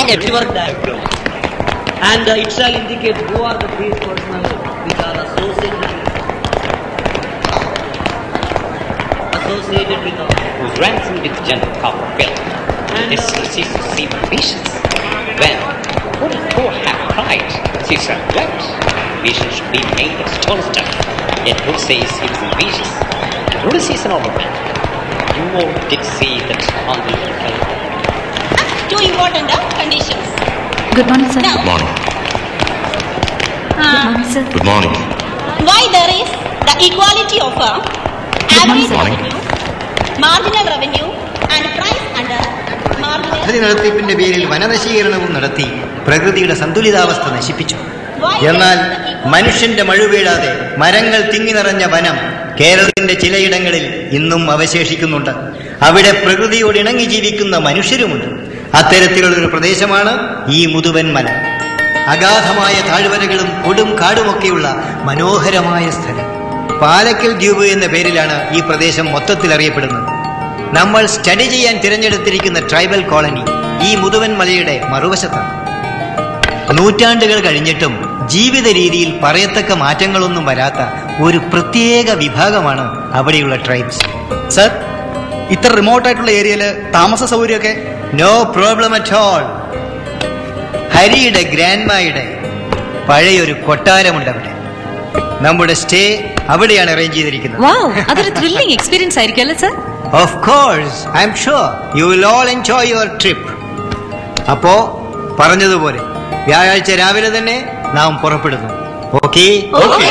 network diagram. And uh, it shall indicate who are the these personnel which are associated with associated with us. whose ransom with General Copperfield. And, This uh, is his receiver visions. When would a poor have cried, Caesar wept. Vision should be made of stone stuff. Yet who says he was in visions? Brutus is an old man. You all did see that on the Two important uh, conditions. Good morning sir Now, morning good morning sir good morning why there is the equality of uh, average morning. revenue, marginal revenue, and price under marginal. പദ്ധതി നടത്തിപ്പിന്റെ പേരിൽ വനനശീകരണവും നടത്തി പ്രകൃതിയുടെ സന്തുലിതാവസ്ഥ നശിപ്പിച്ചു എന്നാൽ മനുഷ്യന്റെ മഴ വീഴാതെ മരങ്ങൾ തിങ്ങി നിറഞ്ഞ വനം കേരളത്തിന്റെ ചിലയിടങ്ങളിൽ ഇന്നും അവശേഷിക്കുന്നുണ്ട് അവിടെ പ്രകൃതിയോട് ഇണങ്ങി ജീവിക്കുന്ന മനുഷ്യരുമുണ്ട് അത്തരത്തിലുള്ള ഒരു പ്രദേശമാണ് ഈ മുതുവൻ മല അഗാധമായ താഴ്വരകളും കൊടും കാടുമൊക്കെയുള്ള മനോഹരമായ സ്ഥലം പാലക്കൽ ദ്വീപ് എന്ന പേരിലാണ് ഈ പ്രദേശം മൊത്തത്തിൽ അറിയപ്പെടുന്നത് നമ്മൾ സ്റ്റഡി ചെയ്യാൻ തിരഞ്ഞെടുത്തിരിക്കുന്ന ട്രൈബൽ കോളനി ഈ മുതുവൻ മലയുടെ മറുവശത്താണ് നൂറ്റാണ്ടുകൾ കഴിഞ്ഞിട്ടും ജീവിത രീതിയിൽ പറയത്തക്ക മാറ്റങ്ങളൊന്നും വരാത്ത ഒരു പ്രത്യേക വിഭാഗമാണ് അവിടെയുള്ള ട്രൈബ്സ് സർ ഇത്ര റിമോട്ടായിട്ടുള്ള ഏരിയയിൽ താമസ സൗകര്യമൊക്കെ നോ പ്രോബ്ലം അറ്റ് ഓൾ ഹരിയുടെ ഗ്രാൻഡ്മയുടെ പഴയൊരു കൊട്ടാരമുണ്ട് അവിടെ നമ്മുടെ സ്റ്റേ അവിടെയാണ് അറേഞ്ച് ചെയ്തിരിക്കുന്നത് വാവ് അതൊരു ത്രില്ലിംഗ് എക്സ്പീരിയൻസ് ആയിരിക്കും അല്ലേ sir of course I am sure you will all enjoy your trip അപ്പോ പറഞ്ഞതുപോലെ വ്യാഴാഴ്ച രാവിലെ തന്നെ നാം പുറപ്പെടുന്നു ഓക്കെ Okay.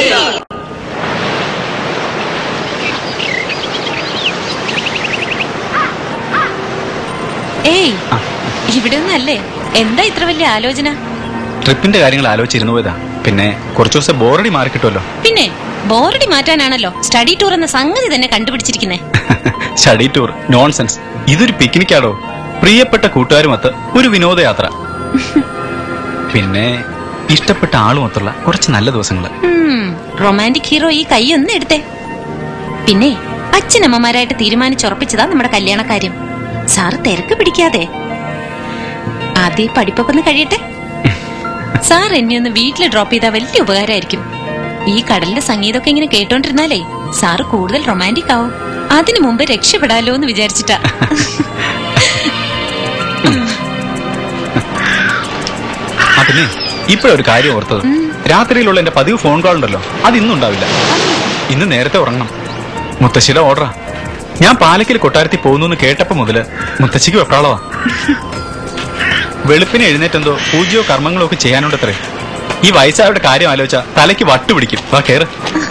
ഏയ് ഇവിടെ ഒന്നല്ലേ എന്താ ഇത്ര വലിയ ആലോചന ട്രിപ്പിന്റെ കാര്യങ്ങൾ ആലോചിച്ചിരുന്നു പോയതാ പിന്നെ കുറച്ചു ദിവസം ബോറടി മാറി കിട്ടുമല്ലോ പിന്നെ ബോറടി മാറ്റാനാണല്ലോ സ്റ്റഡി ടൂർ എന്ന സംഗതി തന്നെ കണ്ടുപിടിച്ചിരിക്കുന്നേ സ്റ്റഡി ടൂർ നോൺസെൻസ് ഇതൊരു പിക്നിക്കാടോ പ്രിയപ്പെട്ട കൂട്ടുകാരുമൊത്ത് ഒരു വിനോദയാത്ര പിന്നെ ഇഷ്ടപ്പെട്ട ആളുമൊത്തുള്ള കുറച്ച് നല്ല ദിവസങ്ങൾ റൊമാൻറ്റിക് ഹീറോ ഈ കൈ ഒന്ന് എടുത്തേ പിന്നെ അച്ഛനമ്മമാരായിട്ട് തീരുമാനിച്ചുറപ്പിച്ചതാ നമ്മുടെ കല്യാണക്കാര്യം സാറ് തിരക്ക് പിടിക്കാതെ ആദ്യം ഈ പഠിപ്പൊക്കെ ഒന്ന് കഴിയട്ടെ സാർ എന്നെ ഒന്ന് വീട്ടിൽ ഡ്രോപ്പ് ചെയ്താൽ വലിയ ഉപകാരമായിരിക്കും ഈ കടലിന്റെ സംഗീതമൊക്കെ ഇങ്ങനെ കേട്ടോണ്ടിരുന്നാലേ സാറ് കൂടുതൽ റൊമാൻറ്റിക് ആവും അതിനു മുമ്പ് രക്ഷപ്പെടാലോ എന്ന് വിചാരിച്ചിട്ടാ ആ പിന്നെ ഇപ്പോഴൊരു കാര്യം ഓർത്തത് രാത്രിയിലുള്ള എന്റെ പതിവ് ഫോൺ കോൾ ഉണ്ടല്ലോ അത് ഇന്നും ഉണ്ടാവില്ല ഇന്ന് നേരത്തെ ഉറങ്ങണം മുത്തശ്ശിയുടെ ഓർഡറാ ഞാൻ പാലക്കിൽ കൊട്ടാരത്തിൽ പോകുന്നു എന്ന് കേട്ടപ്പോ മുതല് മുത്തശ്ശിക്ക് വെപ്രാളവാ വെളുപ്പിന് എഴുന്നേറ്റെന്തോ പൂജയോ കർമ്മങ്ങളോ ഒക്കെ ചെയ്യാനുണ്ടത്രേ ഈ വയസ്സായവരുടെ കാര്യം ആലോചിച്ച തലയ്ക്ക് വട്ടു പിടിക്കും വാ കേറ്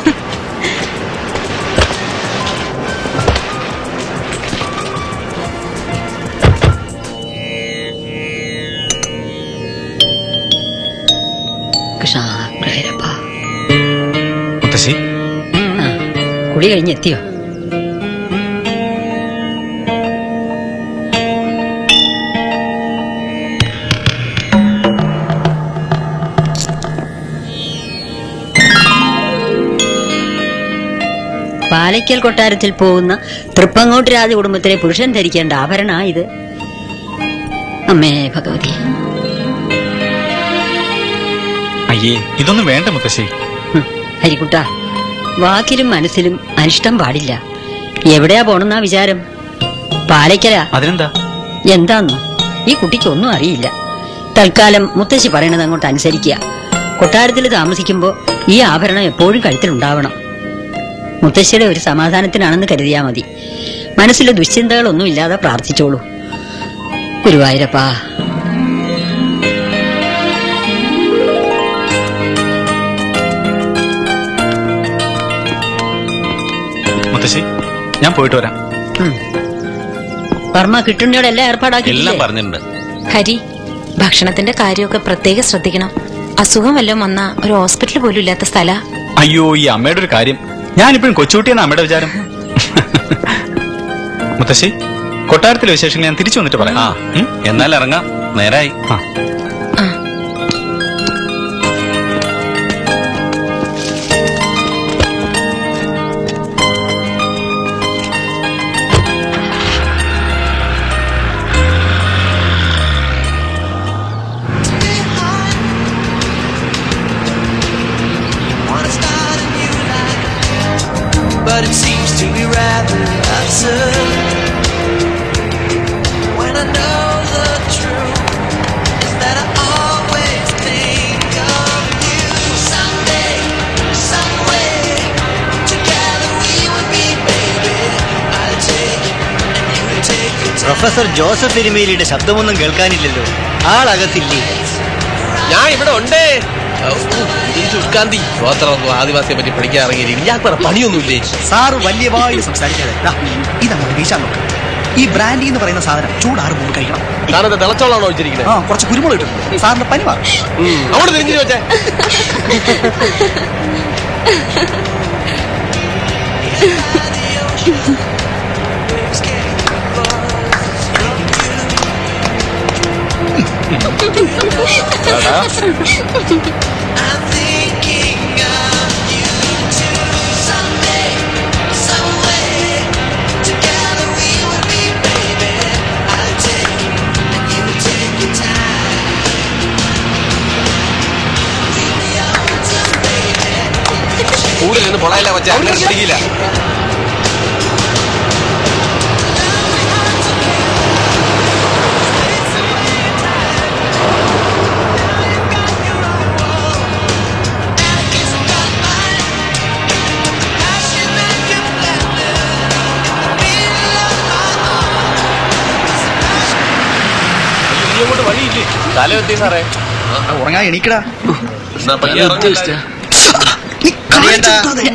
കൃഷ്ണ പ്രേരപ്പ മുത്തശ്ശി കുളി കഴിഞ്ഞെത്തിയോ പാലയ്ക്കൽ കൊട്ടാരത്തിൽ പോകുന്ന തൃപ്പങ്ങോട്ട് രാജ കുടുംബത്തിലെ പുരുഷൻ ധരിക്കേണ്ട ആഭരണ ഇത് അമ്മേ ഭഗവതി അയ്യേ ഇതൊന്നും വേണ്ട മുത്തശ്ശി ഹും, ഹരിക്കുട്ട വാക്കിലും മനസ്സിലും അനിഷ്ടം പാടില്ല എവിടെയാ പോണെന്നാ വിചാരം പാലയ്ക്കലാ അതിനെന്താ എന്താന്നോ ഈ കുട്ടിക്ക് ഒന്നും അറിയില്ല തൽക്കാലം മുത്തശ്ശി പറയണത് അങ്ങോട്ട് അനുസരിക്കുക കൊട്ടാരത്തിൽ താമസിക്കുമ്പോൾ ഈ ആഭരണം എപ്പോഴും കഴുത്തിലുണ്ടാവണം മുത്തശ്ശിയുടെ ഒരു സമാധാനത്തിനാണെന്ന് കരുതിയാ മതി മനസ്സിൽ ദുശ്ചിന്തകളൊന്നും ഇല്ലാതെ പ്രാർത്ഥിച്ചോളൂ ഗുരുവായൂരപ്പാ മുത്തശ്ശി ഞാൻ പോയിട്ട് വരാം വർമ്മ കിട്ടുണ്ണിയോട് എല്ലാം ഏർപ്പാടാക്കി എല്ലാം പറഞ്ഞിട്ടുണ്ട് ഹരി ഭക്ഷണത്തിന്റെ കാര്യമൊക്കെ പ്രത്യേകം ശ്രദ്ധിക്കണം അസുഖം വല്ലതും വന്ന ഒരു ഹോസ്പിറ്റൽ പോലും ഇല്ലാത്ത സ്ഥല അയ്യോ ഈ അമ്മയുടെ ഒരു കാര്യം ഞാനിപ്പോഴും കൊച്ചുകുട്ടിയെന്ന അമ്മയുടെ വിചാരം മുത്തശ്ശി കൊട്ടാരത്തിലെ വിശേഷങ്ങൾ ഞാൻ തിരിച്ചു വന്നിട്ട് പറയാം ആ ഉം? എന്നാൽ ഇറങ്ങാം നേരായി ആ പ്രൊഫസർ ജോസഫ് തിരുമേലിയുടെ ശബ്ദമൊന്നും കേൾക്കാനില്ലല്ലോ ആളകത്തില്ലേ ഞാൻ ഇവിടെ ഉണ്ടേ ഔ, ഈ ശുഷ്കാന്തി ഗോത്രമൊന്നും ആദിവാസിയെ പറ്റി പഠിക്കാൻ ഇറങ്ങിയിരിക്കും ഞാൻ വേറെ പണിയൊന്നുമില്ലേ സാറ് വലിയ വായിൽ സംസാരിക്കാതെ ദാ, ഇതങ്ങോട്ട് വീശാൻ നോക്ക് ഈ ബ്രാൻഡി എന്ന് പറയുന്ന സാധനം ചൂടാറ് മുമ്പ് കഴിക്കണം താനത് തിളച്ചോളാണോ വെച്ചിരിക്കുന്നത് ആ കുറച്ച് കുരുമുളക് ഇട്ടിട്ടുണ്ട് സാറിന്റെ പനി മാറും അവിടെ തിരിഞ്ഞു വെച്ചേ കൂടുതൽ നിന്ന് പൊളയല്ല വെച്ച അങ്ങനെ പിടിക്കില്ല വഴിയില്ലേ തല എത്തി സാറേ ഉറങ്ങാൻ എണീക്കടാ എന്നാ പയ്യെ ഇറങ്ങ്. അറിയണ്ട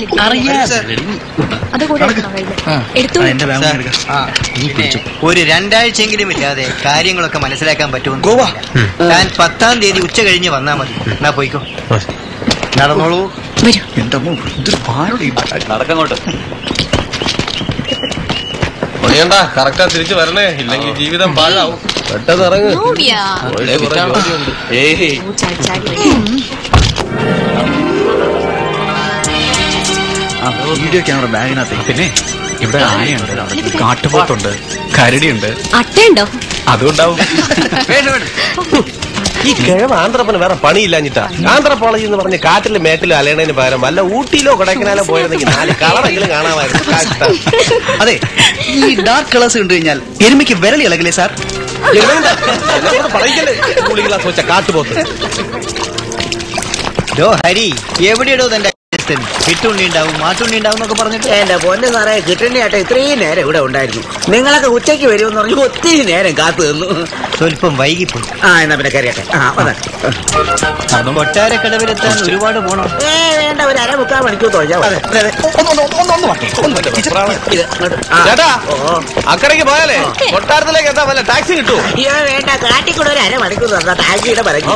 ആ, എന്റെ ബാഗ് ഒന്ന് എടുക്കാം. ആ, പിന്നെ ഒരു രണ്ടാഴ്ചയെങ്കിലും ഇല്ലാതെ കാര്യങ്ങളൊക്കെ മനസ്സിലാക്കാൻ പറ്റുമെന്ന് ഗോവ. ഞാൻ പത്താം തീയതി ഉച്ച കഴിഞ്ഞ് വന്നാ മതി എന്നാ പോയിക്കോ നടന്നോളൂ വരൂ എന്റെ അമ്മോ, ഇതൊരു ഭാരമുള്ള ഈ ബാഗ്. നടക്കങ്ങോട്ട് ഒഴിയണ്ട കറക്റ്റാ തിരിച്ചു വരണേ ഇല്ലെങ്കിൽ ജീവിതം പാഴാവും പെട്ടെന്ന് ഇറങ്ങ് ഒരേ കുറെ ജോലിയുണ്ട്. ഏയ് ആ വീഡിയോ ക്യാമറ ബാഗിനകത്ത് പിന്നെ ഇവിടെ ആനയുണ്ട് കാട്ടുപോത്തുണ്ട് കരടിയുണ്ട് അട്ടയുണ്ടോ അതുണ്ടാവും ഈ കിഴവ് ആന്ധ്രപ്പന് വേറെ പണിയില്ലാഞ്ഞിട്ടാ ആന്ധ്രപ്പോളജി എന്ന് പറഞ്ഞ് കാട്ടിലും മേട്ടിലും അലയണതിന് പകരം വല്ല ഊട്ടിയിലോ കൊടൈക്കനാലോ പോയിരുന്നെങ്കിൽ നാല് കളറെങ്കിലും കാണാമായിരുന്നു കഷ്ടം. അതെ ഈ ഡാർക്ക് കളേഴ്സ് കണ്ടു കഴിഞ്ഞാൽ എരുമയ്ക്ക് വിരൽ ഇളകില്ലേ സാർ എന്നെ കൊണ്ട് പറയിക്കല്ലേ കൂളിംഗ് ഗ്ലാസ് വെച്ച കാട്ടുപോത്ത് ഡോ ഹരി എവിടെയാടോ തന്റെ അച്ഛൻ? വിട്ടുണ്ണി ഉണ്ടാവും മാട്ടുണ്ണി ഉണ്ടാവും എന്നൊക്കെ പറഞ്ഞിട്ട് എന്റെ പൊന്ന് സാറേ കിട്ടേണ്ട ഇത്രയും നേരം ഇവിടെ ഉണ്ടായിരുന്നു നിങ്ങളൊക്കെ ഉച്ചയ്ക്ക് വരുമെന്ന് പറഞ്ഞു ഒത്തിരി നേരം കാത്തു നിന്നു സ്വല്പം വൈകിപ്പോയി ആ എന്നാ പിന്നെ കറിയട്ടെ ആ വന്നാട്ടെ കൊട്ടാരക്കടവിലെത്താൻ ഒരുപാട് പോണം ഏ വേണ്ട ഒരു അര മുക്കാൽ മണിക്കൂർ തൊഴിഞ്ഞാൽ മതി. ഒന്ന് ഒന്ന് ഒന്ന് ഒന്ന് മാറ്റി. ഒന്ന് മാറ്റി. ടീച്ചർ, ഇത് ഇങ്ങോട്ട്. ആ. ചേട്ടാ ഓ. അക്കരയ്ക്ക് പോയാലേ കൊട്ടാരത്തിലേക്ക് എന്താ വല്ല ടാക്സി കിട്ടുമോ അയ്യോ വേണ്ട കാട്ടിക്കൂടെ ഒരു അര മണിക്കൂർ തന്നാ ടാക്സിയുടെ പറഞ്ഞു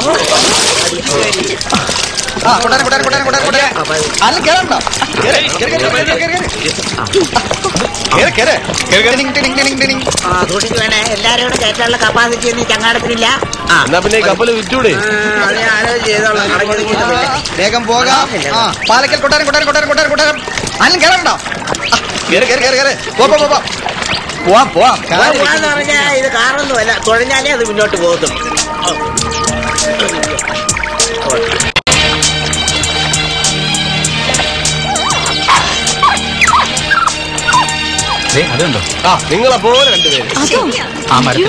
ആ, കൊട്ടാരം, കൊട്ടാരം, കൊട്ടാരം, കൊട്ടാരം, കൊട്ടാരം. അല്ല, കേറണ്ട. കേറ്, കേറ്, കേറ്, കേറ്, കേറ്, കേറ്, കേറ്. കേറ്, കേറ്. കേറ്, കേറ്. ടിനിങ്, ടിനിങ്, ടിനിങ്, ടിനിങ്. ആ സൂക്ഷിച്ച് വേണേ എല്ലാരും കൂടെ കയറ്റാനുള്ള കപ്പാസിറ്റി ഒന്നും ഈ ചങ്ങാടത്തിനില്ല ആ എന്നാ പിന്നെ ഈ കപ്പല് വിറ്റൂടെ ആ, അത് ഞാൻ ആലോചിച്ച് ചെയ്തോളാം കടയ്ക്ക് നിൽക്കുന്നില്ല. വേഗം പോകാം ആ പാലക്കൽ കൊട്ടാരം കൊട്ടാരം കൊട്ടാരം കൊട്ടാരം കൊട്ടാരം അല്ല കേറണ്ട ആ, കേറ് കേറ് കേറ് കേറ് പോ പോ പോ, പോ പോവാം പോവാം ആ, പോവാന്ന് പറഞ്ഞാ ഇത് കാറൊന്നുമല്ല തുഴഞ്ഞാലേ അത് മുന്നോട്ട് പോകത്തുള്ളൂ ദേ, അതുണ്ടോ ആ നിങ്ങളെ പോലെ രണ്ടുപേര് ആ മരത്തിൽ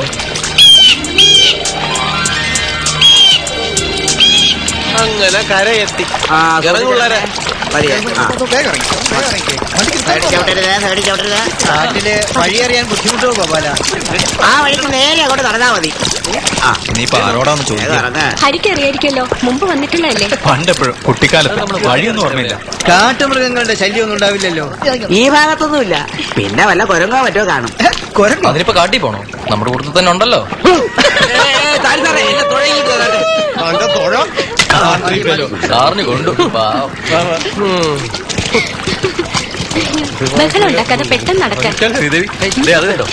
അങ്ങനെ കരയെത്തി ആ, ഇറങ്ങുള്ളരെ മതിയെ. ആ. വേഗം ഇറങ്ങി, വേഗം ഇറങ്ങി. വണ്ടിക്ക് സൈഡിൽ ചവിട്ടരുത് സൈഡിൽ ചവിട്ടരുത് നാട്ടില് വഴിയറിയാൻ ബുദ്ധിമുട്ടോ ഗോപാല ആ വഴിക്ക് നേരെ അങ്ങോട്ട് നടന്നാ മതി ആ ഇനിയിപ്പോ ആരോടാന്ന് വേഗം ചോദിക്കാം ഇറങ്ങ്. ഹരിക്കറിയായിരിക്കല്ലോ മുമ്പ് വന്നിട്ടുള്ളതല്ലേ പണ്ടെപ്പോഴും കുട്ടിക്കാലത്ത് വഴിയൊന്നും ഓർമ്മയില്ല കാട്ടുമൃഗങ്ങളുടെ ശല്യമൊന്നും ഉണ്ടാവില്ലല്ലോ ഈ ഭാഗത്തൊന്നുമില്ല പിന്നെ വല്ല കുരങ്ങോ മറ്റോ കാണും കുരങ്ങോ അതിനിപ്പോ കാട്ടി പോണോ നമ്മുടെ കൂട്ടത്തിൽ തന്നെ ഉണ്ടല്ലോ സാറിന് കൊണ്ടു പാവം. ബഹളം ഉണ്ടാക്കാതെ പെട്ടെന്ന് നടക്കാൻ ശ്രീദേവി ദേ അത് കേട്ടോ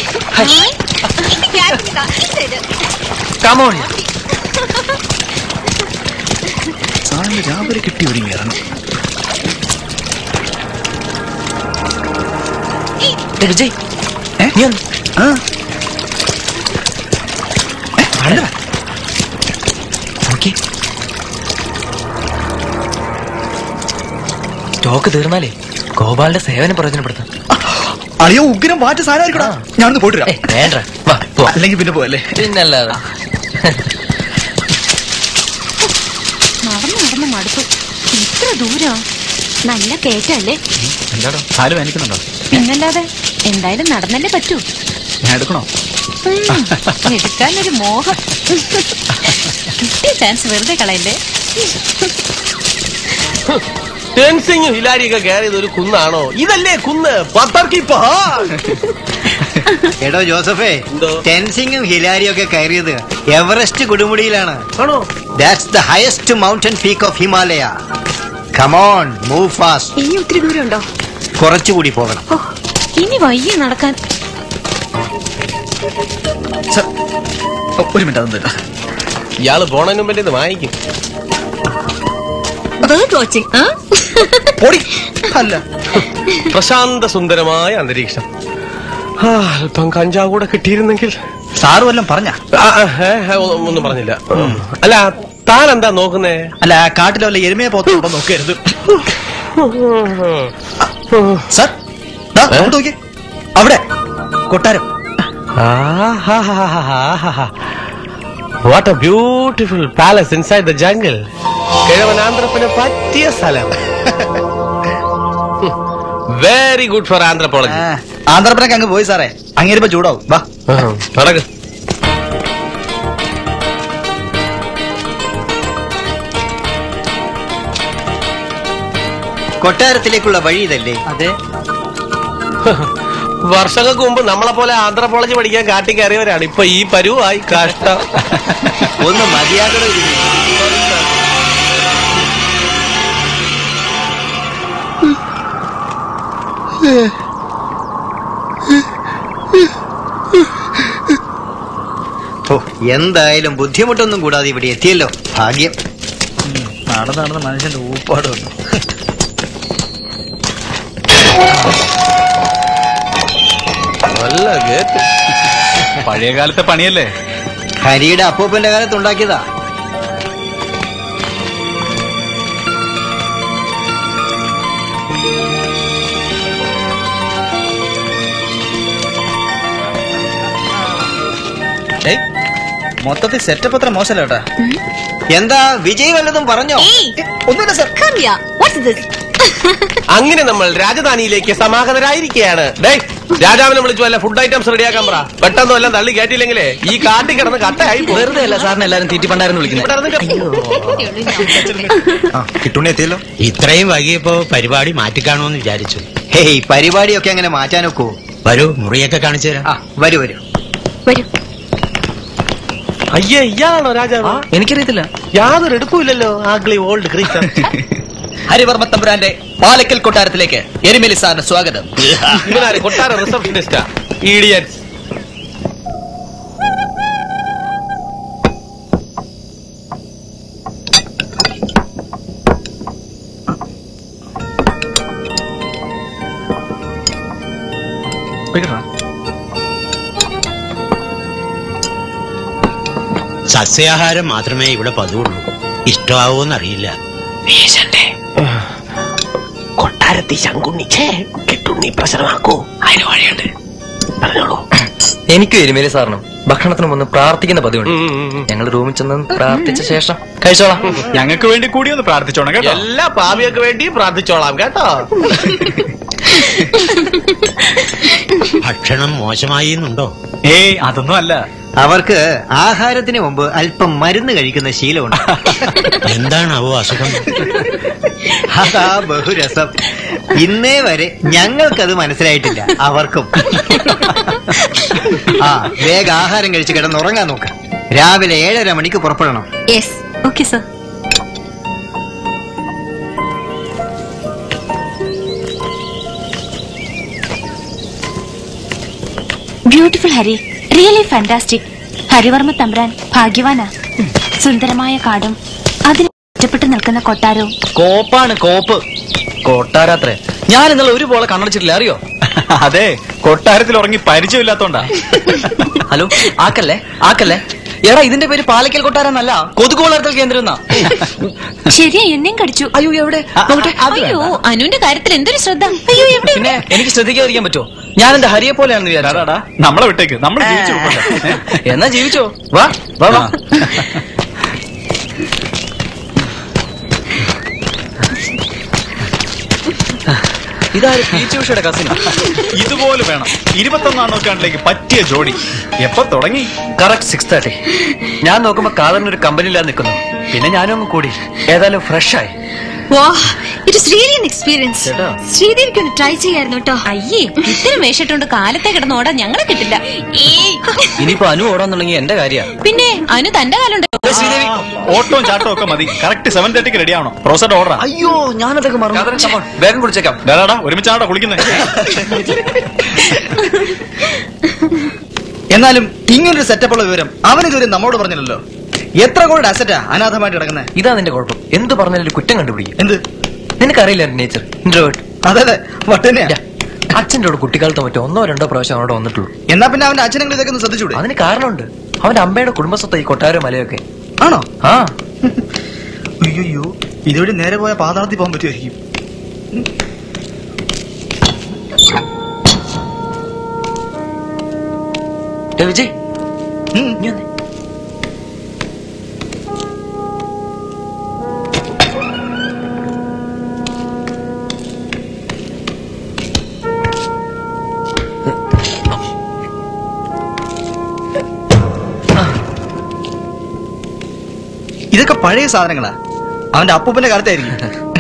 സാറിന് രാവിലെ കിട്ടി ഒരുങ്ങി ഇറങ്ങും വിജയ് ഏ? ആ. ഏ, ആണ്ടവാ. നോക്കി സ്റ്റോക്ക് തീർന്നാലേ ഗോപാലിന്റെ സേവനം പ്രയോജനപ്പെടുത്താം അളിയോ ഉഗ്രം വാറ്റ സാധനമായിരിക്കടാ ഞാനൊന്ന് പോയിട്ട് വരാം. ഏയ്, വേണ്ട വാ പോവാം. അല്ലെങ്കിൽ പിന്നെ പോവല്ലേ പിന്നല്ലാതെ നടന്നു നടന്ന് മടുത്തു ഇത്ര ദൂരം നല്ല കേറ്റല്ലേ എന്താടോ കാല് വേനിക്കുന്നുണ്ടോ പിന്നല്ലാതെ എന്തായാലും നടന്നല്ലേ പറ്റൂ ഞാൻ എടുക്കണോ എടുക്കാനൊരു മോഹം കിട്ടിയ ചാൻസ് വെറുതെ കളയല്ലേ ടെൻസിങ്ങും ഹിലാരിയൊക്കെ കയറിയത് ഒരു കുന്നാണോ ഇതല്ലേ കുന്ന് പത്തർക്കിപ്പോ എടോ ജോസഫേ ടെൻസിങ്ങും ഹിലാരിയും ഒക്കെ കയറിയത് എവറസ്റ്റ് കൊടുമുടിയിലാണ് ആണോ that's the highest mountain peak of Himalaya come on move fast ഇനി ഒത്തിരി ദൂരമുണ്ടോ കുറച്ചുകൂടി പോകണം ഇനി വയ്യ നടക്കാൻ ഒരു മിനിറ്റ് അതൊന്നും ഇയാള് പോണതിന് മുമ്പ് എന്റെ ഇത് വാങ്ങിക്കും ബേർഡ് വാച്ചിങ് ആ അല്ല പ്രശാന്ത സുന്ദരമായ അന്തരീക്ഷം ആ, അല്പം കഞ്ചാവ് കൂടെ കിട്ടിയിരുന്നെങ്കിൽ സാറ് വല്ലതും പറഞ്ഞ ആ, ആ, ഏ, ഏ, ഒ- ഒന്നും പറഞ്ഞില്ല അല്ല താൻ എന്താ നോക്കുന്നേ അല്ല കാട്ടിലെ വല്ല എരുമയെ പോത്തുണ്ടോ നോക്കരുത് സാർ ദാ, അങ്ങോട്ട് നോക്കിയേ അവിടെ കൊട്ടാരം what a beautiful palace inside the jungle കിഴവനാന്ത്രപ്പിന് പറ്റിയ സ്ഥലം very good for anthropology Andhra Pradesh അങ്ങ് പോയി സാറേ അങ്ങേരിപ്പോ ചൂടാവും വാ നടക്ക് കൊട്ടാരത്തിലേക്കുള്ള വഴി ഇതല്ലേ അതെ വർഷങ്ങൾക്ക് മുമ്പ് നമ്മളെ പോലെ ആന്ത്രപ്പോളജി പഠിക്കാൻ കാട്ടി കയറിയവരാണ് ഇപ്പൊ ഈ പരുവായി കഷ്ടം ഒന്ന് മതിയാകണോ ഇതിന്? ഓ എന്തായാലും ബുദ്ധിമുട്ടൊന്നും കൂടാതെ ഇവിടെ എത്തിയല്ലോ ഭാഗ്യം നടന്ന് നടന്ന് മനുഷ്യന്റെ ഊപ്പാട് വന്നു നല്ല ഗേറ്റ് പഴയ കാലത്തെ പണിയല്ലേ ഹരിയുടെ അപ്പൂപ്പന്റെ കാലത്ത് ഉണ്ടാക്കിയതാ ഏയ് മൊത്തത്തിൽ സെറ്റപ്പ് അത്ര മോശമല്ല കേട്ടാ എന്താ വിജയ് വല്ലതും പറഞ്ഞോ ഒന്നുമില്ല സാർ അങ്ങനെ നമ്മൾ രാജധാനിയിലേക്ക് സമാഗതരായിരിക്കുകയാണ് ഡേ രാജാവിനെ വിളിച്ചു അല്ല ഫുഡ് ഐറ്റംസ് റെഡിയാക്കാൻ പറ പെട്ടെന്ന് എല്ലാം തള്ളി കേട്ടില്ലെങ്കിലേ ഈ കാട്ടിൽ കിടന്ന് കട്ടയായി പോകും. വെറുതെ അല്ല സാറിന് എല്ലാരും തീറ്റിപ്പണ്ടായിരുന്നു വിളിക്കുന്നത് ഇവിടെ ഇരുന്ന് കിട്ടുണ്ണി എത്തിയല്ലോ ഇത്രയും വൈകിയപ്പോ പരിപാടി മാറ്റിക്കാണോന്ന് വിചാരിച്ചു ഹേയ് പരിപാടിയൊക്കെ അങ്ങനെ മാറ്റാനൊക്കോ വരൂ മുറിയൊക്കെ കാണിച്ചു തരാം ആ വരൂ വരൂ വരൂ അയ്യേ ഇയാളാണോ രാജാവ് എനിക്കറിയത്തില്ല യാതൊരു എടുക്കൂലല്ലോ ആഗ്ലി ഓൾഡ് ക്രീച്ചർ ഹരിവർമ്മ തമ്പുരാന്റെ പാലക്കൽ കൊട്ടാരത്തിലേക്ക് എരുമേലി സാറിന് സ്വാഗതം ഇവനാര് കൊട്ടാര റിസപ്ഷനിസ്റ്റാ ഈഡിയറ്റ്സ് സസ്യാഹാരം മാത്രമേ ഇവിടെ പതിവുള്ളൂ ഇഷ്ടമാവോന്നറിയില്ല കൊട്ടാരത്തി ശങ്കുണ്ണിച്ചേ കിട്ടുണ്ണി പ്രശ്നമാക്കൂ അതിന് വഴിയുണ്ട് പറഞ്ഞോളൂ എനിക്കും എരുമേലി സാറിനും ഭക്ഷണത്തിന് മുന്ന് പ്രാർത്ഥിക്കുന്ന പതിവുണ്ട് ഞങ്ങൾ റൂമിൽ ചെന്ന് പ്രാർത്ഥിച്ച ശേഷം കഴിച്ചോളാം ഞങ്ങൾക്ക് വേണ്ടി കൂടി ഒന്ന് പ്രാർത്ഥിച്ചോണം കേട്ടോ എല്ലാ പാവിയൊക്കെ വേണ്ടി പ്രാർത്ഥിച്ചോളാം കേട്ടോ ഭക്ഷണം മോശമായി എന്നുണ്ടോ ഏയ് അതൊന്നും അല്ല അവർക്ക് ആഹാരത്തിന് മുമ്പ് അല്പം മരുന്ന് കഴിക്കുന്ന ശീലമുണ്ട് എന്താണാവോ അസുഖം അതാ ബഹുരസം ഇന്നേ വരെ ഞങ്ങൾക്കത് മനസ്സിലായിട്ടില്ല അവർക്കും ആ വേഗം ആഹാരം കഴിച്ച് കിടന്നുറങ്ങാൻ നോക്ക് രാവിലെ ഏഴര മണിക്ക് പുറപ്പെടണം yes okay sir beautiful Hari really fantastic Hari Varma തമ്പ്രാൻ ഭാഗ്യവാനാ സുന്ദരമായ കാടും അതിന് ഒറ്റപ്പെട്ട് നിൽക്കുന്ന കൊട്ടാരവും കോപ്പാണ് കോപ്പ് കൊട്ടാരാത്രേ ഞാൻ ഇന്നലെ ഒരു പോലെ കണ്ണടച്ചിട്ടില്ല അറിയോ അതെ കൊട്ടാരത്തിൽ ഉറങ്ങി പരിചയമില്ലാത്തോണ്ടാ ഹലോ ആക്കല്ലേ ആക്കല്ലേ എടാ ഇതിന്റെ പേര് പാലക്കൽ കൊട്ടാരെന്നല്ല കൊതുക് വളർത്തൽ കേന്ദ്രം എന്നാ ശരിയാ എന്നെയും കടിച്ചു അയ്യോ എവിടെ അയ്യോ അനുവിന്റെ കാര്യത്തിൽ എന്തൊരു ശ്രദ്ധ അയ്യോ എവിടെ പിന്നെ എനിക്ക് ശ്രദ്ധിക്കാതിരിക്കാൻ പറ്റുമോ ഞാൻ എന്റെ ഹരിയെ പോലെയാണെന്ന് വിചാരിച്ചാടാ നമ്മളെ വിട്ടേക്ക് നമ്മൾ ജീവിച്ചു പോകട്ടെ. എന്നാ ജീവിച്ചോ വാ വാ വാ ഇതാര് പീച്ച് ഉഷയുടെ കസിൻ ഇതുപോലെ വേണം ഇരുപത്തൊന്നാം നൂറ്റാണ്ടിലേക്ക് പറ്റിയ ജോഡി എപ്പോ തുടങ്ങി കറക്റ്റ് സിക്സ് തേർട്ടി ഞാൻ നോക്കുമ്പോ കാതറിന് ഒരു കമ്പനിയിലാണ് നിൽക്കുന്നു പിന്നെ ഞാനും അങ്ങ് കൂടി ഏതായാലും ഫ്രഷ് ആയി വാ it is really an experience ചേട്ടാ. ശ്രീദേവിക്ക് ഒന്ന് ട്രൈ ചെയ്യായിരുന്നു കേട്ടോ അയ്യേ ഇത്തരം വേഷിട്ടുണ്ട് കാലത്തെ കിടന്ന് ഓടാൻ ഞങ്ങളെ കിട്ടില്ല ഇനിയിപ്പോ അനു ഓടാന്നുണ്ടെങ്കിൽ എന്റെ കാര്യ പിന്നെ അനു തന്റെ കാലുണ്ട് ഓട്ടവും ചാട്ടവും ഒക്കെ മതി കറക്റ്റ് സെവൻ തേർട്ടിക്ക് റെഡി ആവണം റോസയുടെ ഓർഡർ അയ്യോ ഞാനതൊക്കെ മറന്നു വേഗം കുടിച്ചേക്കാം ഡാടാ ഒരുമിച്ചാണോ കുളിക്കുന്നത് എന്നാലും ഇങ്ങനൊരു സെറ്റപ്പുള്ള വിവരം അവൻ ഇതുവരെ നമ്മോട് പറഞ്ഞില്ലല്ലോ എത്ര കോടി അസറ്റാ അനാഥമായിട്ട് കിടക്കുന്നത് ഇതാ നിന്റെ കുഴപ്പം എന്ത് പറഞ്ഞാലും ഒരു കുറ്റം കണ്ടുപിടിക്കും എന്ത് നിനക്കറിയില്ല എന്റെ നേച്ചർ ഇൻട്രോവേർട്ട് അതെ അതെ വട്ടനെയാ അച്ഛൻ്റെ കൂടെ കുട്ടിക്കാലത്ത് മറ്റോ ഒന്നോ രണ്ടോ പ്രാവശ്യം അവനോട് വന്നിട്ടുള്ളൂ എന്നാ പിന്നെ അവന്റെ അച്ഛനെങ്കിലും ഇതൊക്കെ ഒന്ന് ശ്രദ്ധിച്ചൂടെ അതിന് കാരണമുണ്ട് അവന്റെ അമ്മയുടെ കുടുംബസ്വത്ത ഈ കൊട്ടാരം മലയൊക്കെ ആണോ ആ അയ്യോ ഇതുവഴി നേരെ പോയ പാതാളത്തിൽ പോകാൻ പറ്റുമായിരിക്കും ഏ, വിജയ് നീ വന്നേ. ഇതൊക്കെ പഴയ സാധനങ്ങളാ അവന്റെ അപ്പൂപ്പന്റെ കാലത്തായിരിക്കും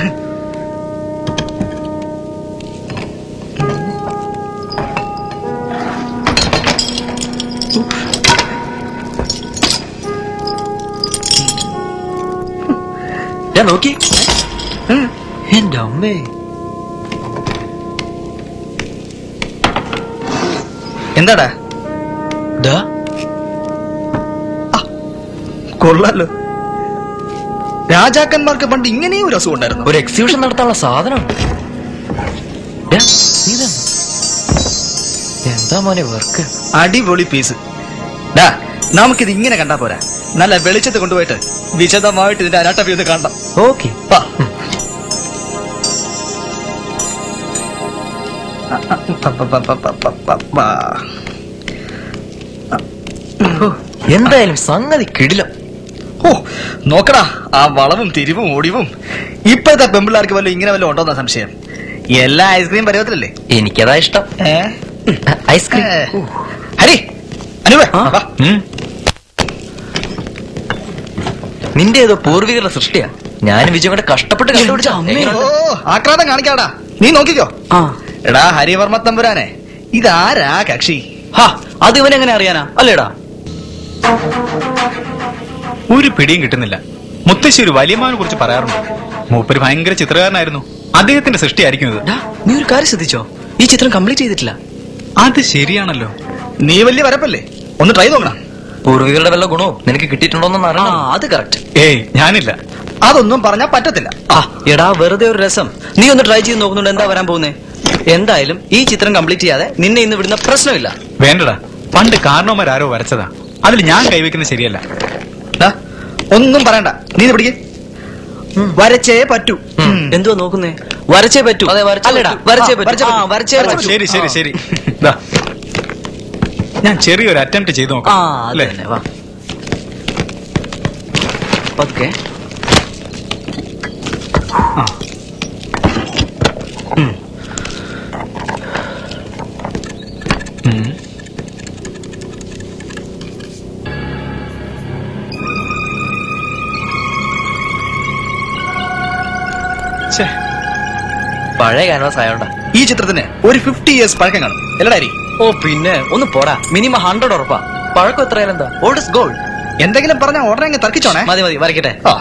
ഞാൻ നോക്കി എന്റെ അമ്മേ എന്താടാ ദാ കൊള്ളാലോ രാജാക്കന്മാർക്ക് പണ്ട് ഇങ്ങനെയും ഒരു അസുഖം ഉണ്ടായിരുന്നു ഒരു എക്സിബിഷൻ നടത്താനുള്ള സാധനം എന്താ മോനെ വർക്ക് അടിപൊളി പീസ് ഡാ നമുക്കിത് ഇങ്ങനെ കണ്ടാ പോരാ നല്ല വെളിച്ചത്ത് കൊണ്ടുപോയിട്ട് വിശദമായിട്ട് ഇതിന്റെ അനാട്ടപ്പി ഒന്ന് കാണണം ഓക്കെ എന്തായാലും സംഗതി കിടിലം ഓ നോക്കടാ ആ വളവും തിരിവും ഒടിവും ഇപ്പോഴത്തെ പെമ്പിള്ളാർക്ക് വല്ല ഇങ്ങനെ വല്ല ഉണ്ടോന്നാ സംശയം എല്ലാ ഐസ്ക്രീം പരുവത്തിലല്ലേ എനിക്കതാ ഇഷ്ടം ഏ ഐസ്ക്രീം ഹരി അനുവേ വാ. നിന്റെ ഏതോ പൂർവികരുടെ സൃഷ്ടിയാ ഞാൻ വിജയം കൂടെ കഷ്ടപ്പെട്ട് കണ്ടുപിടിച്ച ഓ ആക്രാന്തം കാണിക്കാടാ നീ നോക്കിക്കോ എടാ ഹരിവർമ്മ തമ്പുരാനെ ഇതാരാ കക്ഷി അത് ഇവനെങ്ങനെ അറിയാനാ അല്ലേടാ ഒരു പിടിയും കിട്ടുന്നില്ല മുത്തശ്ശി ഒരു വലിയമാനെ കുറിച്ച് പറയാറുണ്ട് മൂപ്പര് ഭയങ്കര ചിത്രകാരനായിരുന്നു അദ്ദേഹത്തിന്റെ സൃഷ്ടിയായിരിക്കും ഇത് നീ ഒരു കാര്യം ശ്രദ്ധിച്ചോ ഈ ചിത്രം കംപ്ലീറ്റ് ചെയ്തിട്ടില്ല അത് ശരിയാണല്ലോ നീ വലിയ വരപ്പല്ലേ ഒന്ന് ട്രൈ നോക്കണം പൂർവികരുടെ വല്ല ഗുണവും നിനക്ക് കിട്ടിയിട്ടുണ്ടോന്ന് അറിയണം അത് കറക്റ്റ് ഏയ് ഞാനില്ല അതൊന്നും പറഞ്ഞാൽ പറ്റത്തില്ല ആ എടാ വെറുതെ ഒരു രസം നീ ഒന്ന് ട്രൈ ചെയ്ത് നോക്കുന്നുണ്ട് എന്താ വരാൻ പോകുന്നേ എന്തായാലും ഈ ചിത്രം കംപ്ലീറ്റ് ചെയ്യാതെ നിന്നെ ഇന്ന് വിടുന്ന പ്രശ്നമില്ല വേണ്ടടാ പണ്ട് കാരണവന്മാരാരോ വരച്ചതാ അതിൽ ഞാൻ കൈവയ്ക്കുന്നത് ശരിയല്ല ദാ, ഒന്നും പറയണ്ട നീ ഇത് പിടിക്ക് വരച്ചേ പറ്റൂ എന്തുവാ നോക്കുന്നേ വരച്ചേ പറ്റൂ അതെ, വരച്ചേ അല്ലടാ പറ്റൂ. വരച്ചേ ആ, പറ്റൂ വരച്ചേ ആ, പറ്റൂ. വരച്ചേ വരച്ചേ പറ്റൂ ശരി ശരി ശരി ദാ. ഞാൻ ചെറിയൊരു അറ്റംപ്റ്റ് ചെയ്തു ആ നോക്കാം അത് അല്ലേ തന്നെ വാ ഓക്കെ ആ. ഉം. ഛേ, പഴയ ക്യാൻവാസ് ആയോണ്ടാ ഈ ചിത്രത്തിന് ഒരു ഫിഫ്റ്റി ഇയേഴ്സ് പഴക്കം കാണും എല്ലടാരി ഓ പിന്നെ ഒന്ന് പോടാ മിനിമം ഹൺഡ്രഡ് ഉറപ്പാ പഴക്കം എത്രയാലും എന്താ ഓൾഡ് ഇസ് ഗോൾഡ് എന്തെങ്കിലും പറഞ്ഞ ഉടനെ അങ്ങ് തർക്കിച്ചോണേ മതി മതി വരയ്ക്കട്ടെ ആ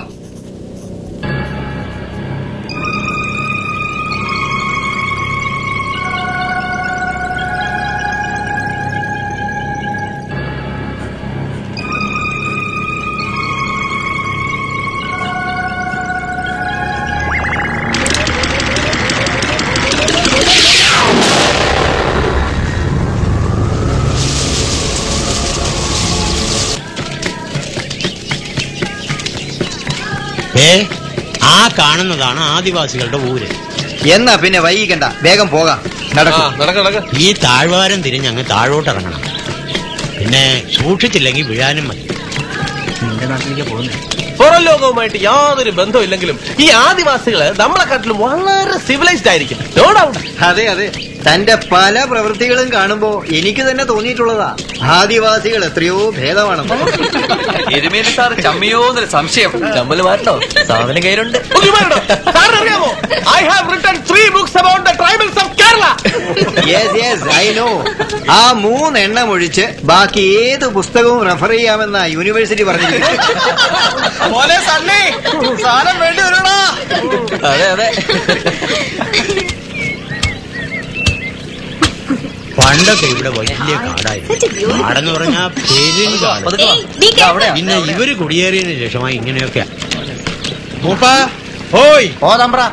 ഏ ആ കാണുന്നതാണ് ആദിവാസികളുടെ ഊര് എന്നാ പിന്നെ വൈകിക്കണ്ട വേഗം പോകാം നടക്കും ഈ താഴ്വാരം തിരിഞ്ഞ് അങ്ങ് താഴോട്ട് ഇറങ്ങണം പിന്നെ സൂക്ഷിച്ചില്ലെങ്കിൽ വീഴാനും മതി നിന്റെ നാട്ടിലേക്ക് പോകുന്നേ പുറം ലോകവുമായിട്ട് യാതൊരു ബന്ധവും ഇല്ലെങ്കിലും ഈ ആദിവാസികള് നമ്മളെക്കാട്ടിലും വളരെ സിവിലൈസ്ഡ് ആയിരിക്കും നോ ഡൗട്ട് അതെ അതെ തന്റെ പല പ്രവൃത്തികളും കാണുമ്പോ എനിക്ക് തന്നെ തോന്നിയിട്ടുള്ളതാ ആദിവാസികൾ എത്രയോ ഭേദമാണെന്ന് എരുമേലി സാർ ചമ്മിയോന്നൊരു സംശയം ചമ്മല് മാറ്റോ സാധനം കയ്യിലുണ്ട് അറിയാമോ I have written three books about the tribals of Kerala yes yes I know ആ മൂന്നെണ്ണം ഒഴിച്ച് ബാക്കി ഏത് പുസ്തകവും റെഫർ ചെയ്യാമെന്ന യൂണിവേഴ്സിറ്റി പറഞ്ഞിരിക്കുന്നത് മോനെ സണ്ണി സാധനം വേണ്ടി വരണോ അതെ അതെ പണ്ടൊക്കെ ഇവിടെ വലിയ കാടായിരുന്നു കാടെന്ന് പറഞ്ഞാ പെരും കാട് പിന്നെ ഇവര് കുടിയേറിയതിനു ശേഷമായി ഇങ്ങനെയൊക്കെ മൂപ്പ ഓയ് ഓ തമ്പ്ര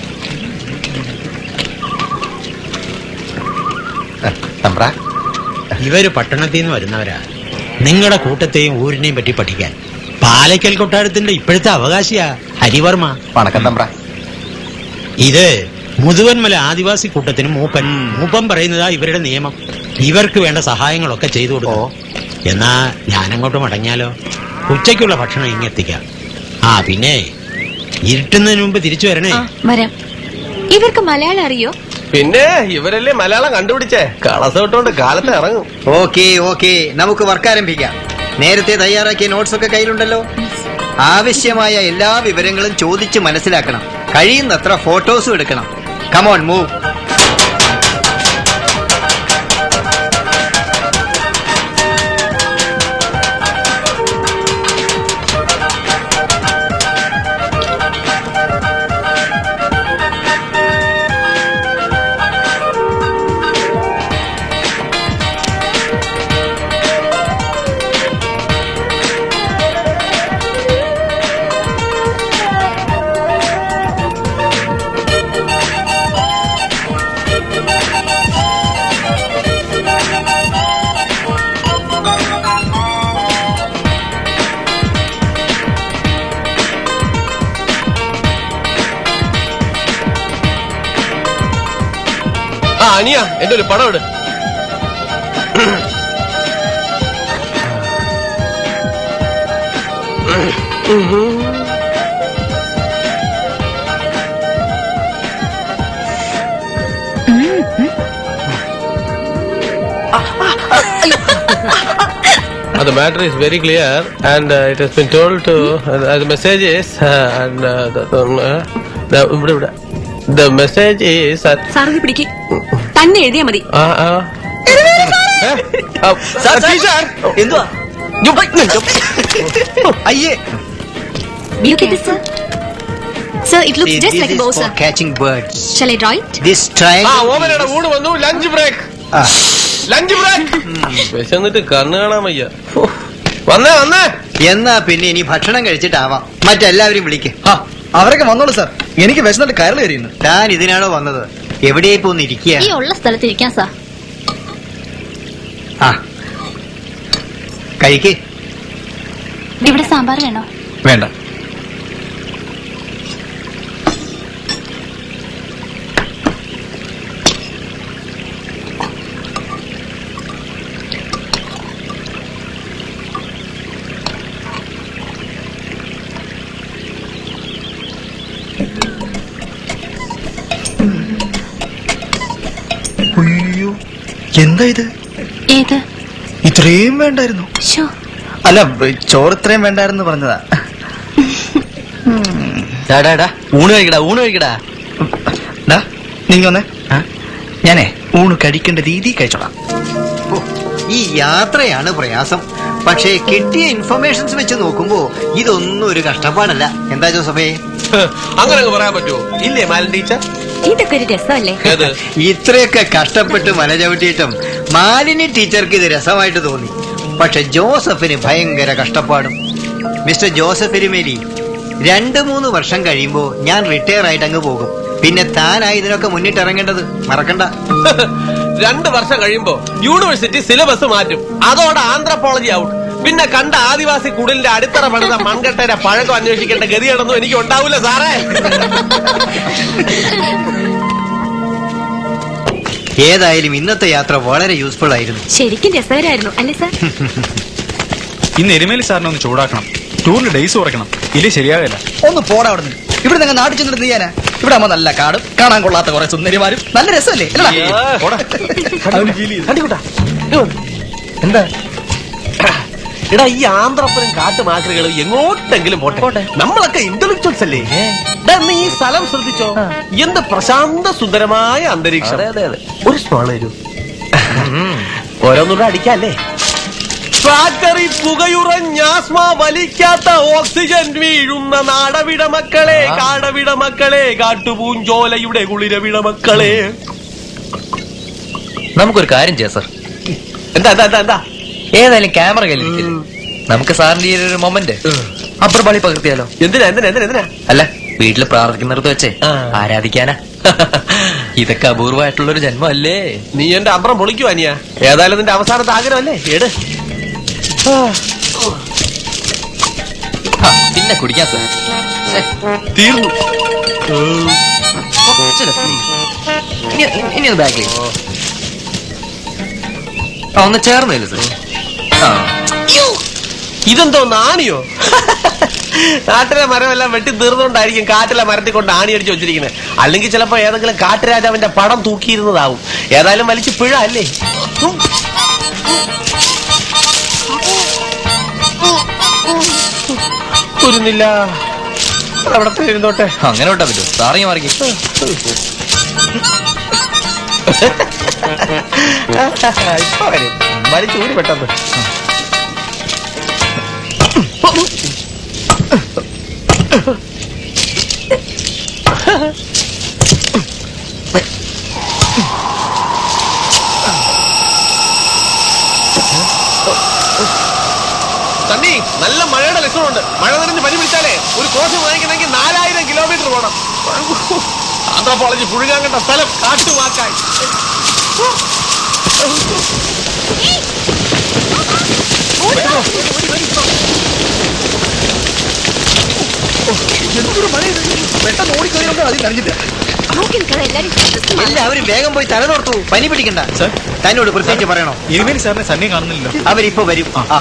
തമ്പ്ര ഇവര് പട്ടണത്തിൽ നിന്ന് വരുന്നവരാ നിങ്ങളുടെ കൂട്ടത്തെയും ഊരിനെയും പറ്റി പഠിക്കാൻ പാലക്കൽ കൊട്ടാരത്തിന്റെ ഇപ്പോഴത്തെ അവകാശിയാ ഹരിവർമ്മ വണക്കം തമ്പ്ര ഇത് മുതുവന്മല ആദിവാസി കൂട്ടത്തിന് മൂപ്പൻ മൂപ്പൻ പറയുന്നതാ ഇവരുടെ നിയമം ഇവർക്ക് വേണ്ട സഹായങ്ങളൊക്കെ ചെയ്തു കൊടുക്കും എന്നാ ഞാനങ്ങോട്ട് മടങ്ങിയാലോ ഉച്ചയ്ക്കുള്ള ഭക്ഷണം ഇങ്ങെത്തിക്കാം ആ പിന്നെ ഇരുട്ടുന്നതിന് മുമ്പ് തിരിച്ചു വരണേ വരാം ഇവർക്ക് മലയാളം അറിയോ പിന്നെ ഇവരല്ലേ മലയാളം കണ്ടുപിടിച്ചേ കളസോട്ടോണ്ട് കാലത്ത് ഇറങ്ങും ഓക്കെ ഓക്കെ നമുക്ക് വർക്ക് ആരംഭിക്കാം നേരത്തെ തയ്യാറാക്കിയ നോട്ട്സ് ഒക്കെ കയ്യിലുണ്ടല്ലോ ആവശ്യമായ എല്ലാ വിവരങ്ങളും ചോദിച്ച് മനസ്സിലാക്കണം കഴിയുന്നത്ര ഫോട്ടോസും എടുക്കണം കമോൺ മൂവ് ആ അനിയ എന്റെ ഒരു പടം ഇട് Uh, the matter is very clear and uh, it has been told to uh, the message is uh, and uh, the, um, uh, the, ഇവിടെ ഇവിടെ the message is that സാറിന് പിടിക്ക് തന്നെ എഴുതിയാ മതി ആ ആ എന്തുവാ അയ്യേ Look at this, sir. Sir, it looks just like a bow, sir. catching birds. Shall I draw it? This ആ triangle. ഓമനയുടെ ഊണ് വന്നു ലഞ്ച് ബ്രേക്ക് ലഞ്ച് ബ്രേക്ക് വിശന്നിട്ട് കണ്ണു കാണാൻ വയ്യ ഹോ. വന്നേ വന്നേ എന്നാ പിന്നെ ഇനി ഭക്ഷണം കഴിച്ചിട്ടാവാം മറ്റെല്ലാവരും വിളിക്ക് അവരൊക്കെ വന്നോളൂ സാർ എനിക്ക് വിശന്നിട്ട് കയറി കയറിയുന്നു താൻ ഇതിനാണോ വന്നത് എവിടെയായി പോന്ന് ഇരിക്കുക ഈ ഉള്ള സ്ഥലത്ത് ഇരിക്കാം സാർ ആ കഴിക്ക് ഇവിടെ സാമ്പാർ വേണോ വേണ്ട അയ്യോ എന്താ ഇത് ഏത് ഇത്രയും വേണ്ടായിരുന്നു ഷോ അല്ല ബ- ചോറ് ഇത്രയും വേണ്ടായിരുന്നു പറഞ്ഞതാ ഡാ ഊണ് കഴിക്കടാ ഊണ് കഴിക്കടാ ഡാ നീங்க വന്നേ ഞാനേ ഊണ് കഴിക്കേണ്ട രീതി കഴിച്ചോളാം ഓ, ഈ യാത്രയാണ് പ്രയാസം പക്ഷേ കിട്ടിയ ഇൻഫർമേഷൻസ് വെച്ച് നോക്കുമ്പോ ഇതൊന്നും ഒരു കഷ്ടപ്പാടല്ല എന്താ ജോസഫേ അങ്ങനെ അങ്ങ് പറയാൻ പറ്റുമോ ഇല്ലേ മാലൻ ടീച്ചർ ഇതൊക്കെ ഒരു രസമല്ലേ ഏത് ഇത്രയൊക്കെ കഷ്ടപ്പെട്ട് മല ചവിട്ടിയിട്ടും മാലിനി ടീച്ചർക്ക് ഇത് രസമായിട്ട് തോന്നി പക്ഷെ ജോസഫിന് ഭയങ്കര കഷ്ടപ്പാടും മിസ്റ്റർ ജോസഫ് എരുമേലി രണ്ട് മൂന്ന് വർഷം കഴിയുമ്പോ ഞാൻ റിട്ടയർ ആയിട്ട് അങ്ങ് പോകും പിന്നെ താനായി ഇതിനൊക്കെ മുന്നിട്ടിറങ്ങേണ്ടത് മറക്കണ്ട രണ്ട് വർഷം കഴിയുമ്പോ യൂണിവേഴ്സിറ്റി സിലബസ് മാറ്റും അതോടെ ആന്ത്രപ്പോളജി ഔട്ട് പിന്നെ കണ്ട ആദിവാസി കുടിലിന്റെ അടിത്തറ പണിത മൺകട്ടയുടെ പഴക്കം അന്വേഷിക്കേണ്ട ഗതിയാണെന്നും എനിക്ക് ഉണ്ടാവില്ല സാറേ ഏതായാലും ഇന്നത്തെ യാത്ര വളരെ യൂസ്ഫുൾ ആയിരുന്നു ശരിക്കും രസകരമായിരുന്നു അല്ലേ സാർ ഇന്ന് എരുമേലി സാറിനെ ഒന്ന് ചൂടാക്കണം ടൂറിന് ഡേയ്സ് കുറയ്ക്കണം ഇല്ല ശരിയാവില്ല ഒന്ന് പോടാ അവിടെ നിന്ന് ഇവിടെ നിങ്ങൾ നാട്ടിൽ ചെന്നിട്ട് ചെയ്യാനാ ഇവിടെ ആവുമ്പോ നല്ല കാടും കാണാൻ കൊള്ളാത്ത കുറെ സുന്ദരിമാരും നല്ല രസമല്ലേ എന്താ എടാ ഈ ആന്ധ്രപ്പനും കാട്ടുമാക്രികളും എങ്ങോട്ടെങ്കിലും പോട്ടെ നമ്മളൊക്കെ ഇന്റലക്ച്വൽസ് അല്ലേ എടാ, നീ ഈ സ്ഥലം ശ്രദ്ധിച്ചോ എന്ത് പ്രശാന്ത സുന്ദരമായ അന്തരീക്ഷം ഒരു സ്മോൾ തരൂ ഓരോന്നുകൂടെ അടിക്കല്ലേ ഫാക്ടറി പുകയുറഞ്ഞാസ്മ വലിക്കാത്ത ഓക്സിജൻ വീഴുന്ന നാടവിട മക്കളെ കാടവിട മക്കളെ കാട്ടുപൂഞ്ചോലയുടെ കുളിരവിട മക്കളെ നമുക്കൊരു കാര്യം ചെയ്യാം സാർ എന്താ എന്താ എന്താ എന്താ ഏതായാലും ക്യാമറ കയ്യിലിരിക്കില്ല നമുക്ക് സാറിന്റെ ഈ ഒരു മൊമെന്റ് അപ്പുറം പാളി പകർത്തിയാലോ എന്തിനാ എന്തിനാ എന്തിനാ എന്തിനാ അല്ല വീട്ടില് പ്രാർത്ഥിക്കുന്നിടത്ത് വെച്ചേ ആരാധിക്കാനാ ഇതൊക്കെ അപൂർവമായിട്ടുള്ള ഒരു ജന്മം അല്ലേ നീ എന്റെ അമ്പ്രം പൊളിക്കുവാ നീയാ ഏതായാലും നിന്റെ അവസാനത്തെ ആഗ്രഹമല്ലേ എട് ആ, പിന്നെ കുടിക്കാൻ സാർ ശ്ശെ, തീർന്നു കുറച്ച് left ലേക്ക്. ഇനി ഇനി ഒന്ന് ബാക്കിലേക്ക് ആ ഒന്ന് ചേർന്നില്ല സാർ ആ ഇതെന്തോ നാണിയോ നാട്ടിലെ മരമെല്ലാം വെട്ടി തീർന്നുകൊണ്ടായിരിക്കും കാട്ടിലെ മരത്തിൽ കൊണ്ട് ആണി അടിച്ചു വെച്ചിരിക്കുന്നത് അല്ലെങ്കിൽ ചിലപ്പോ ഏതെങ്കിലും കാട്ടുരാജാവിന്റെ പടം തൂക്കിയിരുന്നതാവും ഏതായാലും വലിച്ചു പിഴ അല്ലേ ഉം. തുരുന്നില്ല അവിടെ ഇരുന്നോട്ടെ അങ്ങനെ വിട്ടാ പറ്റുമോ സാറിങ്ങി മാറിക്കും ഇപ്പൊ വരും വലിച്ചു ഊരി പെട്ടെന്ന് തണ്ണി നല്ല മഴയുടെ ലക്ഷണമുണ്ട് മഴ നിറഞ്ഞ് പനി പിടിച്ചാലേ ഒരു കോച്ച് വാങ്ങിക്കണമെങ്കിൽ നാലായിരം കിലോമീറ്റർ പോകണം ആന്ധ്രാപോളജി പുഴുകാൻ കണ്ട സ്ഥലം കാട്ടുവാക്കായി എന്തൊരു മഴ പെട്ടെന്ന് ഓടിക്കഴിയുമ്പോൾ അതിൽ നനഞ്ഞിട്ട് എല്ലാവരും വേഗം പോയി തലനോർത്തു പനി പിടിക്കണ്ട തന്നോട് പ്രത്യേകിച്ച് പറയണോ ഇരുമേലി സാറിനെ സണ്ണി കാണുന്നില്ലല്ലോ അവരിപ്പോ വരും ആ.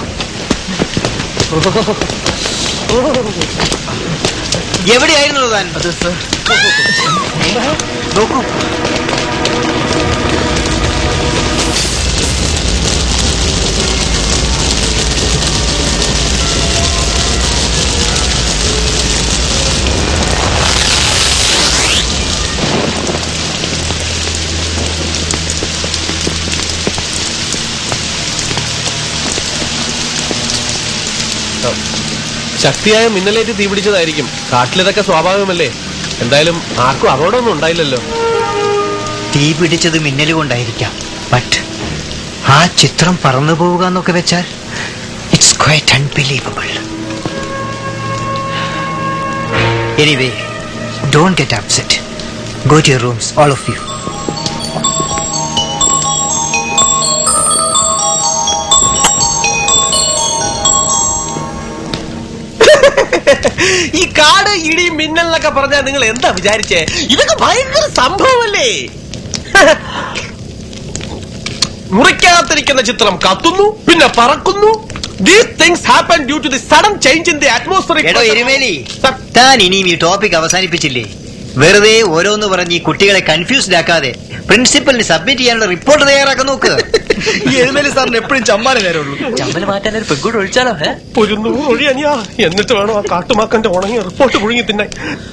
എവിടെയായിരുന്നു താൻ നോക്കൂ ശക്തിയായ മിന്നലേറ്റ് തീപിടിച്ചതായിരിക്കും കാട്ടിലിതൊക്കെ സ്വാഭാവികമല്ലേ എന്തായാലും ആർക്കും അപകടമൊന്നും ഉണ്ടായില്ലല്ലോ തീ പിടിച്ചത് മിന്നൽ കൊണ്ടായിരിക്കാം ബട്ട് ആ ചിത്രം പറന്നു പോവുക എന്നൊക്കെ വെച്ചാൽ it's quite unbelievable anyway don't get upset go to your rooms all of you ഈ കാട് ഇടി മിന്നൽ എന്നൊക്കെ പറഞ്ഞാൽ നിങ്ങൾ എന്താ വിചാരിച്ചേ ഇതൊക്കെ ഭയങ്കര സംഭവമല്ലേ മുറിക്കകത്തിരിക്കുന്ന ചിത്രം കത്തുന്നു പിന്നെ പറക്കുന്നു these things happen due to the sudden change in the എടോ എരുമേലി താൻ ഇനിയും ഈ ടോപ്പിക് അവസാനിപ്പിച്ചില്ലേ വെറുതെ ഓരോന്ന് പറഞ്ഞ് ഈ കുട്ടികളെ കൺഫ്യൂസ്ഡ് ആക്കാതെ പ്രിൻസിപ്പലിന് സബ്മിറ്റ് ചെയ്യാനുള്ള റിപ്പോർട്ട് തയ്യാറാക്കാൻ നോക്ക് ഈ എഴുന്നേലി സാറിന് എപ്പോഴും ചമ്മാനെ നേരമുള്ളൂ ചമ്മൽ മാറ്റാൻ ഒരു പെഗ്ഗൂട് ഒഴിച്ചാലോ ഏ ഒരു നൂറ് ഒഴി അനിയാ എന്നിട്ട് വേണം ആ കാട്ടുമാക്കന്റെ ഉണങ്ങിയ റിപ്പോർട്ട് പുഴുങ്ങി തിന്നാൻ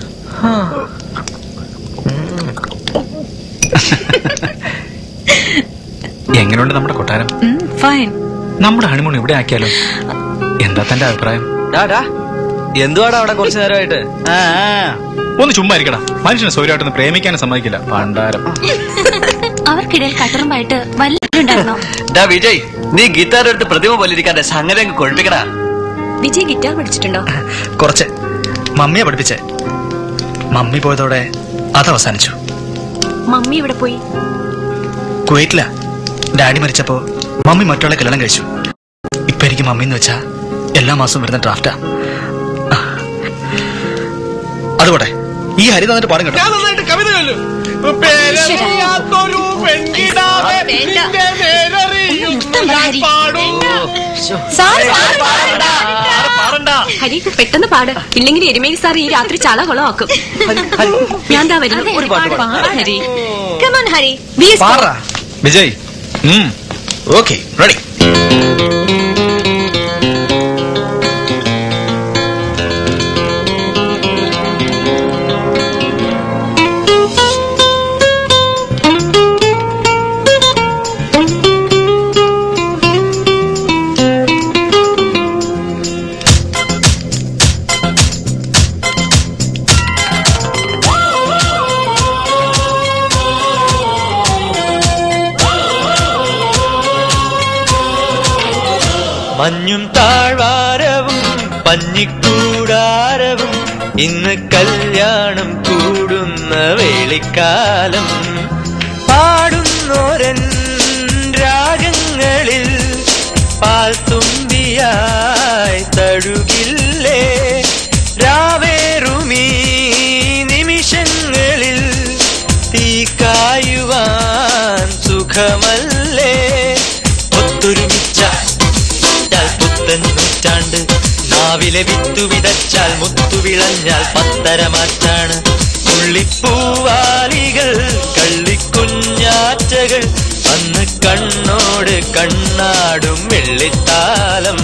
എങ്ങനെയുണ്ട് നമ്മുടെ കൊട്ടാരം ഫൈൻ നമ്മുടെ ഹണിമൂൺ ഇവിടെ ആക്കിയാലോ എന്താ തന്റെ അഭിപ്രായം എന്തുവാടാ അവിടെ കുറച്ചു നേരമായിട്ട് ഒന്ന് ചുമ്മാ ഇരിക്കടാ മനുഷ്യനെ സൗകര്യമായിട്ടൊന്ന് പ്രേമിക്കാനും സമ്മതിക്കില്ല പണ്ടാരം അവർക്കിടയിൽ കട്ടറുമായിട്ട് വല്ലതുണ്ടായിരുന്നോ ഡാ വിജയ് നീ ഗിറ്റാർ എടുത്ത് പ്രതിമ പോലിരിക്കാതെ സംഗതി അങ്ങ് കൊഴിപ്പിക്കടാ വിജയ് ഗിറ്റാർ പഠിച്ചിട്ടുണ്ടോ കുറച്ച് മമ്മിയെ പഠിപ്പിച്ചേ മമ്മി പോയതോടെ അത് അവസാനിച്ചു മമ്മി ഇവിടെ പോയി കുവൈറ്റില ഡാഡി മരിച്ചപ്പോ മമ്മി മറ്റുള്ള കല്യാണം കഴിച്ചു ഇപ്പൊ എനിക്ക് മമ്മി എന്ന് വെച്ചാ എല്ലാ മാസവും വരുന്ന ഡ്രാഫ്റ്റാ അതുപോട്ടെ ഈ ഹരി തന്നിട്ട് പാടും കേട്ടോ ഞാൻ നന്നായിട്ട് കവിത ചൊല്ലും. പേരറിയാത്തൊരു പെൺകിടാവേ, നിന്റെ നേരറിയുന്നു ഞാൻ പാടും. സാർ പാടണ്ട പാടണ്ട ഹരി പെട്ടെന്ന് പാട് ഇല്ലെങ്കിൽ എരുമേലി സാർ ഈ രാത്രി ചാള കുളമാക്കും ഞാൻ ദാ വരുന്നു ഒരു പാട്ട് പാട്. പാട് ഹരി കമോൺ ഹരി പാറാ വിജയ് ഉം ഓക്കെ റെഡി മഞ്ഞും താഴ്വാരവും പഞ്ഞിക്കൂടാരവും ഇന്ന് കല്യാണം കൂടുന്ന വേളിക്കാലം പാടുന്നോരൻ രാഗങ്ങളിൽ പാൽത്തുമ്പിയായി തഴുകില്ലേ രാവേറുമീ നിമിഷങ്ങളിൽ തീക്കായുവാൻ സുഖമല്ലേ ഒത്തൊരുമിച്ചാൽ വിതച്ചാൽ പുത്തൻ നൂറ്റാണ്ട് നാവിലെ വിത്തു വിതച്ചാൽ മുത്തു വിളഞ്ഞാൽ പത്തര മാറ്റാണ് പുള്ളിപ്പൂവാലികൾ കള്ളിക്കുഞ്ഞാറ്റകൾ അന്ന് കണ്ണോട് കണ്ണാടും വെള്ളിത്താലം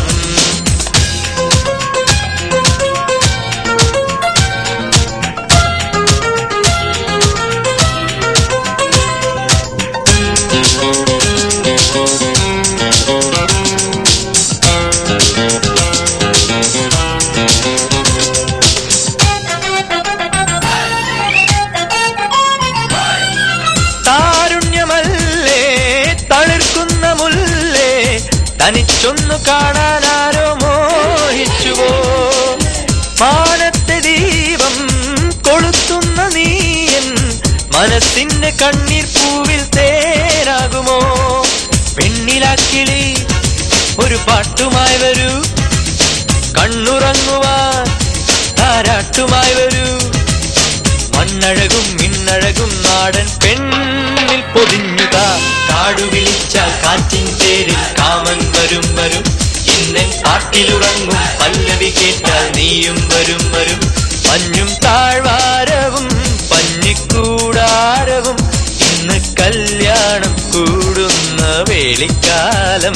താരുണ്യമല്ലേ തളിർക്കുന്ന മുല്ലേ തനിച്ചൊന്നു കാണാനാരോ മോഹിച്ചുവോ മാനത്തെ ദീപം കൊളുത്തുന്ന നീയൻ മനസ്സിന്റെ കണ്ണീർ പൂവിൽ തേനാകുമോ പെണ്ണിലാക്കിളി ഒരു പാട്ടുമായി വരൂ കണ്ണുറങ്ങുവാൻ താരാട്ടുമായി വരൂ മണ്ണഴകും മിന്നഴകും നാടൻ പെണ്ണിൽ പൊതിഞ്ഞുക കാടു വിളിച്ചാൽ കാറ്റിൻ പേരിൽ കാമൻ വരും വരും ഇന്നൻ പാട്ടിലുറങ്ങും പല്ലവി കേട്ടാൽ നീയും വരും വരും മഞ്ഞും താഴ്വാരവും പഞ്ഞിക്കൂടാരവും ഇന്ന് കല്യാണം കൂടുന്ന വേളിക്കാലം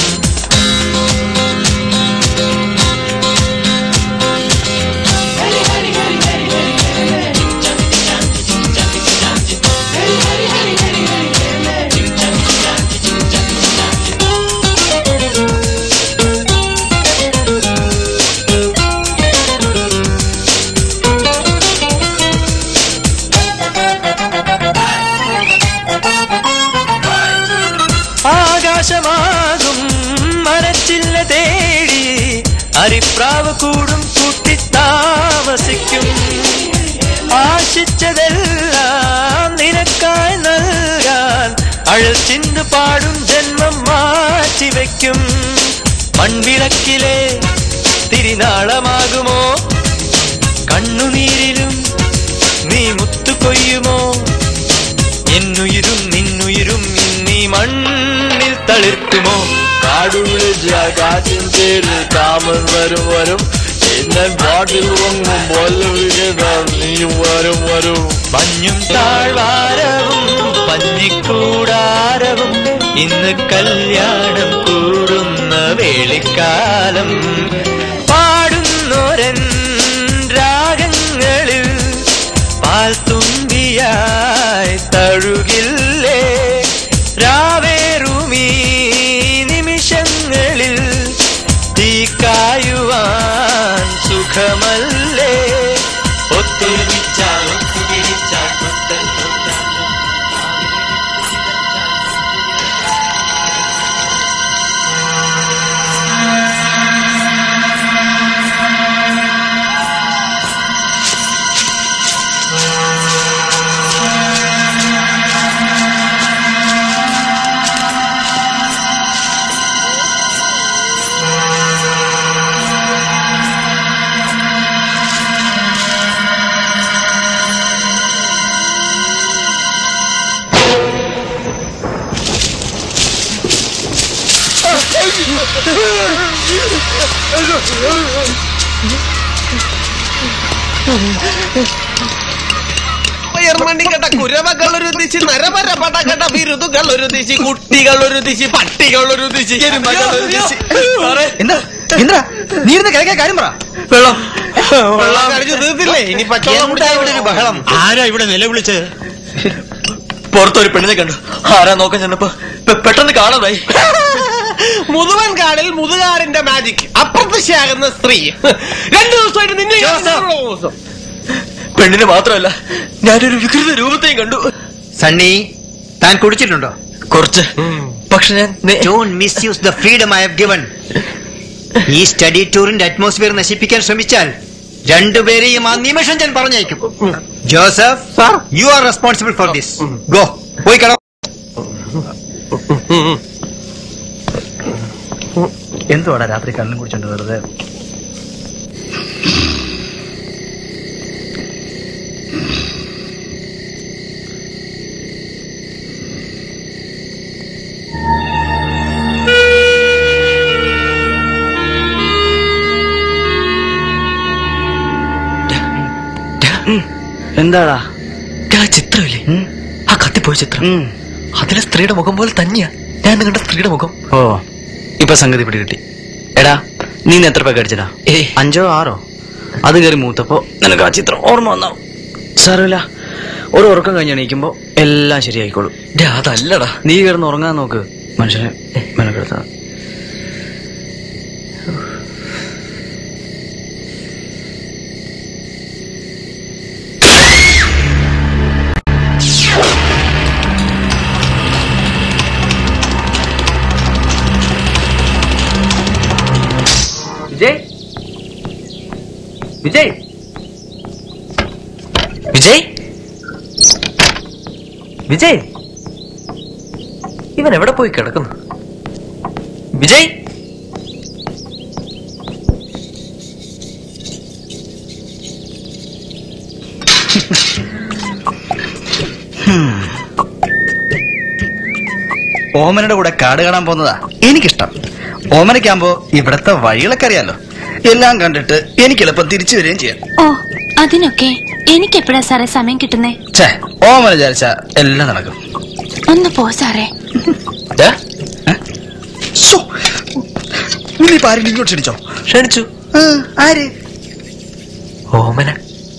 ആകാശമാകും മരച്ചില്ല തേടി അരിപ്രാവ് കൂടും കൂട്ടി താമസിക്കും ആശിച്ചതെല്ലാം നിനക്കായി നൽകാൻ അഴൽ ചിന്തു പാടും ജന്മം മാറ്റിവെക്കും മൺവിളക്കിലെ തിരിനാളമാകുമോ കണ്ണുനീരിലും നീ മുത്തു കൊയ്യുമോ എന്നുയിരും നിന്നുയിരും ഇന്നീ മണ്ണിൽ തളിർക്കുമോ കാടുവിളിച്ച കാറ്റിൻ പേരിൽ കാമൻ വരും വരും എന്നൻ പാട്ടിൽ ഉറങ്ങും പോലെ നീയും വരും വരും മഞ്ഞും താഴ്വാരവും പഞ്ഞിക്കൂടാരവും ഇന്ന് കല്യാണം കൂടുന്ന വേളിക്കാലം പാടുന്നോരൻ രാഗങ്ങളിൽ പാൽത്തുമ്പിയായി തഴുകില്ലേ രാവേറുമീ നിമിഷങ്ങളിൽ തീക്കായുവാൻ സുഖമല്ലേ ഒത്തൊരുമിച്ചാൽ ഒത്തുപിടിച്ചാൽ പുത്തൻ Oh, ഉയർമണി കേട്ട കുരവകൾ ഒരു ദിശി നരപര പടകട വിരുതുകൾ ഒരു ദിശി കുട്ടികൾ ഒരു ദിശി പട്ടികൾ ഒരു ദിശി എരുമകൾ ഒരു ദിശി എന്താ എന്താ നീ ഇരുന്ന് കിഴക്കേ കാര്യം പറ വെള്ളം വെള്ളം കഴിച്ചു തീർത്തില്ലേ ഇനി പച്ചവെള്ളം എന്താ ഇവിടെ ഒരു ബഹളം ആരാ ഇവിടെ നിലവിളിച്ചത് പുറത്തൊരു പെണ്ണിനെ കണ്ടു ആരാ നോക്കാൻ ചെന്നപ്പോ പെ- പെട്ടെന്ന് കാണാതായി മുതുവൻ കാടിൽ മുതുകാരന്റെ മാജിക് അപ്രത്യക്ഷയാകുന്ന സ്ത്രീ രണ്ടു ദിവസമായിട്ട് നിന്നെ ഞാൻ ജോസഫ്. ദിവസം പെണ്ണിനെ മാത്രമല്ല ഞാനൊരു വികൃത രൂപത്തെയും കണ്ടു സണ്ണി താൻ കുടിച്ചിട്ടുണ്ടോ കുറച്ച് പക്ഷെ ഞാൻ നേ- don't miss use the freedom I have given ഈ സ്റ്റഡി ടൂറിന്റെ അറ്റ്മോസ്ഫിയർ നശിപ്പിക്കാൻ ശ്രമിച്ചാൽ രണ്ടുപേരെയും ആ നിമിഷം ഞാൻ പറഞ്ഞയക്കും Joseph you are responsible for this go പോയി കട എന്തുവാടാ രാത്രി കണ്ണും കുടിച്ചോണ്ട് വെറുതെ എന്താടാ ആ ചിത്രമില്ലേ ആ കത്തിപ്പോയ ചിത്രം അതിലെ സ്ത്രീയുടെ മുഖം പോലെ തന്നെയാ ഞാൻ നിങ്ങളുടെ സ്ത്രീയുടെ മുഖം ഓ ഇപ്പൊ സംഗതി പിടി കിട്ടി എടാ നീ ഇന്ന് എത്ര പേക്ക് അടിച്ചടാ അഞ്ചോ ആറോ അത് കയറി മൂത്തപ്പോ നിനക്ക് ആ ചിത്രം ഓർമ്മ വന്നാവും സാരമില്ല ഒരു ഉറക്കം കഴിഞ്ഞ് എണീക്കുമ്പോ എല്ലാം ശരിയായിക്കോളും ഡേ, അതല്ലടാ നീ കിടന്ന് ഉറങ്ങാൻ നോക്ക് മനുഷ്യനെ മെനക്കെടുത്താ വിജയ് വിജയ് വിജയ് വിജയ് ഇവൻ എവിടെ പോയി കിടക്കുന്നു വിജയ് ഓമനയുടെ കൂടെ കാട് കാണാൻ പോകുന്നതാ എനിക്കിഷ്ടം ഓമനയ്ക്കാകുമ്പോ ഇവിടത്തെ വഴികളൊക്കെ അറിയാലോ എല്ലാം കണ്ടിട്ട് എനിക്ക് എളുപ്പം തിരിച്ചു വരികയും ചെയ്യാം ഓ അതിനൊക്കെ എനിക്ക് എപ്പോഴാ സാറേ സമയം കിട്ടുന്നേ ഛേ ഓമന വിചാരിച്ച എല്ലാം നടക്കും ഒന്ന് പോ സാറേ നീ പാരും ഇങ്ങോട്ട് ക്ഷണിച്ചോ ക്ഷണിച്ചു ആര് ഓമന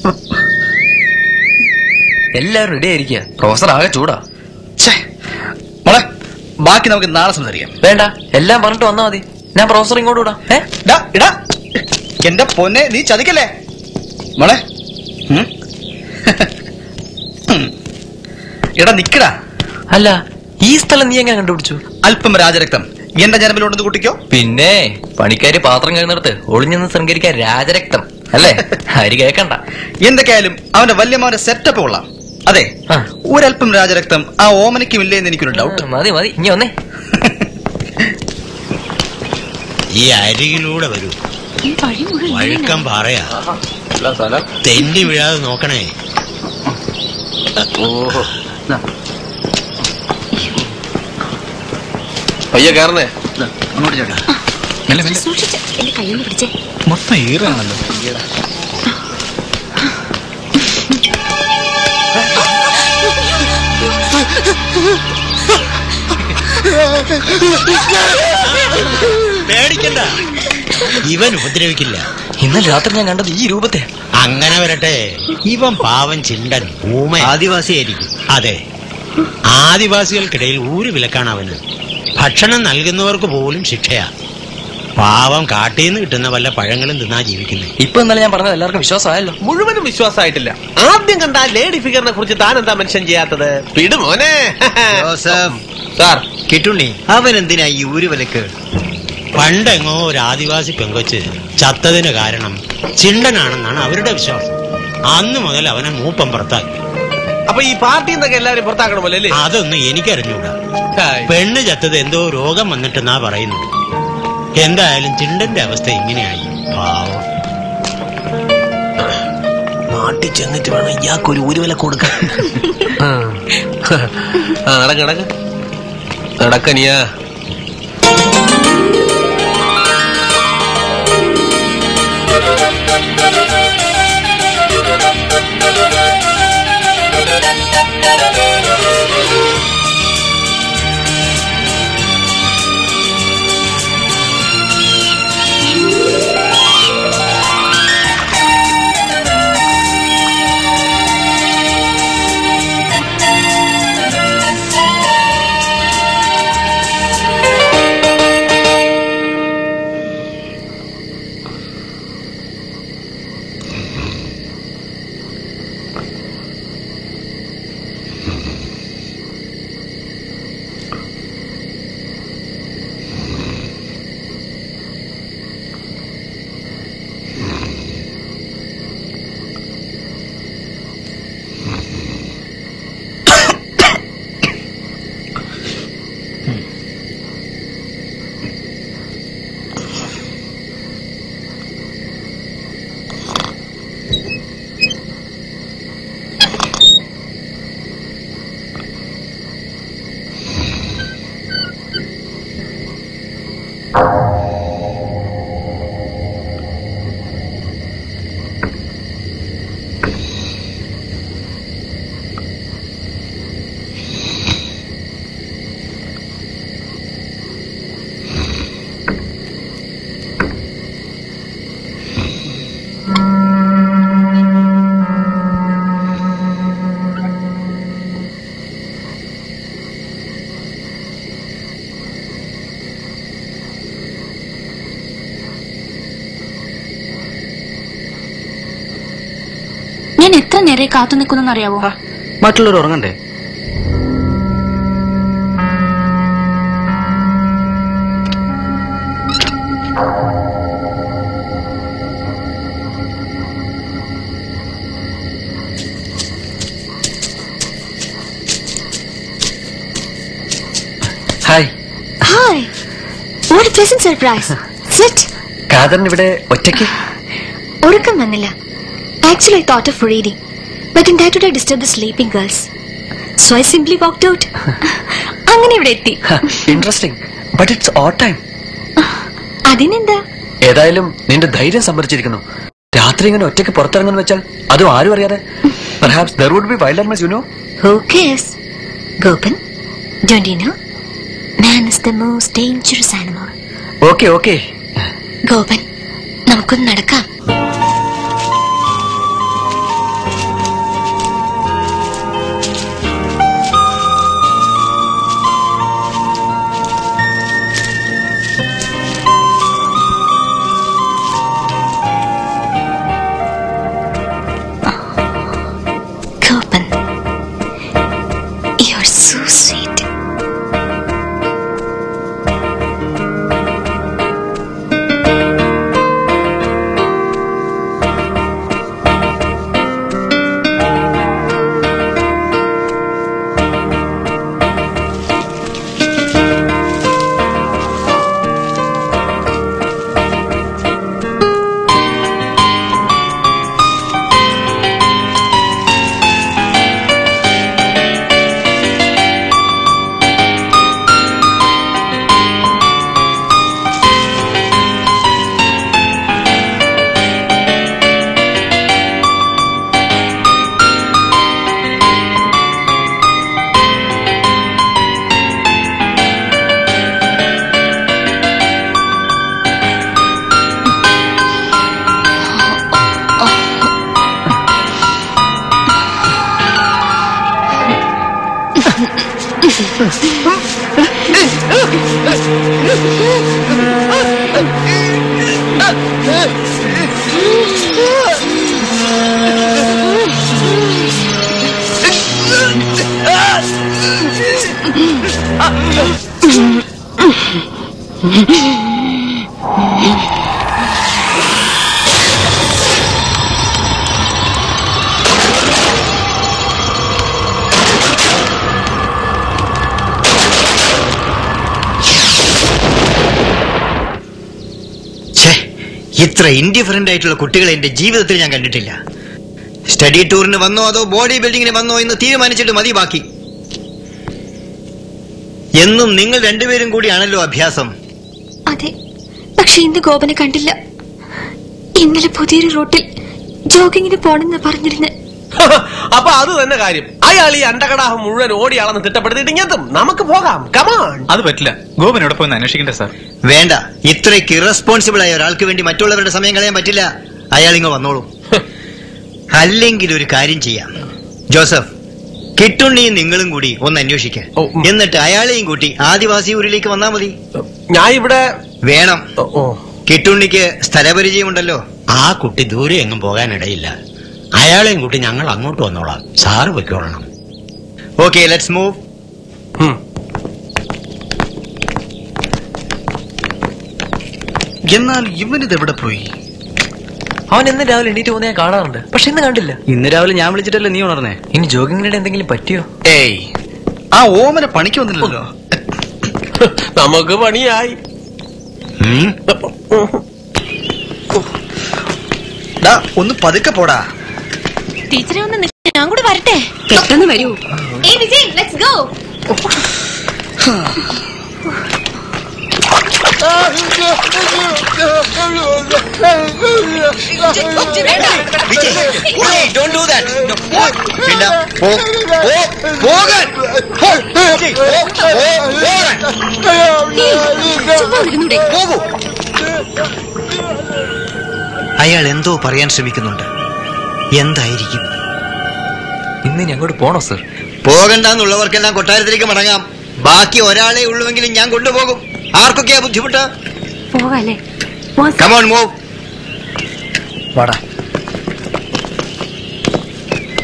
എല്ലാവരും റെഡി ആയിരിക്കുക പ്രൊഫസർ ആകെ ചൂടാ മോളെ ബാക്കി നമുക്ക് നാളെ സംസാരിക്കാം വേണ്ട എല്ലാം പറഞ്ഞിട്ട് വന്നാ മതി ഞാൻ പ്രൊഫസർ ഇങ്ങോട്ട് വിടാം ഏ ഡാ, ഇടാ. എന്റെ പൊന്നെ നീ ചതിക്കല്ലേ മോളെ ഉം? ഉം. എടാ നിക്കടാ അല്ല ഈ സ്ഥലം നീ എങ്ങനെ കണ്ടുപിടിച്ചു അല്പം രാജരക്തം എന്റെ ജനമിലുണ്ടെന്ന് കൂട്ടിക്കോ പിന്നെ പണിക്കാര് പാത്രം കഴിയുന്നിടത്ത് ഒളിഞ്ഞെന്ന് ശൃംഗരിക്കാൻ രാജരക്തം അല്ലേ ആര് കേക്കണ്ട എന്തൊക്കെയായാലും അവന്റെ വല്യമാവന്റെ സെറ്റപ്പ് കൊള്ളാം അതെ ഒരല്പം രാജരക്തം ആ ഓമനയ്ക്കും ഇല്ലേ എന്ന് എനിക്കൊരു ഡൗട്ട് മതി മതി ഇനി വന്നേ ഈ അരികിലൂടെ വരൂ ഈ വഴി മുഴുവൻ വഴുക്കം പറയാ തെന്നി വീഴാതെ നോക്കണേ ഓഹോ പയ്യ കയറണേ അങ്ങോട്ട് ചേട്ടാ മെല്ലെ മെല്ലെ സൂക്ഷിച്ച് എന്റെ കയ്യൊന്ന് പിടിച്ചേ മൊത്തം ഈറാണല്ലോ പേടിക്കണ്ട ഇവൻ ഉപദ്രവിക്കില്ല ഇന്നലെ രാത്രി ഞാൻ കണ്ടത് ഈ രൂപത്തെ അങ്ങനെ വരട്ടെ ഇവൻ പാവൻ ചിണ്ടൻ ഊമ ആദിവാസിയായിരിക്കും അതെ ആദിവാസികൾക്കിടയിൽ ഊര് വിലക്കാണ് അവന് ഭക്ഷണം നൽകുന്നവർക്ക് പോലും ശിക്ഷയാ പാവം കാട്ടിൽ നിന്ന് കിട്ടുന്ന വല്ല പഴങ്ങളും തിന്നാ ജീവിക്കുന്നത് ഇപ്പൊ ഇന്നലെ ഞാൻ പറഞ്ഞത് എല്ലാവർക്കും വിശ്വാസമായല്ലോ മുഴുവനും വിശ്വാസമായിട്ടില്ല ആദ്യം കണ്ട ആ ലേഡി ഫിഗറിനെ കുറിച്ച് താൻ എന്താ മെൻഷൻ ചെയ്യാത്തത് വിട് മോനെ ജോസഫ് സാർ കിട്ടുണ്ണി അവൻ എന്തിനാ ഈ ഊരുവിലക്ക് പണ്ടെങ്ങോ ഒരു ആദിവാസി പെങ്കൊച്ച് ചത്തതിന് കാരണം ചിണ്ടനാണെന്നാണ് അവരുടെ വിശ്വാസം അന്ന് മുതൽ അവനെ മൂപ്പം പുറത്താക്കി അപ്പൊ ഈ പാർട്ടിയിൽ നിന്നൊക്കെ എല്ലാവരും പുറത്താക്കണമല്ലോ അല്ലേ അതൊന്നും എനിക്കറിഞ്ഞൂടാ പെണ്ണ് ചത്തത് എന്തോ രോഗം വന്നിട്ടെന്നാ പറയുന്നത് എന്തായാലും ചിണ്ടന്റെ അവസ്ഥ ഇങ്ങനെയായി പാവം നാട്ടിൽ ചെന്നിട്ട് വേണം ഇയാൾക്കൊരു ഊരുവില കൊടുക്കാൻ ആ നടക്ക് നടക്ക് നടക്കനിയാ ആ നേരെ കാത്തു നിൽക്കുന്നറിയാവോ മറ്റുള്ളവർ ഉറങ്ങണ്ടേ hi hi what a pleasant surprise sit കാതറിന് ഇവിടെ ഒറ്റയ്ക്ക് ഉറക്കം വന്നില്ല actually I thought of reading but in that would disturb the sleeping girls so I simply walked out അങ്ങനെ ഇവിടെ എത്തി interesting but it's oh time അതിനെന്താ ഏതായാലും നിന്റെ ധൈര്യം സംഭരിച്ചിരിക്കുന്നു രാത്രി ഇങ്ങനെ ഒറ്റയ്ക്ക് പുറത്തിറങ്ങുന്ന വെച്ചാൽ അതും ആരും അറിയാതെ perhaps there would be wild animals you know Who cares? Gopan, don't you know? Man is the most dangerous animal. Okay okay Gopan നമുക്കൊന്ന് നടക്കാം Gopan you are so sweet ഛേ ഇത്ര ഇൻഡിഫറന്റ് ആയിട്ടുള്ള കുട്ടികളെ എന്റെ ജീവിതത്തിൽ ഞാൻ കണ്ടിട്ടില്ല സ്റ്റഡി ടൂറിന് വന്നോ അതോ ബോഡി ബിൽഡിങ്ങിന് വന്നോ എന്ന് തീരുമാനിച്ചിട്ട് മതി ബാക്കി എന്നും നിങ്ങൾ രണ്ടുപേരും കൂടിയാണല്ലോ അഭ്യാസം അതെ പക്ഷെ ഇന്ന് ഗോപനെ കണ്ടില്ല ഇന്നലെ പുതിയൊരു റൂട്ടിൽ ജോഗിങ്ങിന് പോണെന്ന് പറഞ്ഞിരുന്ന് അപ്പൊ അത് തന്നെ കാര്യം അയാൾ ഈ അണ്ടകടാഹം മുഴുവൻ ഓടി അളന്ന് തിട്ടപ്പെടുത്തിയിട്ട് ഇങ്ങെത്തും നമുക്ക് പോകാം കമാൺ അത് പറ്റില്ല ഗോപൻ എവിടെ പോയി അന്വേഷിക്കണ്ടേ സാർ വേണ്ട ഇത്രയ്ക്ക് ഇറസ്പോൺസിബിൾ ആയ ഒരാൾക്ക് വേണ്ടി മറ്റുള്ളവരുടെ സമയം കളയാൻ പറ്റില്ല അയാൾ ഇങ്ങ് വന്നോളൂ അല്ലെങ്കിൽ ഒരു കാര്യം ചെയ്യാം ജോസഫ് കിട്ടുണ്ണിയും നിങ്ങളും കൂടി ഒന്ന് അന്വേഷിക്കാം എന്നിട്ട് അയാളെയും കൂട്ടി ആദിവാസി ഊരിലേക്ക് വന്നാ മതി ഞാൻ ഇവിടെ വേണം കിട്ടുണ്ണിക്ക് സ്ഥലപരിചയമുണ്ടല്ലോ ആ കുട്ടി ദൂരെ എങ്ങും പോകാനിടയില്ല അയാളെയും കൂട്ടി ഞങ്ങൾ അങ്ങോട്ട് വന്നോളാം സാറ് പൊയ്ക്കോളണം ഓക്കെ ലെറ്റ്സ് മൂവ് എന്നാൽ ഇവനിത് എവിടെ പോയി അവൻ എന്ന് രാവിലെ എണീറ്റ് പോകുന്ന ഞാൻ കാണാറുണ്ട് പക്ഷെ ഇന്ന് കണ്ടില്ല ഇന്ന് രാവിലെ ഞാൻ വിളിച്ചിട്ടല്ലേ നീ ഉണർന്നേ ഇനി ജോഗിങ്ങിനിടെ എന്തെങ്കിലും പറ്റിയോ ഏയ് ആ ഓമന പണിക്ക് വന്നില്ലല്ലോ നമുക്ക് പണിയായി ഡാ, ഒന്ന് പതുക്കെ പോടാ ടീച്ചറെ ഒന്ന് നിൽക്ക്, ഞാൻ കൂടെ വരട്ടെ പെട്ടെന്ന് വരൂ ഏ Vijay let's go don't do that. ചിണ്ട, പോ, പോ, പോകാൻ. പോ, വിജയ്, പോ, പോ, പോകാൻ. പോകൂ. അയാൾ എന്തോ പറയാൻ ശ്രമിക്കുന്നുണ്ട് എന്തായിരിക്കും ഇന്ന് ഇനി അങ്ങോട്ട് പോണോ സർ പോകണ്ടെന്നുള്ളവർക്കെല്ലാം കൊട്ടാരത്തിലേക്ക് മടങ്ങാം ബാക്കി ഒരാളെ ഉള്ളുവെങ്കിലും ഞാൻ കൊണ്ടുപോകും ആർക്കൊക്കെയാ ബുദ്ധിമുട്ട് പോകാല്ലേ കമോൺ മൂവ് വാടാ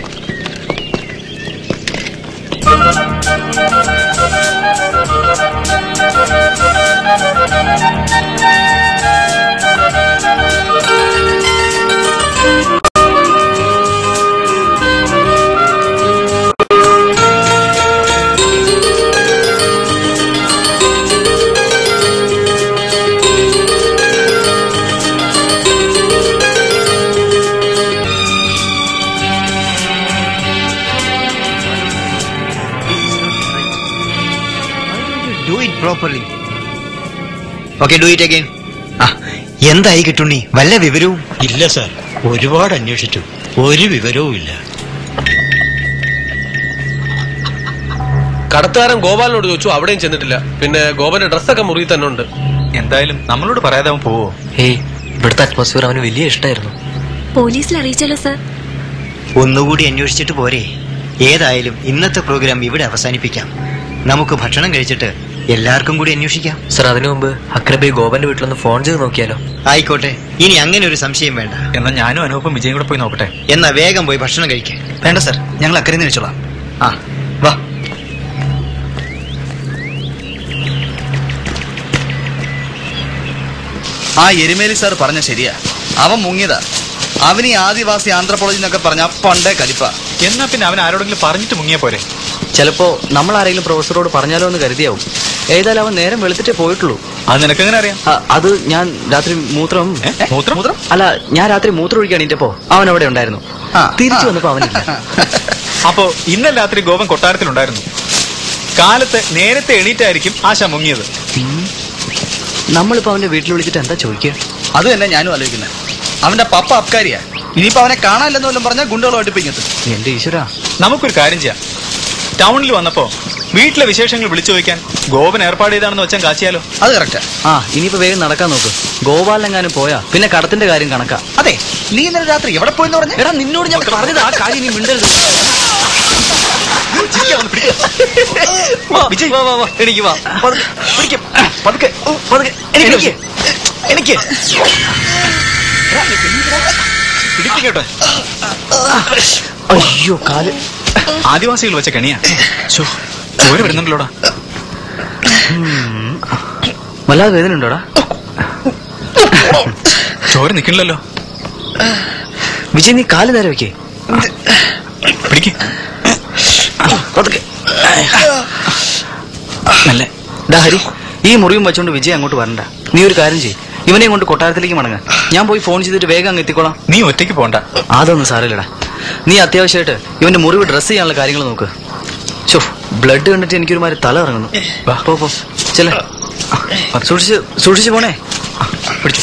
do it properly okay do it again ആ എന്തായി കിട്ടുണ്ണി വല്ല വിവരവും ഇല്ല സാർ ഒരുപാട് അന്വേഷിച്ചു ഒരു വിവരവും ഇല്ല കടത്തുകാരൻ ഗോപാലിനോട് ചോദിച്ചു അവിടെയും ചെന്നിട്ടില്ല പിന്നെ ഗോപാലിന്റെ ഡ്രസ്സൊക്കെ മുറി തന്നെ ഉണ്ട് എന്തായാലും നമ്മളോട് പറയാതെ അവൻ പോവോ ഏയ് ഇവിടുത്തെ അറ്റ്മോസ്ഫിയർ അവന് വലിയ ഇഷ്ടമായിരുന്നു പോലീസിൽ അറിയിച്ചാലോ സർ ഒന്നുകൂടി അന്വേഷിച്ചിട്ട് പോരെ ഏതായാലും ഇന്നത്തെ പ്രോഗ്രാം ഇവിടെ അവസാനിപ്പിക്കാം നമുക്ക് ഭക്ഷണം കഴിച്ചിട്ട് എല്ലാവർക്കും കൂടി അന്വേഷിക്കാം സർ അതിനു മുമ്പ് അക്രബി ഗോപന്റെ വീട്ടിലൊന്ന് ഫോൺ ചെയ്ത് നോക്കിയാലോ ആയിക്കോട്ടെ ഇനി അങ്ങനെ ഒരു സംശയം വേണ്ട എന്നാ ഞാനും അനൂപും വിജയും കൂടെ പോയി നോക്കട്ടെ എന്നാ വേഗം പോയി ഭക്ഷണം കഴിക്കാൻ വേണ്ട സർ ഞങ്ങൾ അക്കരെ നിന്ന് വെച്ചോളാം ആ വാ ആ എരുമേലി സാർ പറഞ്ഞ ശരിയാ അവൻ മുങ്ങിയതാ അവന് ഈ ആദിവാസി ആന്ത്രപ്പോളജി എന്നൊക്കെ പറഞ്ഞ പണ്ടേ കലിപ്പ എന്നാ പിന്നെ അവൻ ആരോടെങ്കിലും പറഞ്ഞിട്ട് മുങ്ങിയ പോരെ ചിലപ്പോ നമ്മൾ ആരെങ്കിലും പ്രൊഫസറോട് പറഞ്ഞാലോ എന്ന് കരുതിയാവും ഏതായാലും അവൻ നേരം വെളുത്തിട്ടേ പോയിട്ടുള്ളൂ അത് നിനക്കെങ്ങനെ അറിയാം ആ, അത് ഞാൻ രാത്രി മൂത്രം മൂത്രം മൂത്രം അല്ല ഞാൻ രാത്രി മൂത്രം ഒഴിക്കാൻ എണീറ്റപ്പോ അവൻ അവിടെ ഉണ്ടായിരുന്നു തിരിച്ചു വന്നപ്പോ അവനില്ല അപ്പോ ഇന്നലെ രാത്രി ഗോപൻ കൊട്ടാരത്തിലുണ്ടായിരുന്നു കാലത്ത് നേരത്തെ എണീറ്റായിരിക്കും ആശ മുങ്ങിയത് നമ്മളിപ്പോ അവന്റെ വീട്ടിൽ വിളിച്ചിട്ട് എന്താ ചോദിക്കുക അത് തന്നെ ഞാനും ആലോചിക്കുന്നത് അവന്റെ പപ്പ അബ്കാരിയാ ഇനിയിപ്പോ അവനെ കാണാനില്ലെന്ന് വല്ലതും പറഞ്ഞാൽ ഗുണ്ടകളുമായിട്ട് ഇപ്പൊ ഇങ്ങത്ത് എന്റെ ഈശ്വര നമുക്കൊരു കാര്യം ചെയ്യാം ടൗണിൽ വന്നപ്പോ വീട്ടിലെ വിശേഷങ്ങൾ വിളിച്ചു ചോദിക്കാൻ ഗോപൻ ഏർപ്പാട് ചെയ്താണെന്ന് വെച്ചാൽ കാശിയാലോ അത് കറക്റ്റാ ആ ഇനിയിപ്പോ വേഗം നടക്കാൻ നോക്ക് ഗോപാലിനെങ്ങാനും പോയാ പിന്നെ കടത്തിന്റെ കാര്യം കണക്കാ അതെ നീ ഇന്നലെ രാത്രി എവിടെ പോയെന്ന് പറഞ്ഞു എടാ നിന്നോട് ഞാൻ പറഞ്ഞത് ആ കാര്യം നീ മിണ്ടരുത് വിജയ് വാ വാ വാ എനിക്ക് വാ പതുക്കെ, പിടിക്ക്. പതുക്കെ ഓ, പതുക്കെ എനിക്ക് എനിക്ക് പിടിപ്പിക്കട്ടെ അയ്യോ കാല് ആദിവാസികൾ വെച്ച കണിയാ ശോ, ചോര വരുന്നുണ്ടല്ലോടാ വല്ലാതെ വേദന ഉണ്ടോടാ ചോര നിക്കണില്ലല്ലോ വിജയ് നീ കാല് നേരെ വെക്കേ പിടിക്ക് പതുക്കെ നല്ല ഡാ ഹരി ഈ മുറിവും വെച്ചോണ്ട് വിജയ് അങ്ങോട്ട് വരണ്ട നീ ഒരു കാര്യം ചെയ്യ് ഇവനെയും കൊണ്ട് കൊട്ടാരത്തിലേക്ക് മടങ്ങ ഞാൻ പോയി ഫോൺ ചെയ്തിട്ട് വേഗം അങ്ങ് എത്തിക്കോളാം നീ ഒറ്റയ്ക്ക് പോണ്ട അതൊന്നും സാരമില്ലടാ നീ അത്യാവശ്യമായിട്ട് ഇവന്റെ മുറിവ് ഡ്രസ് ചെയ്യാനുള്ള കാര്യങ്ങൾ നോക്ക് ഷോ ബ്ലഡ് കണ്ടിട്ട് എനിക്കൊരുമാതിരി തല ഇറങ്ങുന്നു വാ പോ പോ ചെല്ല സൂക്ഷിച്ച് സൂക്ഷിച്ച് പോണേ പിടിച്ചു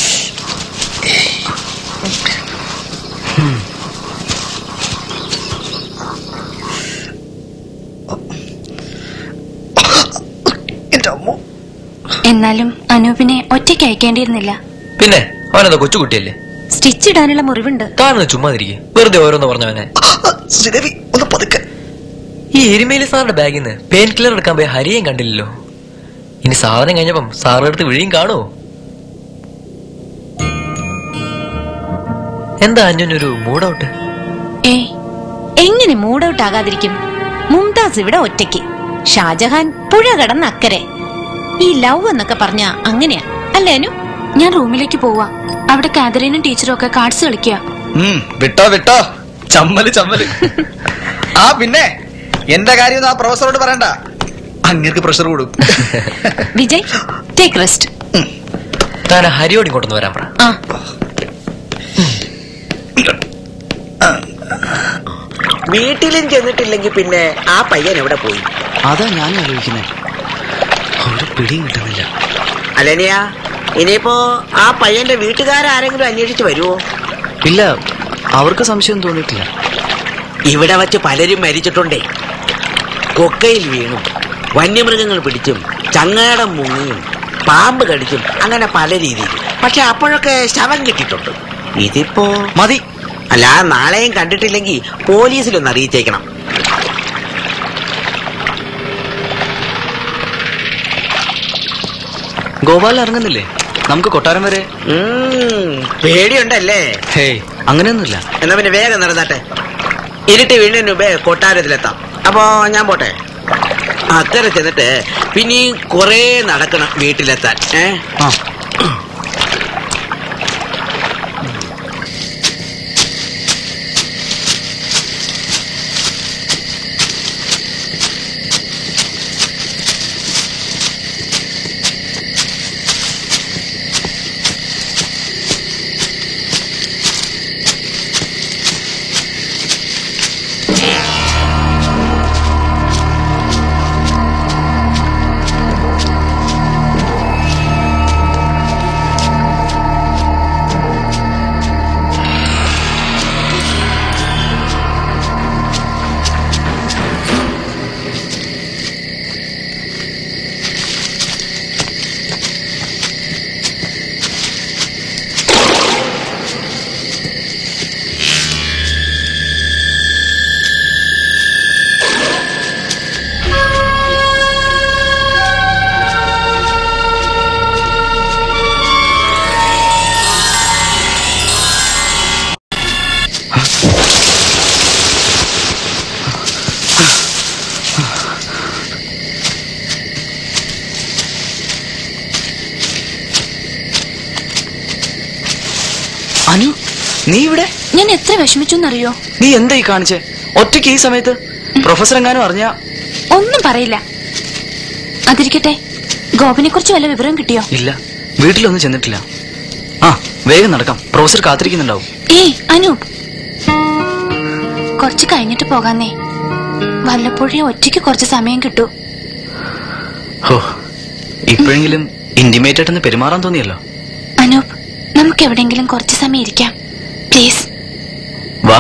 എന്നാലും അനൂപിനെ ഒറ്റയ്ക്ക് അയക്കേണ്ടിയിരുന്നില്ല പിന്നെ അവനെന്താ കൊച്ചുകുട്ടിയല്ലേ സ്റ്റിച്ച് ഇടാനുള്ള മുറിവുണ്ട് കാണുന്നു ചുമ്മാതിരിക്കെ വെറുതെ ഓരോന്ന് പറഞ്ഞവനെ ശ്രീദേവി ഒന്ന് പതുക്കെ ഈ എരുമേലി സാറിന്റെ ബാഗിൽ നിന്ന് പെയിൻ കില്ലർ എടുക്കാൻ പോയി ഹരിയും കണ്ടില്ലല്ലോ ഇനി സാധനം കഴിഞ്ഞപ്പം സാറിന്റെ അടുത്ത് വിഴിയും കാണുമോ എന്താ അന്യൊരു മൂഡ് ഔട്ട് ഏ എങ്ങനെ മൂഡ് ഔട്ട് ആകാതിരിക്കും മുംതാസ് ഇവിടെ ഒറ്റയ്ക്ക് ഷാജഹാൻ പുഴ കടന്ന് അക്കരെ ഈ ലവ് എന്നൊക്കെ പറഞ്ഞ അങ്ങനെയാ അല്ലേ അനു ഞാൻ റൂമിലേക്ക് പോവാ അവിടെ കാതറീനും ടീച്ചറും ഒക്കെ കാർഡ്സ് കളിക്കുക ഉം, വിട്ടോ വിട്ടോ ചമ്മല് ചമ്മല് ആ പിന്നെ എന്റെ കാര്യം ആ പ്രൊഫസറോട് പറയണ്ട അങ്ങേർക്ക് പ്രഷർ കൂടും വിജയ് ടേക്ക് റെസ്റ്റ് താൻ ആ ഹരിയോട് ഇങ്ങോട്ടൊന്ന് വരാൻ പറ ആ വീട്ടിലും ചെന്നിട്ടില്ലെങ്കിൽ പിന്നെ ആ പയ്യൻ എവിടെ പോയി അതാ ഞാൻ ആലോചിക്കുന്നേ ഒരു പിടിയും കിട്ടുന്നില്ല അലനിയ ഇനിയിപ്പോ ആ പയ്യന്റെ വീട്ടുകാരാരെങ്കിലും അന്വേഷിച്ച് വരുമോ ഇല്ല അവർക്ക് സംശയം തോന്നിയിട്ടില്ല ഇവിടെ വച്ച് പലരും മരിച്ചിട്ടുണ്ടേ കൊക്കയിൽ വീണും വന്യമൃഗങ്ങൾ പിടിച്ചും ചങ്ങാടം മുങ്ങിയും പാമ്പ് കടിച്ചും അങ്ങനെ പല രീതിയിൽ പക്ഷെ അപ്പോഴൊക്കെ ശവം കിട്ടിയിട്ടുണ്ട് ഇതിപ്പോ മതി അല്ല നാളെയും കണ്ടിട്ടില്ലെങ്കിൽ പോലീസിലൊന്ന് അറിയിച്ചേക്കണം ഗോപാൽ ഇറങ്ങുന്നില്ലേ നമുക്ക് കൊട്ടാരം വരെ ഉം, പേടിയുണ്ടല്ലേ ഹേയ് അങ്ങനെയൊന്നുമില്ല എന്നാ പിന്നെ വേഗം നടന്നാട്ടെ ഇരുട്ടി വീണിന് മുമ്പേ കൊട്ടാരത്തിലെത്താം അപ്പോ ഞാൻ പോട്ടെ അക്കരെ ചെന്നിട്ട് പിന്നെയും കൊറേ നടക്കണം വീട്ടിലെത്താൻ ഏ അനു നീ ഇവിടെ ഞാൻ എത്ര വിഷമിച്ചു എന്നറിയോ നീ എന്താ ഈ കാണിച്ചേ ഒറ്റയ്ക്ക് ഈ സമയത്ത് പ്രൊഫസർ എങ്ങാനും അറിഞ്ഞ ഒന്നും പറയില്ല അതിരിക്കട്ടെ ഗോപനെ കുറിച്ച് വല്ല വിവരം കിട്ടിയോ ഇല്ല വീട്ടിലൊന്നും ചെന്നിട്ടില്ല ആ വേഗം നടക്കാം പ്രൊഫസർ കാത്തിരിക്കുന്നുണ്ടാവും ഏയ് അനൂപ് കുറച്ച് കഴിഞ്ഞിട്ട് പോകാന്നേ വല്ലപ്പോഴും ഒറ്റയ്ക്ക് കുറച്ച് സമയം കിട്ടൂ ഹോ ഇപ്പോഴെങ്കിലും ഇന്റിമേറ്റ് ആയിട്ടൊന്ന് പെരുമാറാൻ തോന്നിയല്ലോ അനൂപ് നമുക്ക് എവിടെയെങ്കിലും കുറച്ച് സമയം ഇരിക്കാം പ്ലീസ് വാ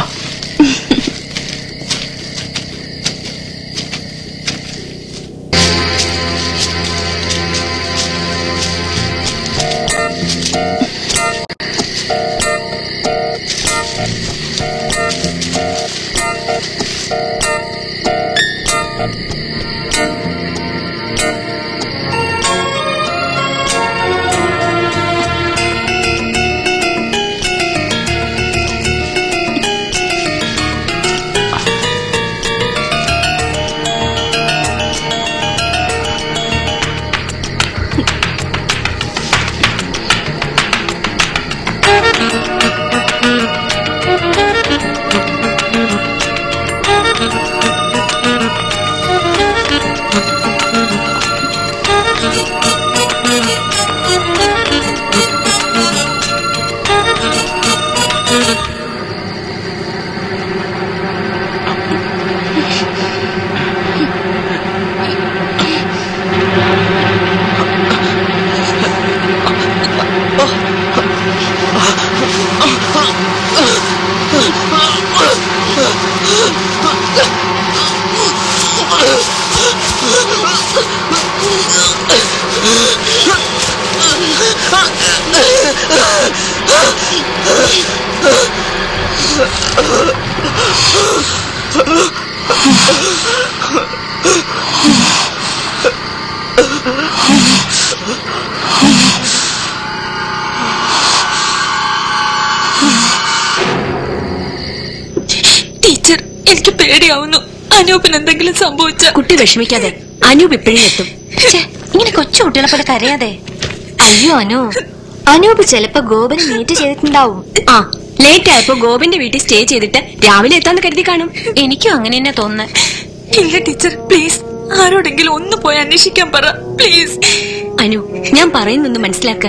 ടീച്ചർ എനിക്ക് പേടിയാവുന്നു അനൂപിന് എന്തെങ്കിലും സംഭവിച്ച കുട്ടി വിഷമിക്കാതെ അനൂപ് ഇപ്പോഴും എത്തും ഇങ്ങനെ കൊച്ചു കുട്ടികളെ പോലെ കരയാതെ അയ്യോ അനു അനൂപ് ചിലപ്പോ ഗോപനെ മീറ്റ് ചെയ്തിട്ടുണ്ടാവും ആ ലേറ്റ് ആയപ്പോ ഗോപിന്റെ വീട്ടിൽ സ്റ്റേ ചെയ്തിട്ട് രാവിലെ എത്താന്ന് കരുതി കാണും എനിക്കും അങ്ങനെ തന്നെ തോന്നുന്നത് ഇല്ല ടീച്ചർ പ്ലീസ് ആരോടെങ്കിലും ഒന്ന് പോയി അന്വേഷിക്കാൻ പറ പ്ലീസ് അനു ഞാൻ പറയുന്നൊന്ന് മനസ്സിലാക്ക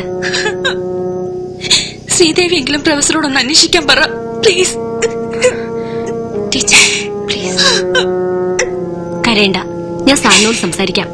ശ്രീദേവിയെങ്കിലും പ്രൊഫസറോടൊന്ന് അന്വേഷിക്കാൻ പറ പ്ലീസ് ടീച്ചർ പ്ലീസ് കരയണ്ട ഞാൻ സാറിനോട് സംസാരിക്കാം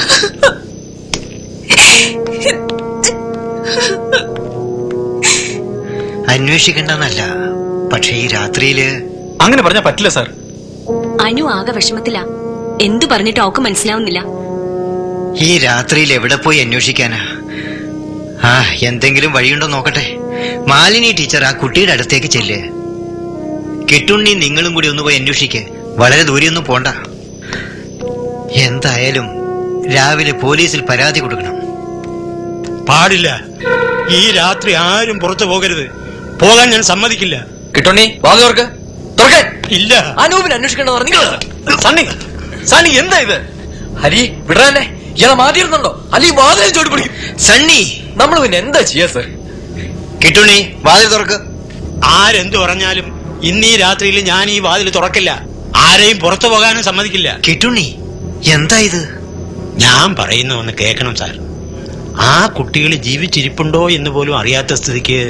അന്വേഷിക്കണ്ടെന്നല്ല പക്ഷെ ഈ രാത്രിയില് അങ്ങനെ പറഞ്ഞാൽ പറ്റില്ല സാർ അനു ആകെ വിഷമത്തിലാ എന്തു പറഞ്ഞിട്ട് അവക്ക് മനസ്സിലാവുന്നില്ല ഈ രാത്രിയിൽ എവിടെ പോയി അന്വേഷിക്കാനാ ആ എന്തെങ്കിലും വഴിയുണ്ടോ നോക്കട്ടെ മാലിനി ടീച്ചർ ആ കുട്ടിയുടെ അടുത്തേക്ക് ചെല്ല് കിട്ടുണ്ണി നിങ്ങളും കൂടി ഒന്ന് പോയി അന്വേഷിക്ക് വളരെ ദൂരെയൊന്നും പോണ്ട എന്തായാലും രാവിലെ പോലീസിൽ പരാതി കൊടുക്കണം പാടില്ല ഈ രാത്രി ആരും പുറത്തു പോകരുത് പോകാൻ ഞാൻ സമ്മതിക്കില്ല കിട്ടുണ്ണി വാതോർക്ക് തുറക്കേ ഇല്ല അനൂപിനെ അന്വേഷിക്കണമെന്ന് പറഞ്ഞു സണ്ണി സണ്ണി എന്താ ഇത് ഹരി വിടാനെ ഇയാളെ മാറ്റിയിരുന്നുണ്ടോ അല്ലെങ്കിൽ വാതിലും ചോടി പിടിക്കും സണ്ണി നമ്മൾ പിന്നെ എന്താ ചെയ്യാ സർ കിട്ടുണി വാതിൽ തുറക്ക് ആരെന്തു പറഞ്ഞാലും ഇന്നീ രാത്രിയിൽ ഞാൻ ഈ വാതിൽ തുറക്കില്ല ആരെയും പുറത്തു പോകാനും സമ്മതിക്കില്ല കിട്ടുണി എന്താ ഇത് ഞാൻ പറയുന്ന ഒന്ന് കേൾക്കണം സാർ ആ കുട്ടികൾ ജീവിച്ചിരിപ്പുണ്ടോ എന്ന് പോലും അറിയാത്ത സ്ഥിതിക്ക്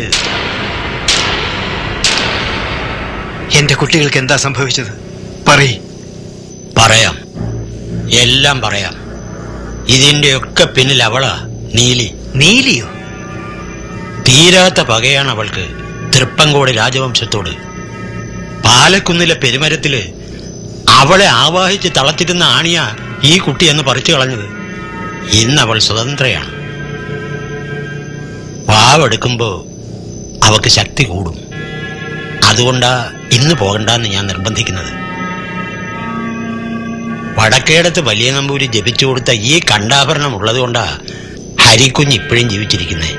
എന്റെ കുട്ടികൾക്ക് എന്താ സംഭവിച്ചത് പറയ് പറയാം എല്ലാം പറയാം ഇതിന്റെ ഒക്കെ പിന്നിൽ അവളാ നീലി നീലിയോ തീരാത്ത പകയാണ് അവൾക്ക് തൃപ്പങ്കോട് രാജവംശത്തോട് പാലക്കുന്നിലെ പെരുമരത്തില് അവളെ ആവാഹിച്ച് തളച്ചിരുന്ന ആണിയ ഈ കുട്ടി എന്ന് പറിച്ചു കളഞ്ഞത് ഇന്ന് അവൾ സ്വതന്ത്രയാണ് വാവെടുക്കുമ്പോ അവക്ക് ശക്തി കൂടും അതുകൊണ്ടാ ഇന്ന് പോകണ്ടെന്ന് ഞാൻ നിർബന്ധിക്കുന്നത് വടക്കേടത്ത് വലിയ നമ്പൂരി ജപിച്ചു കൊടുത്ത ഈ കണ്ടാഭരണം ഉള്ളതുകൊണ്ടാ ഹരിക്കുഞ്ഞ് ഇപ്പോഴും ജീവിച്ചിരിക്കുന്നേ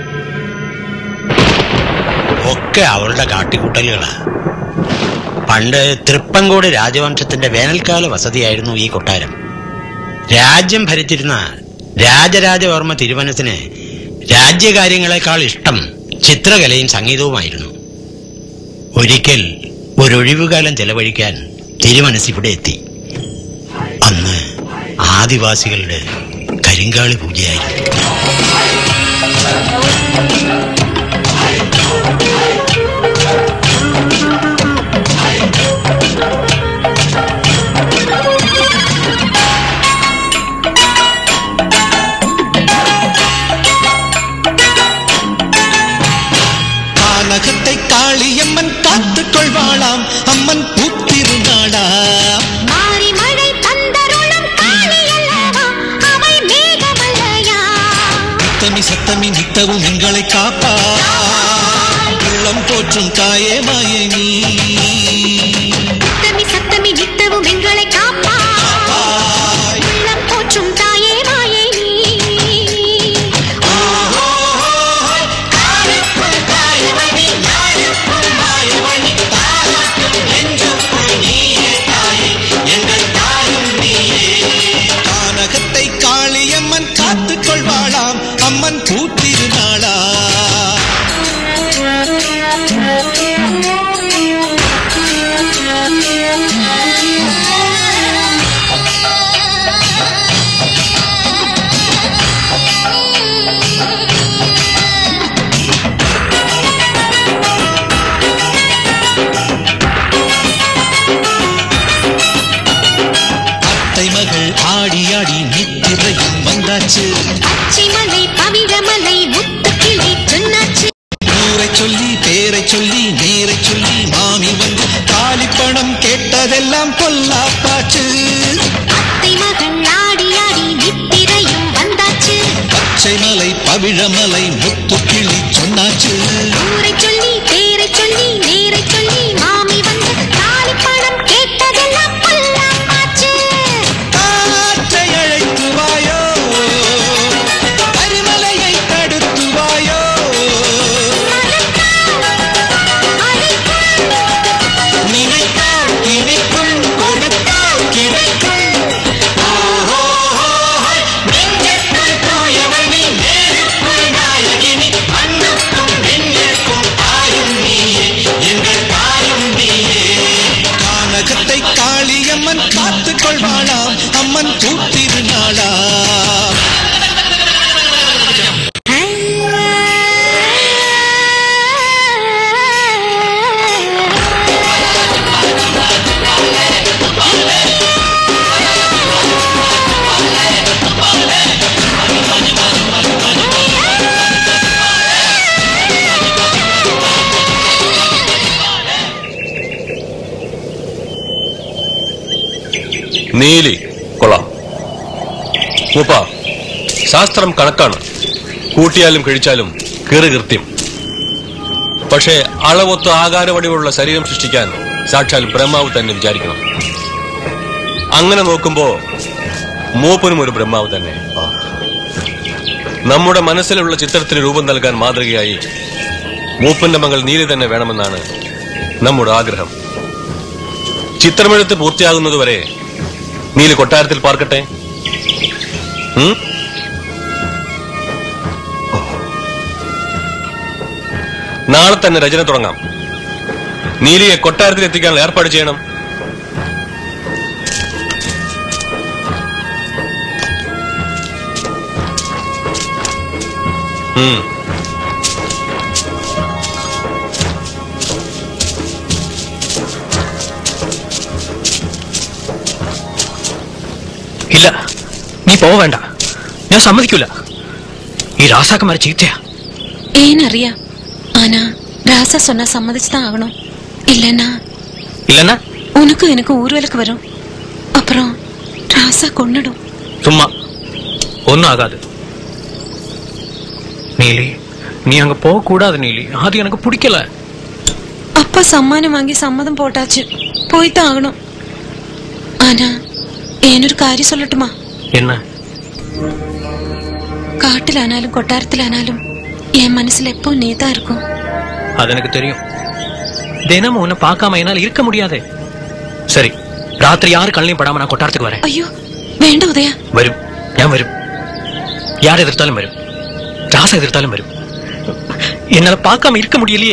ഒക്കെ അവളുടെ കാട്ടിക്കൂട്ടലുകളാ പണ്ട് തൃപ്പങ്കോട് രാജവംശത്തിന്റെ വേനൽക്കാല വസതിയായിരുന്നു ഈ കൊട്ടാരം രാജ്യം ഭരിച്ചിരുന്ന രാജരാജവർമ്മ തിരുവനത്തിന് രാജ്യകാര്യങ്ങളെക്കാൾ ഇഷ്ടം ചിത്രകലയും സംഗീതവുമായിരുന്നു ഒരിക്കൽ ഒരൊഴിവുകാലം ചെലവഴിക്കാൻ തിരുമനസ് ഇവിടെ എത്തി അന്ന് ആദിവാസികളുടെ കരിങ്കാളി പൂജയായിരുന്നു கானகத்தை காளியம்மன் காத்துக் கொள்வாளாம் அம்மன் பூத்திருந்தாளாம் மாறி மழை தந்தருளும் காளியல்லவா அவள் மேகமல்லையா சத்தமி சத்தமி நித்தவும் எங்களை காப்பா உள்ளம் போற்றும் தாயே மாயே நீ சத்தமி சத்தமி நித்தவும் எங்களை காப்பா உள்ளம் போற்றும் தாயே மாயே நீ கானகத்தை காளியம்மன் காத்துக் கொள்வாளாம் அம்மன் பூத்திருந்தாளா அத்தை மகள் ஆடி ஆடி நித்திரையும் வந்தாச்சு பச்சைமலை பவிழமலை முத்துக்கிளி சொன்னாச்சு ஊரை சொல்லி பேரை சொல்லி நேரை சொல்லி மாமி வந்து தாலி பணம் கேட்டதெல்லாம் பொல்லாப்பாச்சு அத்தை மகன் ஆடி ஆடி நித்திரையும் வந்தாச்சு பச்சை மலை பவிழமலை முத்துக்கிளி சொன்னாச்சு ஊரை சொல்லி பேரை சொல்லி நேரை சொல்லி மாமி வந்து தாலி பணம் கேட்டதெல்லாம் பொல்லாப்பாச்சு காற்றை அழைத்து வாயோ கரிமலையை தடுத்து வாயோ நினைத்தால் கிடைக்கும் கொடுத்தால் கிடைக்கும் ஓஹோ நெஞ்சத்தில் தூயவனி நேருக்குள் நாயகினி மண்ணுக்கும் நெஞ்சுக்கும் தாயும் நீயே எங்கள் தாயும் நீயே கானகத்தை காளியம்மன் காத்துக் கொள்வாளாம் அம்மன் பூத்திருநாளா നീലി കൊള്ളാം മൂപ്പ ശാസ്ത്രം കണക്കാണ് കൂട്ടിയാലും കഴിച്ചാലും കീറി കൃത്യം പക്ഷേ അളവൊത്ത് ആകാരവടിവുള്ള ശരീരം സൃഷ്ടിക്കാൻ സാക്ഷാൽ ബ്രഹ്മാവ് തന്നെ വിചാരിക്കണം അങ്ങനെ നോക്കുമ്പോ മൂപ്പനും ഒരു ബ്രഹ്മാവ് തന്നെ നമ്മുടെ മനസ്സിലുള്ള ചിത്രത്തിന് രൂപം നൽകാൻ മാതൃകയായി മൂപ്പന്റെ മകൾ നീലി തന്നെ വേണമെന്നാണ് നമ്മുടെ ആഗ്രഹം ചിത്രമെഴുത്ത് പൂർത്തിയാകുന്നതുവരെ നീലി കൊട്ടാരത്തിൽ പാർക്കട്ടെ ഉം? നാളെ തന്നെ രചന തുടങ്ങാം നീലിയെ കൊട്ടാരത്തിൽ എത്തിക്കാനുള്ള ഏർപ്പാട് ചെയ്യണം ഉം. ഇല്ല നീ പോവേണ്ട ഞാൻ സമ്മതിക്കൂല ഈ രാസാക്കന്മാരെ ചീത്തയാ ஏனறியா ஆனா ராசா சொன்னா சம்மதிச்சுதான் ஆகணும் இல்லைன்னா இல்லன்னா உனக்கும் எனக்கு ஊர்வலுக்கு வரும் அப்புறம் ராசா கொன்னுடும் சும்மா ஒன்னும் ஆகாது நீலி நீ அங்க போக கூடாது நீலி அது எனக்கு பிடிக்கல அப்பா சம்மானம் வாங்கி சம்மதம் போட்டாச்சு போய்தான் ஆகணும் ஆனா ஏனொரு காரியம் சொல்லட்டுமா என்ன காட்டிலானாலும் கொட்டாரத்திலானாலும் என் மனசுல எப்போ நீதான் இருக்கும் அது எனக்கு தெரியும் தினமும் உன்னை பார்க்காம என்னால இருக்க முடியாதே சரி ராத்திரி யாரு கண்ணையும் படாம நான் கொட்டாரத்துக்கு வரேன் ஐயோ വേണ്ട ഉദയ വരും ഞാൻ വരും யார் எதிர்த்தாலும் வரும் ராசா எதிர்த்தாலும் வரும் என்னால பார்க்காம இருக்க முடியலையே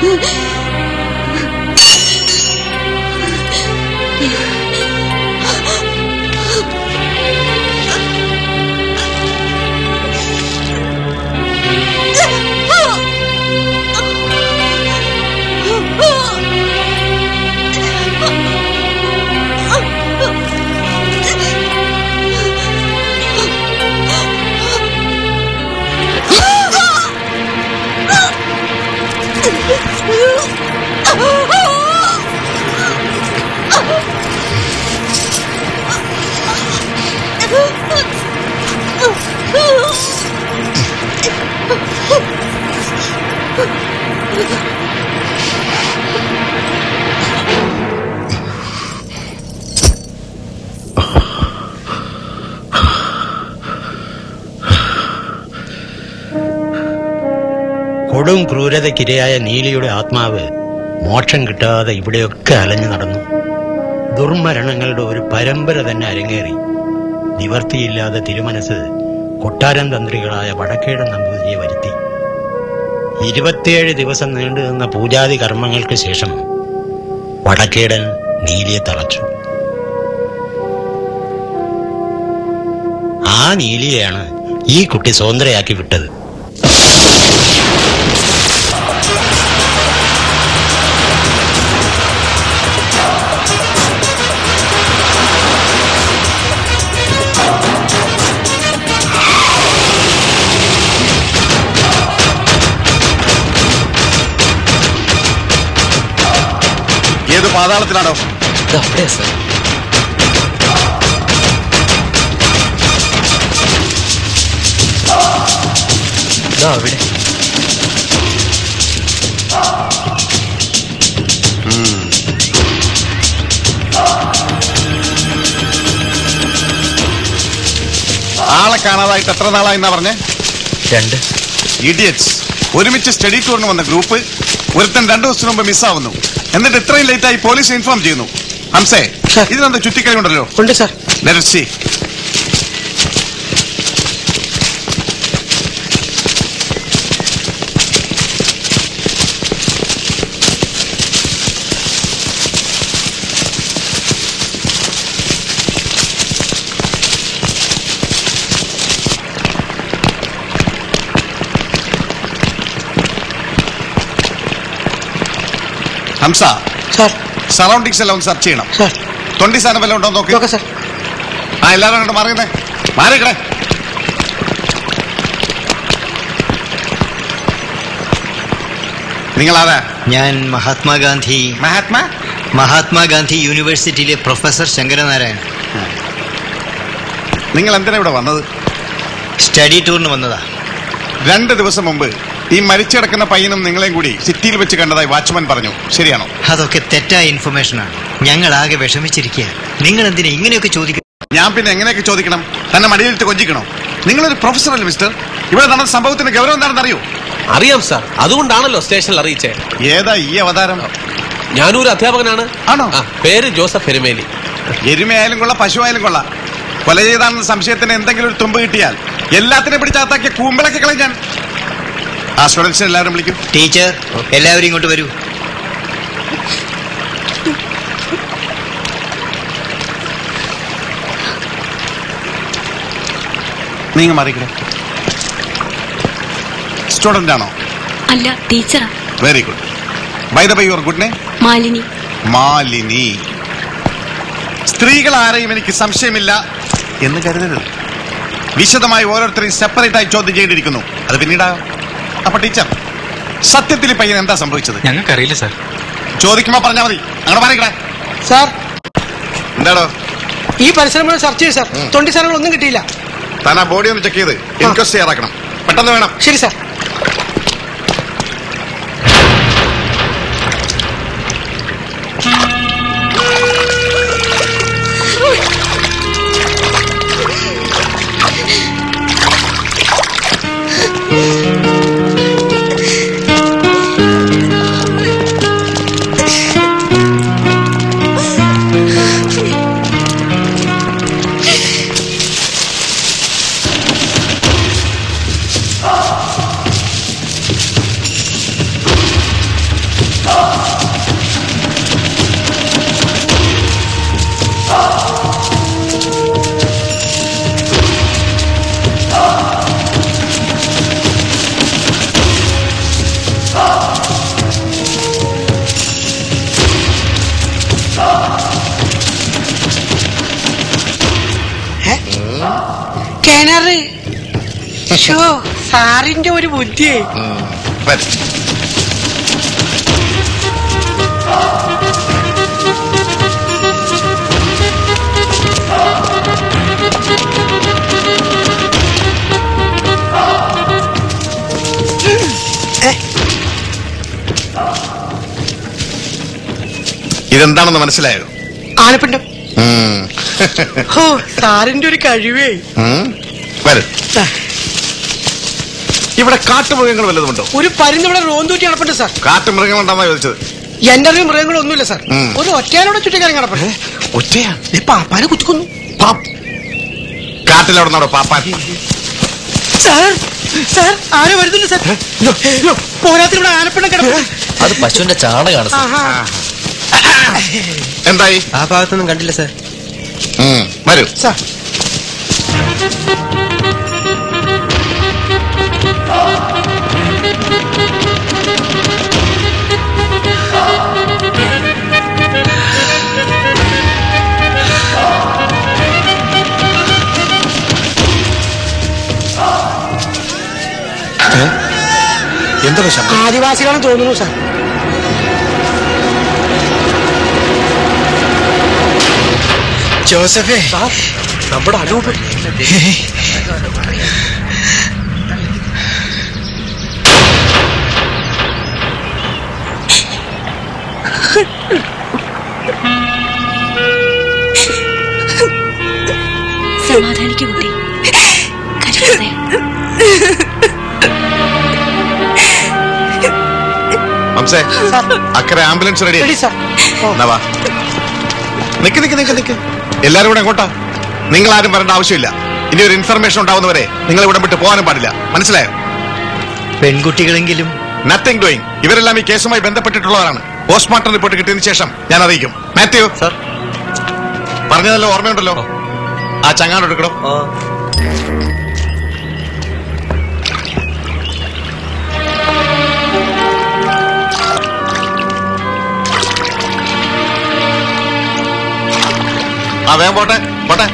കൊടും ക്രൂരതയ്ക്കിരയായ നീലിയുടെ ആത്മാവ് മോക്ഷം കിട്ടാതെ ഇവിടെയൊക്കെ അലഞ്ഞു നടന്നു ദുർമരണങ്ങളുടെ ഒരു പരമ്പര തന്നെ അരങ്ങേറി നിവർത്തിയില്ലാതെ തിരുമനസ് കൊട്ടാരം തന്ത്രികളായ വടക്കേടൻ നമ്പൂതിരിയെ വരുത്തി ഇരുപത്തിയേഴ് ദിവസം നീണ്ടു നിന്ന പൂജാതി കർമ്മങ്ങൾക്ക് ശേഷം വടക്കേടൻ നീലിയെ തളച്ചു ആ നീലിയെയാണ് ഈ കുട്ടി സ്വതന്ത്രയാക്കി വിട്ടത് ഏത് പാതാളത്തിലാണോ അവിടെയാ സാർ ദാ അവിടെ ആളെ കാണാതായിട്ട് എത്ര നാളായി എന്നാ പറഞ്ഞേ രണ്ട് ഇഡിയറ്റ്സ് ഒരുമിച്ച് സ്റ്റഡി ടൂറിന് വന്ന ഗ്രൂപ്പ് ഒരുത്തൻ രണ്ടു ദിവസത്തിന് മുമ്പ് മിസ്സാവുന്നു എന്നിട്ട് ഇത്രയും ലേറ്റ് ആയി പോലീസ് ഇൻഫോം ചെയ്യുന്നു ഹംസേ ഇതിനെന്താ ചുറ്റിക്കളി ഉണ്ടല്ലോ ഉണ്ട് സാർ സി ഹംസ സറൗണ്ടിങ്സ് എല്ലാം ഒന്ന് സെർച്ച് ചെയ്യണം തൊണ്ടി സാധനം വല്ലതും ഉണ്ടോ നോക്ക് ആ എല്ലാവരും അങ്ങോട്ട് മാറിയുന്നേ മാറിക്കടേ നിങ്ങൾ ആരാ ഞാൻ മഹാത്മാഗാന്ധി മഹാത്മാ മഹാത്മാഗാന്ധി യൂണിവേഴ്സിറ്റിയിലെ പ്രൊഫസർ ശങ്കരനാരായണൻ നിങ്ങൾ എന്തിനാ ഇവിടെ വന്നത് സ്റ്റഡി ടൂറിന് വന്നതാ രണ്ട് ദിവസം മുമ്പ് ഈ മരിച്ചു കിടക്കുന്ന പയ്യനും നിങ്ങളെയും കൂടി സിറ്റിയിൽ വെച്ച് കണ്ടതായി വാച്ച്മാൻ പറഞ്ഞു ശരിയാണോ അതൊക്കെ തെറ്റായ ഇൻഫർമേഷനാണ് ഞങ്ങൾ ആകെ വിഷമിച്ചിരിക്കുക നിങ്ങൾ എന്തിനാ ഇങ്ങനെയൊക്കെ ചോദിക്കുന്നത് ഞാൻ പിന്നെ എങ്ങനെയൊക്കെ ചോദിക്കണം തന്നെ മടിയിലിട്ട് കൊഞ്ചിക്കണോ നിങ്ങളൊരു പ്രൊഫസർ അല്ലേ മിസ്റ്റർ ഇവിടെ നടന്ന സംഭവത്തിന്റെ ഗൗരവം എന്താണെന്ന് അറിയോ അറിയാം സാർ അതുകൊണ്ടാണല്ലോ സ്റ്റേഷനിൽ അറിയിച്ചേ ഏതാ ഈ അവതാരം ഞാനൊരു അധ്യാപകനാണ് ആണോ പേര് ജോസഫ് എരുമേലി എരുമയായാലും കൊള്ളാം പശുവായാലും കൊള്ളാം കൊല ചെയ്താണെന്ന സംശയത്തിന് എന്തെങ്കിലും ഒരു തുമ്പ് കിട്ടിയാൽ എല്ലാത്തിനെ പിടിച്ചാത്താക്കിയ കൂമ്പിളൊക്കെ കളയും ഞാൻ ആ സ്റ്റുഡൻസിനെ എല്ലാവരും വിളിക്കും ടീച്ചർ എല്ലാവരും ഇങ്ങോട്ട് വരൂ നീങ്ങ മാറിക്കണേ സ്റ്റുഡന്റ് ആണോ അല്ല ടീച്ചറാ very good by the by your good name Malini Malini സ്ത്രീകൾ ആരെയും എനിക്ക് സംശയമില്ല എന്ന് കരുതരുത് വിശദമായി ഓരോരുത്തരെയും സെപ്പറേറ്റ് ആയി ചോദ്യം ചെയ്തിരിക്കുന്നു അത് പിന്നീടാകും അപ്പൊ ടീച്ചർ സത്യത്തിൽ ഈ പയ്യൻ എന്താ സംഭവിച്ചത് ഞങ്ങൾക്കറിയില്ല സാർ ചോദിക്കുമ്പോ പറഞ്ഞാൽ മതി അങ്ങനെ മാറിക്കടേ സാർ എന്താടോ ഈ പരിസരം മുഴുവൻ സെർച്ച് ചെയ്തു സാർ തൊണ്ടി സാധനങ്ങളൊന്നും കിട്ടിയില്ല താൻ ആ ബോഡി ഒന്ന് ചെക്ക് ചെയ്ത് ഇൻക്വസ്റ്റ് ചെയ്യാറാക്കണം പെട്ടെന്ന് വേണം ശരി സാർ കിണറ് ഷോ സാറിന്റെ ഒരു ബുദ്ധിയേ വരും ഇതെന്താണെന്ന് മനസ്സിലായോ ആനപ്പിണ്ടം ഉം. ഹോ സാറിന്റെ ഒരു കഴിവേ ഉം. വരും ഇവിടെ കാട്ടുമൃഗങ്ങൾ വല്ലതുമുണ്ടോ ഒരു പരുന്ന് ഇവിടെ റോന്തൂറ്റി നടപ്പുണ്ട് സാർ കാട്ടുമൃഗങ്ങൾ ഉണ്ടെന്നാ ചോദിച്ചത് എന്റെ അറിവ് മൃഗങ്ങളൊന്നുമില്ല സാർ ഉം. ഒരു ഒറ്റയാലോടെ ചുറ്റിക്കാരൻ കിടപ്പുണ്ട് ഒറ്റയാ പാപ്പാനെ കുത്തിക്കൊന്നു കാട്ടിൽ അവിടെ നിന്നോ പാപ്പാൻ സാർ സാർ ആരോ വരുന്നില്ല സാർ പോരാത്തിന് ഇവിടെ ആനപ്പിണ്ടം കിടപ്പുണ്ട് അത് പശുവിന്റെ ചാണകമാണ് സർ. ആഹാ. എന്തായി ആ ഭാഗത്തൊന്നും കണ്ടില്ല സാർ ഉം. വരൂ സാർ എന്തൊക്കെ ശബ്ദം ആദിവാസികളാണെന്ന് തോന്നുന്നു സാർ ജോസഫേ നമ്മുടെ അനൂപ് സമാധാനിക്കൂ കുട്ടി കരയാതെ ഹംസേ അക്കരെ ആംബുലൻസ് റെഡി റെഡി സാർ എന്നാ വാ നിക്ക് നിക്ക് നിക്ക് നിക്ക് എല്ലാരും കൂടെ എങ്ങോട്ടാ നിങ്ങൾ ആരും വരേണ്ട ആവശ്യമില്ല ഇനി ഒരു ഇൻഫർമേഷൻ ഉണ്ടാവുന്നവരെ നിങ്ങൾ ഇവിടെ വിട്ട് പോകാനും പാടില്ല മനസ്സിലായോ പെൺകുട്ടികളെങ്കിലും നത്തിങ് ഡൂയിങ് ഇവരെല്ലാം ഈ കേസുമായി ബന്ധപ്പെട്ടിട്ടുള്ളവരാണ് പോസ്റ്റ്മോർട്ടം റിപ്പോർട്ട് കിട്ടിയതിനു ശേഷം ഞാൻ അറിയിക്കും മാത്യു സർ പറഞ്ഞതല്ലോ ഓർമ്മയുണ്ടല്ലോ ആ ചങ്ങാട് എടുക്കണോ ആ വേഗം പോട്ടെ പോട്ടെ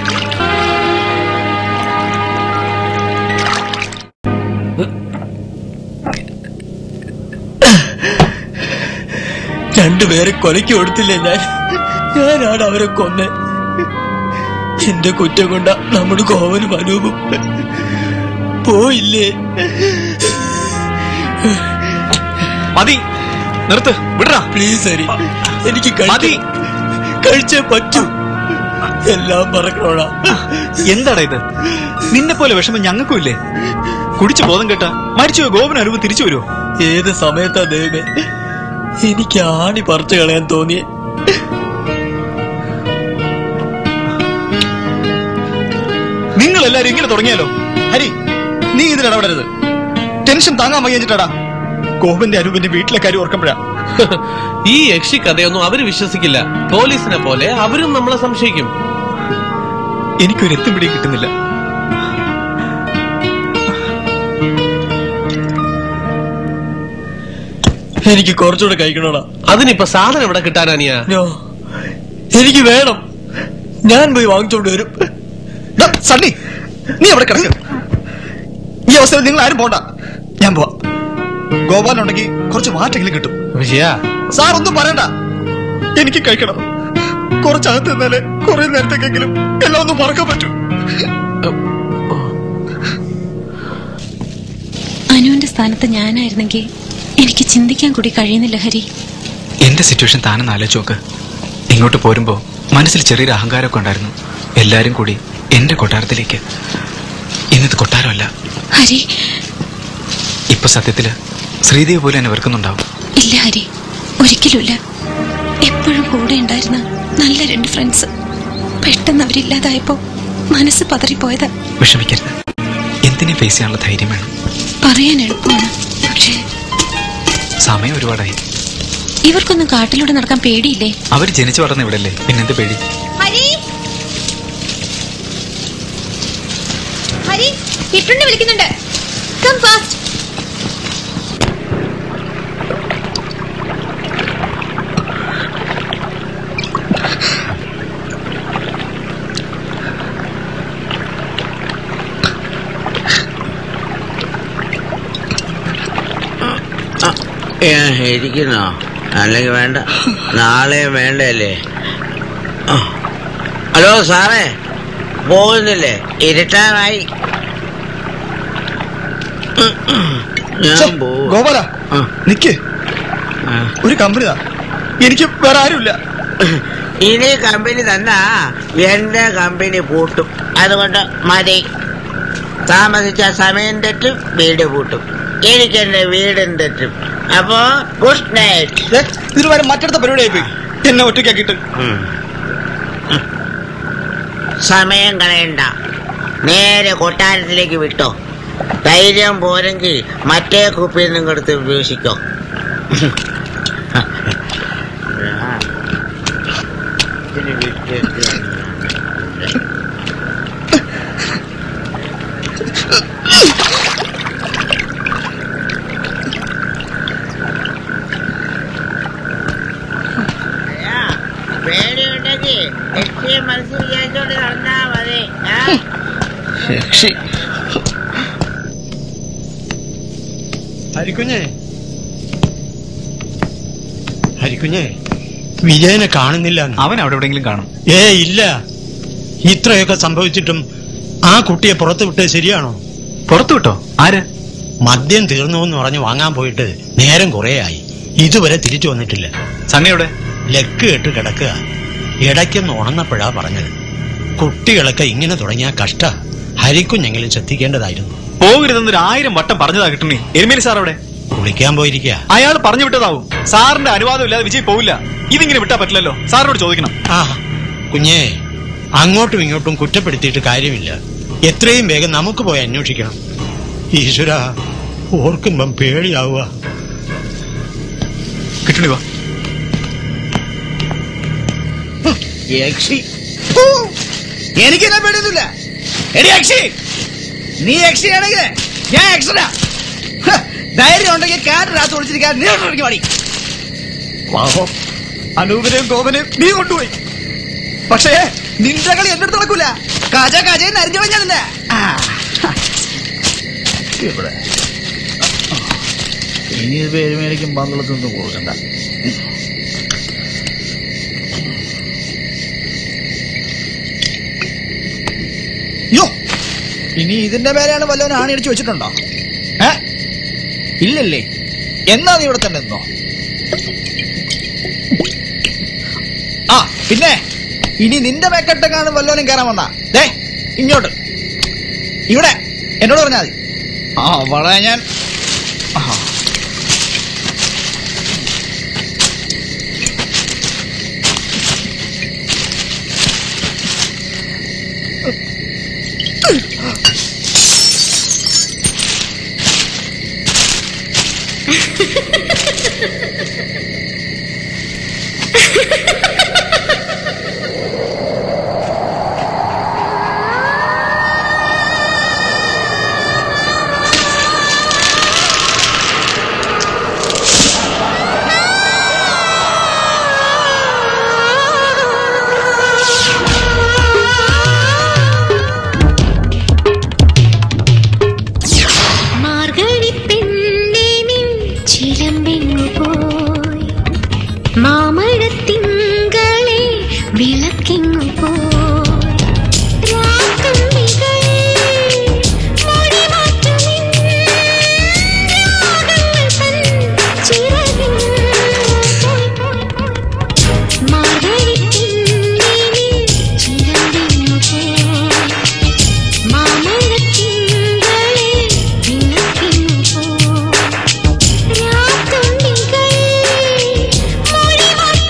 രണ്ടുപേരെ കൊലയ്ക്ക് കൊടുത്തില്ലേ ഞാൻ ഞാനാണ് അവരെ കൊന്നെ എന്റെ കുറ്റം കൊണ്ട നമ്മുടെ കോവനും അനൂപും പോയില്ലേ മതി നിർത്ത് വിടറാ പ്ലീസ് ഹരി എനിക്ക് കഴി- കഴിച്ചേ പറ്റൂ എല്ലാം മറക്കണോടാ എന്താടാ ഇത് നിന്നെ പോലെ വിഷമം ഞങ്ങൾക്കും ഇല്ലേ കുടിച്ചു ബോധം കേട്ട മരിച്ചു ഗോപൻ അനുവ് തിരിച്ചു വരുമോ ഏത് സമയത്താ ദൈവമേ എനിക്ക് ആണി പറിച്ചു കളയാൻ തോന്നിയേ നിങ്ങൾ എല്ലാരും ഇങ്ങനെ തുടങ്ങിയാലോ ഹരി നീ ഇതിൽ ഇടപെടരുത് ടെൻഷൻ താങ്ങാൻ വയ്യഞ്ഞിട്ടാടാ ഗോപന്റെ അനുവിന്റെ വീട്ടിലെ കാര്യം ഓർക്കുമ്പോഴാ ഈ യക്ഷി കഥയൊന്നും അവര് വിശ്വസിക്കില്ല പോലീസിനെ പോലെ അവരും നമ്മളെ സംശയിക്കും എനിക്കൊരു എത്തും പിടി കിട്ടുന്നില്ല എനിക്ക് കുറച്ചുകൂടെ കഴിക്കണോടാ അതിനിപ്പോ സാധനം ഇവിടെ കിട്ടാനാനിയാ നോ എനിക്ക് വേണം ഞാൻ പോയി വാങ്ങിച്ചോണ്ട് വരും സണ്ണി നീ അവിടെ കിടക്ക ഈ അവസരം നിങ്ങൾ ആരും പോണ്ട ഞാൻ പോവാം ഗോപാലുണ്ടെങ്കിൽ കുറച്ച് മാറ്റെങ്കിലും കിട്ടും വിജയ സാർ ഒന്നും പറയണ്ട എനിക്ക് കഴിക്കണം കുറച്ചകത്ത് നിന്നാലേ കുറെ നേരത്തേക്കെങ്കിലും എല്ലാം ഒന്നും മറക്കാൻ പറ്റൂ അനുവിന്റെ സ്ഥാനത്ത് ഞാനായിരുന്നെങ്കിൽ എനിക്ക് ചിന്തിക്കാൻ കൂടി കഴിയുന്നില്ല ഹരി എന്റെ സിറ്റുവേഷൻ താനെന്ന് ആലോചിച്ച് നോക്ക് ഇങ്ങോട്ട് പോരുമ്പോ മനസ്സിൽ ചെറിയൊരു അഹങ്കാരമൊക്കെ ഉണ്ടായിരുന്നു എല്ലാരും കൂടി എന്റെ കൊട്ടാരത്തിലേക്ക് ഇന്നത് കൊട്ടാരമല്ല ഹരി ഇപ്പൊ സത്യത്തില് ശ്രീദേവി പോലും എന്നെ വെറുക്കുന്നുണ്ടാവും ഇല്ല ഹരി ഒരിക്കലുമില്ല എപ്പോഴും കൂടെ ഉണ്ടായിരുന്ന നല്ല രണ്ട് ഫ്രണ്ട്സ് പെട്ടെന്ന് അവരില്ലാതായപ്പോ മനസ്സ് പതറിപ്പോയതാ വിഷമിക്കരുത് എന്തിനെ ഫേസ് ചെയ്യാനുള്ള ധൈര്യം വേണം പറയാൻ എളുപ്പമാണ് പക്ഷേ സമയം ഒരുപാടായി ഇവർക്കൊന്നും കാട്ടിലൂടെ നടക്കാൻ പേടിയില്ലേ അവർ ജനിച്ചു വളർന്ന ഇവിടെയല്ലേ പിന്നെന്ത് പേടി ഹരി ഹരി കിട്ടുണ്ടി വിളിക്കുന്നുണ്ട് കം ഫാസ്റ്റ് ഏ, ഇരിക്കുന്നോ അല്ലെങ്കിൽ വേണ്ട നാളെ വേണ്ടല്ലേ ആ. ഹലോ സാറേ പോകുന്നില്ലേ ഇരുട്ടാറായി ഞാൻ പോവും ഗോപാല നിക്ക് ഒരു കമ്പനി താ എനിക്ക് വേറെ ആരുമില്ല ഇനി കമ്പനി തന്നാ എന്റെ കമ്പനി പൂട്ടും അതുകൊണ്ട് മതി താമസിച്ച സമയം തെറ്റും വീട് പൂട്ടും എനിക്ക് എന്റെ വീടും തെറ്റും അപ്പോ ഗുഡ് നൈറ്റ് ഇതിന് വരെ മറ്റടുത്ത പരിപാടിയായി പോയി എന്നെ ഒറ്റയ്ക്കാക്കിയിട്ട് സമയം കളയണ്ട നേരെ കൊട്ടാരത്തിലേക്ക് വിട്ടോ ധൈര്യം പോരെങ്കിൽ മറ്റേ കുപ്പിയിൽ നിന്നും എടുത്ത് ഉപയോഗിക്കോ പേടിയുണ്ടെങ്കിൽ ലക്ഷ്യം മനസ്സിൽ വിചാരിച്ചോണ്ട് നടന്നാ മതി ആ? രക്ഷി ഹരിക്കുഞ്ഞേ ഹരിക്കുഞ്ഞേ വിജയനെ കാണുന്നില്ല അവൻ അവിടെ എവിടെയെങ്കിലും കാണും ഏ ഇല്ല ഇത്രയൊക്കെ സംഭവിച്ചിട്ടും ആ കുട്ടിയെ പുറത്തു വിട്ടത് ശരിയാണോ പുറത്തു വിട്ടോ ആര് മദ്യം തീർന്നു എന്ന് പറഞ്ഞ് വാങ്ങാൻ പോയിട്ട് നേരം കുറേയായി ഇതുവരെ തിരിച്ചു വന്നിട്ടില്ല സണ്ണിയുടെ ലക്ക് കെട്ട് കിടക്കുക ഇടയ്ക്കൊന്ന് ഉണർന്നപ്പോഴാ പറഞ്ഞത് കുട്ടികളൊക്കെ ഇങ്ങനെ തുടങ്ങിയ കഷ്ട ഹരിക്കുഞ്ഞെങ്കിലും ശ്രദ്ധിക്കേണ്ടതായിരുന്നു പോകരുതെന്നൊരു ആയിരം വട്ടം പറഞ്ഞതാ കിട്ടണേ എരുമേലി സാർ അവിടെ കുളിക്കാൻ പോയിരിക്കുക അയാൾ പറഞ്ഞു വിട്ടതാവും സാറിന്റെ അനുവാദം ഇല്ലാതെ വിജയ് പോവില്ല ഇതിങ്ങനെ വിട്ടാ പറ്റില്ലല്ലോ സാറിനോട് ചോദിക്കണം ആ കുഞ്ഞേ അങ്ങോട്ടും ഇങ്ങോട്ടും കുറ്റപ്പെടുത്തിയിട്ട് കാര്യമില്ല എത്രയും വേഗം നമുക്ക് പോയി അന്വേഷിക്കണം ഈശ്വര ഓർക്കുമ്പം പേടിയാവുക കിട്ടണി വാ യക്ഷി എനിക്ക് എന്നെ പേടിയൊന്നുമില്ല എടി യക്ഷി നീ യക്ഷിയാണെങ്കിൽ ഞാൻ യക്ഷനാ ഹ, ധൈര്യം ഉണ്ടെങ്കിൽ കാറ്റ് രാത്രി ഒളിച്ചിരിക്കാൻ നീ ഒളിച്ചിരിക്കും മതി പാവം അനൂപിനെയും ഗോപനെയും നീ കൊണ്ടുപോയി പക്ഷേ നിന്റെ കളി എന്റെ അടുത്ത് നടക്കൂല കജ കജയെന്ന് അരിഞ്ഞു ഞാൻ നിന്നെ ആ. ഇവിടെ ഇനി ഇത് പേരുമേനിക്കും പന്തളത്തൊന്നും കൊടുക്കണ്ട യോ ഇനി ഇതിന്റെ മേലെയാണ് വല്ലവനും ആണിയടിച്ച് വെച്ചിട്ടുണ്ടോ ഏ ഇല്ലല്ലേ എന്നാ നീ ഇവിടെ തന്നെ നിന്നോ ആ പിന്നെ ഇനി നിന്റെ മേക്കെട്ടെങ്ങാനും വല്ലവനും കയറാൻ വന്നാ ദേ ഇങ്ങോട്ട് ഇവിടെ എന്നോട് പറഞ്ഞാൽ മതി ആ വളരെ ഞാൻ ആ മാർഗഴി പെണ്ണേ നിൻ ചിലമ്പെങ്ങു പോയി മാമഴത്തിങ്കളെ വിളക്കെങ്ങു പോയി രാത്തുമ്പികൾ മൊഴിമാറ്റുമിൻ രാഗങ്ങൾ തൻ ചിറകിൻ മാർഗഴി പെണ്ണേ നിൻ ചിലമ്പെങ്ങു പോയി മാമഴത്തിങ്കളെ വിളക്കെങ്ങു പോയി രാത്തുമ്പികൾ മൊഴിമാറ്റുമിൻ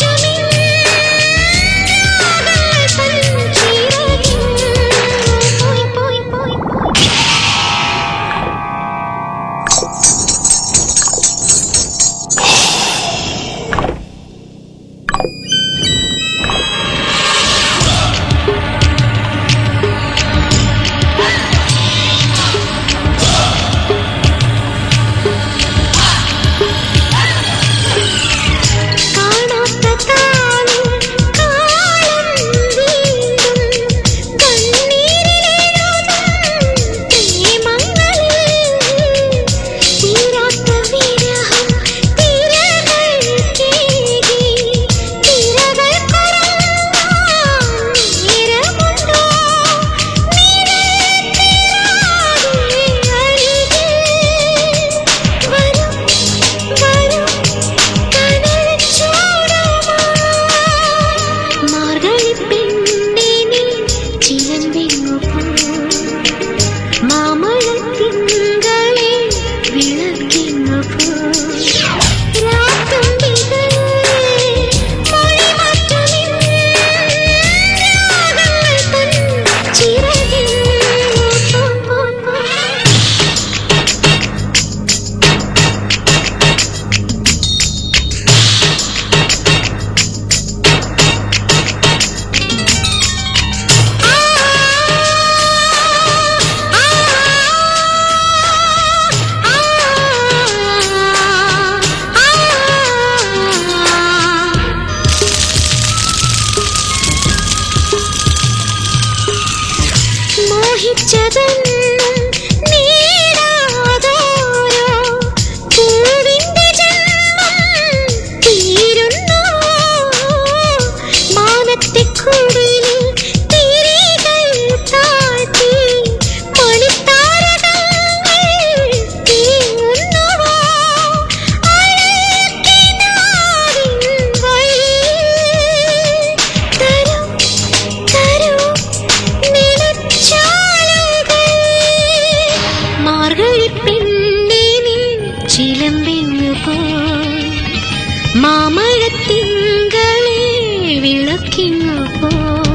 മാമഴത്തിങ്കളെ വിളക്കിങ്ങു പോ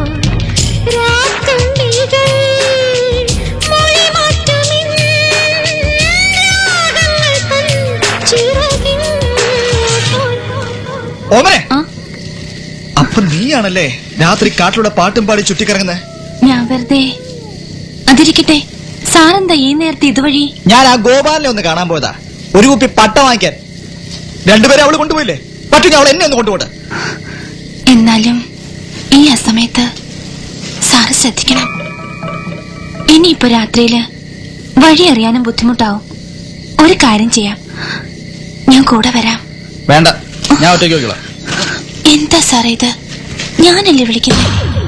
രാക്കമ്പികൾ മൊഴി മാറ്റുമിൻ രാഗങ്ങൾ തൻ ചിറകിൻ ഓമനെ അപ്പൊ നീയാണല്ലേ രാത്രി കാട്ടിലൂടെ പാട്ടും പാടി ചുറ്റിക്കറങ്ങുന്നത് ഞാൻ വെറുതെ അതിരിക്കട്ടെ സാറെന്താ ഈ നേരത്തെ ഇതുവഴി ഞാൻ ആ ഗോപാലിനെ ഒന്ന് കാണാൻ പോയതാ ഒരു കുപ്പി പട്ട വാങ്ങിക്കാൻ രണ്ടുപേരെ അവള് കൊണ്ടുപോയില്ലേ പറ്റുമെങ്കിൽ അവൾ എന്നെ ഒന്ന് കൊണ്ടുപോട്ടെ എന്നാലും ഈ അസമയത്ത് സാറ് ശ്രദ്ധിക്കണം ഇനിയിപ്പോ രാത്രിയില് വഴി അറിയാനും ബുദ്ധിമുട്ടാവും ഒരു കാര്യം ചെയ്യാം ഞാൻ കൂടെ വരാം വേണ്ട ഞാൻ ഒറ്റയ്ക്ക് നോക്കിക്കോളാം എന്താ സാറേ ഇത് ഞാനല്ലേ വിളിക്കുന്നത്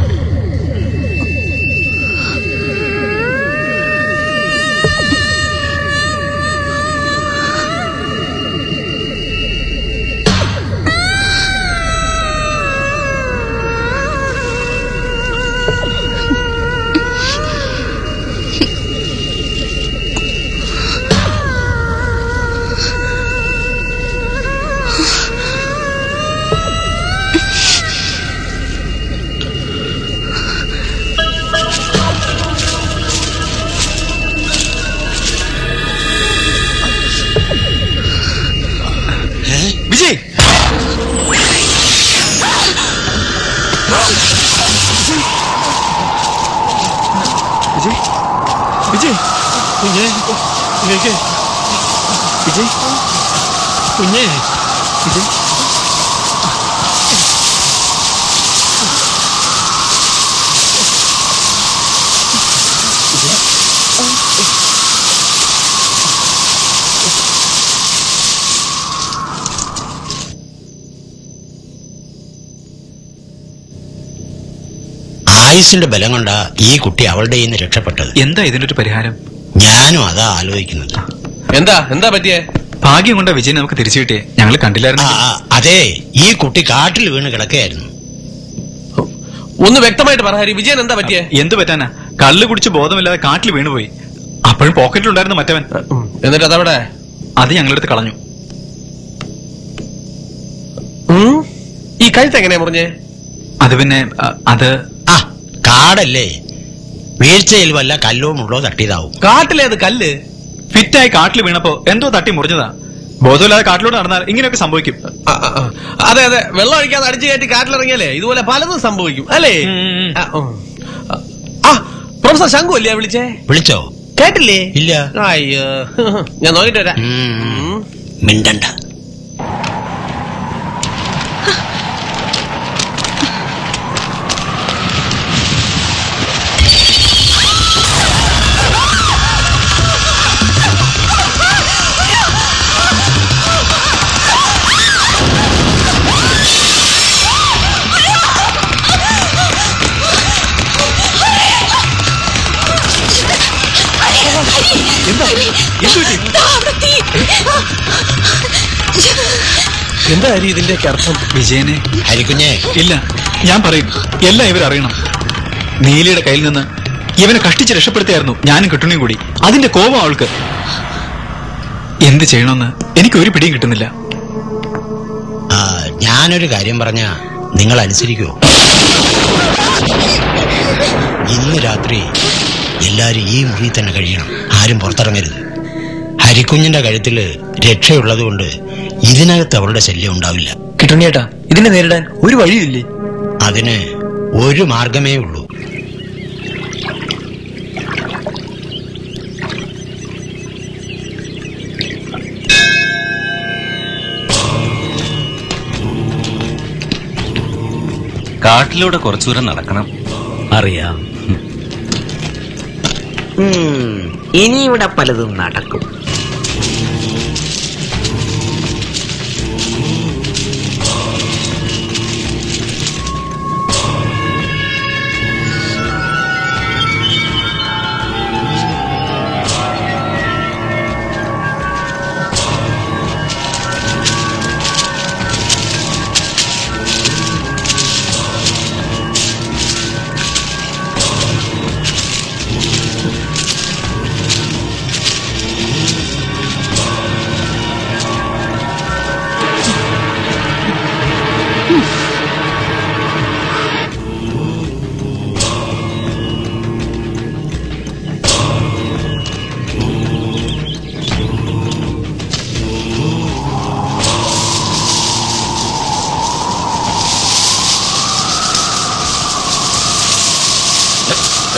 വിജയ് വിജയ് വിജയ് കുഞ്ഞേ ഇങ്ങേക്ക് വിജയ് കുഞ്ഞേ വിജയ് ആയുസിന്റെ ബലം കൊണ്ടാ ഈ കുട്ടി അവളുടെ കയ്യിൽ നിന്ന് രക്ഷപ്പെട്ടത് എന്താ ഇതിനൊരു പരിഹാരം ഞാനും അതാ ആലോചിക്കുന്നത് എന്താ എന്താ പറ്റിയേ ഭാഗ്യം കൊണ്ട വിജയൻ നമുക്ക് തിരിച്ചു കിട്ടിയേ ഞങ്ങൾ കണ്ടില്ലായിരുന്നു ആ, അതെ ഈ കുട്ടി കാട്ടിൽ വീണ് കിടക്കുകയായിരുന്നു ഒന്ന് വ്യക്തമായിട്ട് പറ ഹരി വിജയൻ എന്താ പറ്റിയേ എന്ത് പറ്റാനാ കള്ള് കുടിച്ച് ബോധമില്ലാതെ കാട്ടിൽ വീണുപോയി അപ്പോഴും പോക്കറ്റിലുണ്ടായിരുന്നു മറ്റവൻ എന്നിട്ട് അതവിടെ അത് ഞങ്ങളെടുത്ത് കളഞ്ഞു ഉം? ഈ കഴുത്ത് എങ്ങനെയാ മുറിഞ്ഞേ അത് പിന്നെ അ, അത് ആ കാടല്ലേ വീഴ്ചയിൽ വല്ല കല്ലോ മുള്ളോ തട്ടിയതാവും കാട്ടിലെ അത് കല്ല് ഫിറ്റായി കാട്ടിൽ വീണപ്പോ എന്തോ തട്ടി മുറിഞ്ഞതാ ബോധമില്ലാതെ കാട്ടിലൂടെ നടന്നാൽ ഇങ്ങനെയൊക്കെ സംഭവിക്കും ആ, ആ, ആ. അതെ അതെ വെള്ളം ഒഴിക്കാതെ അടിച്ചു കയറ്റി കാട്ടിലിറങ്ങിയാലേ ഇതുപോലെ പലതും സംഭവിക്കും അല്ലേ ആ, ഉം. ആ പ്രൊഫസർ ശങ്കു അല്ലേ വിളിച്ചേ വിളിച്ചോ കേട്ടില്ലേ ഇല്ല അയ്യോ ഞാൻ നോക്കിട്ട് വരാം ഉം. മിണ്ടണ്ട എന്താ ഹരി ഇതിന്റെ അർത്ഥം വിജയനെ ഹരിക്കുഞ്ഞെ ഇല്ല ഞാൻ പറയും എല്ലാം ഇവരറിയണം നീലയുടെ കയ്യിൽ നിന്ന് ഇവനെ കഷ്ടിച്ച് രക്ഷപ്പെടുത്തിയായിരുന്നു ഞാനും കിട്ടുണിയും കൂടി അതിന്റെ കോപം അവൾക്ക് എന്ത് ചെയ്യണമെന്ന് എനിക്ക് ഒരു പിടിയും കിട്ടുന്നില്ല ആ, ഞാനൊരു കാര്യം പറഞ്ഞ നിങ്ങൾ അനുസരിക്കുമോ ഇന്ന് രാത്രി എല്ലാരും ഈ മുറിയിൽ തന്നെ കഴിയണം ആരും പുറത്തിറങ്ങരുത് ഹരിക്കുഞ്ഞിന്റെ കഴുത്തില് രക്ഷയുള്ളത് കൊണ്ട് ഇതിനകത്ത് അവളുടെ ശല്യം ഉണ്ടാവില്ല കിട്ടുണ്ണിയേട്ടാ ഇതിനെ നേരിടാൻ ഒരു വഴിയില്ലേ അതിന് ഒരു മാർഗമേ ഉള്ളൂ കാട്ടിലൂടെ കുറച്ചു ദൂരം നടക്കണം അറിയാം ഉം, ഇനി ഇവിടെ പലതും നടക്കും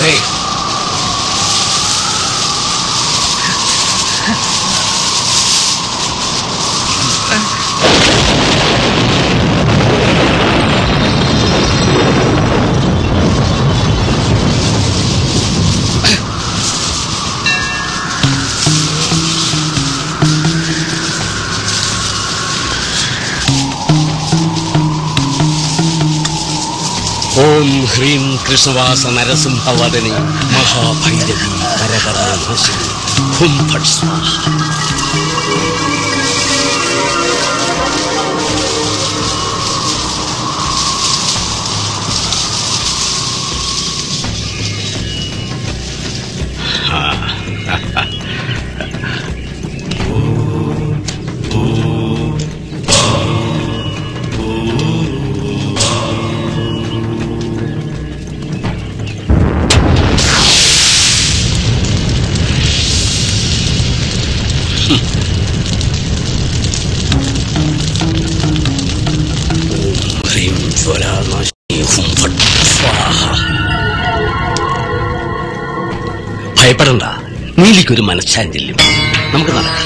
ഓം ഹ്രീം കൃഷ്ണവാസ നരസിംഹവദനി മഹാഭൈരവി കരകർണനാശിനി ഹും ഫട് സ്വാഹ ഹ്രീം ജ്വലാനാശിനി ഹും ഫട് സ്വാഹ ഭയപ്പെടണ്ട നീലിക്കൊരു മനഃശാന്തില്യം നമുക്ക് നടക്കാം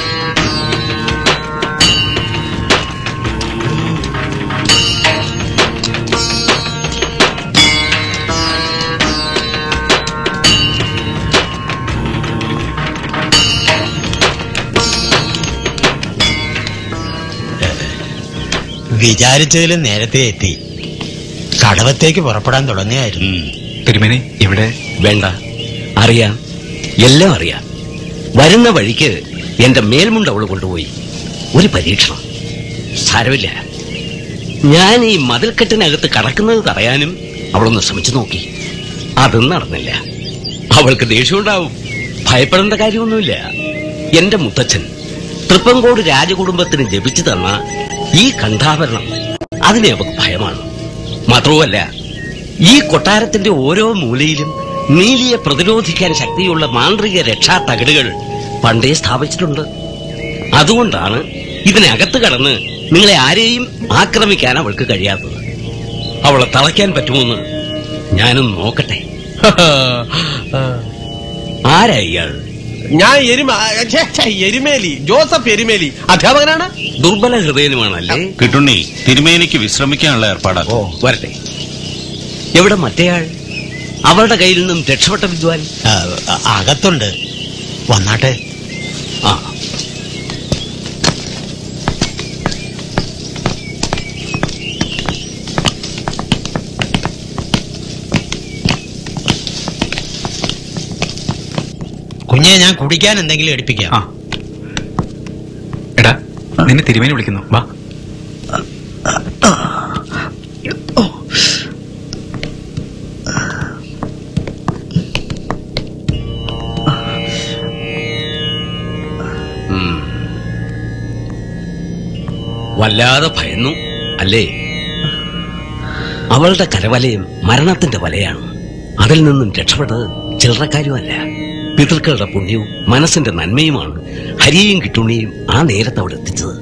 വിചാരിച്ചതിലും നേരത്തെ എത്തി കടവത്തേക്ക് പുറപ്പെടാൻ തുടങ്ങിയായിരുന്നു തിരുമേനി ഇവിടെ വേണ്ട അറിയാം എല്ലാം അറിയാം വരുന്ന വഴിക്ക് എന്റെ മേൽമുണ്ട് അവള് കൊണ്ടുപോയി ഒരു പരീക്ഷണം സാരമില്ല ഞാൻ ഈ മതിൽക്കെട്ടിനകത്ത് കടക്കുന്നത് തടയാനും അവളൊന്ന് ശ്രമിച്ചു നോക്കി അതും നടന്നില്ല അവൾക്ക് ദേഷ്യമുണ്ടാവും ഭയപ്പെടേണ്ട കാര്യമൊന്നുമില്ല എന്റെ മുത്തച്ഛൻ തൃപ്പങ്കോട് രാജകുടുംബത്തിന് ജപിച്ചു തന്ന ഈ കണ്ഠാഭരണം അതിനെ അവൾക്ക് ഭയമാണ് മാത്രവുമല്ല ഈ കൊട്ടാരത്തിന്റെ ഓരോ മൂലയിലും നീലിയെ പ്രതിരോധിക്കാൻ ശക്തിയുള്ള മാന്ത്രിക രക്ഷാ തകിടുകൾ പണ്ടേ സ്ഥാപിച്ചിട്ടുണ്ട് അതുകൊണ്ടാണ് ഇതിനകത്ത് കടന്ന് നിങ്ങളെ ആരെയും ആക്രമിക്കാൻ അവൾക്ക് കഴിയാത്തത് അവളെ തളയ്ക്കാൻ പറ്റുമെന്ന് ഞാനൊന്ന് നോക്കട്ടെ ആരാ ഇയാൾ ഞാൻ എരുമ ഛെ, ഛെ, എരുമേലി ജോസഫ് എരുമേലി അധ്യാപകനാണ് ദുർബല ഹൃദയനുമാണല്ലേ കിട്ടുണ്ണി തിരുമേനിക്ക് വിശ്രമിക്കാനുള്ള ഏർപ്പാടാ ഓ വരട്ടെ എവിടെ മറ്റേയാൾ അവളുടെ കയ്യിൽ നിന്നും രക്ഷപ്പെട്ട വിദ്വാൻ ആ, അകത്തുണ്ട് വന്നാട്ടെ ആ കുഞ്ഞെ ഞാൻ കുടിക്കാൻ എന്തെങ്കിലും എടുപ്പിക്കാം എടാ നിന്നെ തിരുമേനി വിളിക്കുന്നു വാ ഉം. വല്ലാതെ ഭയന്നു അല്ലേ അവളുടെ കരവലയം മരണത്തിന്റെ വലയാണ് അതിൽ നിന്നും രക്ഷപ്പെട്ടത് ചില്ലറക്കാരുമല്ല പിതൃക്കളുടെ പുണ്യവും മനസ്സിന്റെ നന്മയുമാണ് ഹരിയെയും കിട്ടുണ്ണിയും ആ നേരത്ത് അവിടെ എത്തിച്ചത്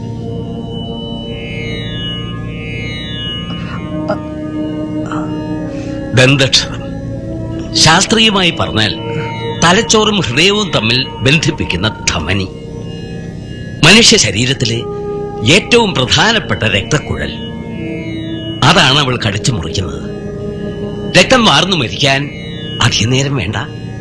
ദന്തക്ഷരം ശാസ്ത്രീയമായി പറഞ്ഞാൽ തലച്ചോറും ഹൃദയവും തമ്മിൽ ബന്ധിപ്പിക്കുന്ന ധമനി മനുഷ്യ ശരീരത്തിലെ ഏറ്റവും പ്രധാനപ്പെട്ട രക്തക്കുഴൽ അതാണ് അവൾ കടിച്ചു മുറിക്കുന്നത് രക്തം വാർന്നു മരിക്കാൻ അധികം നേരം വേണ്ട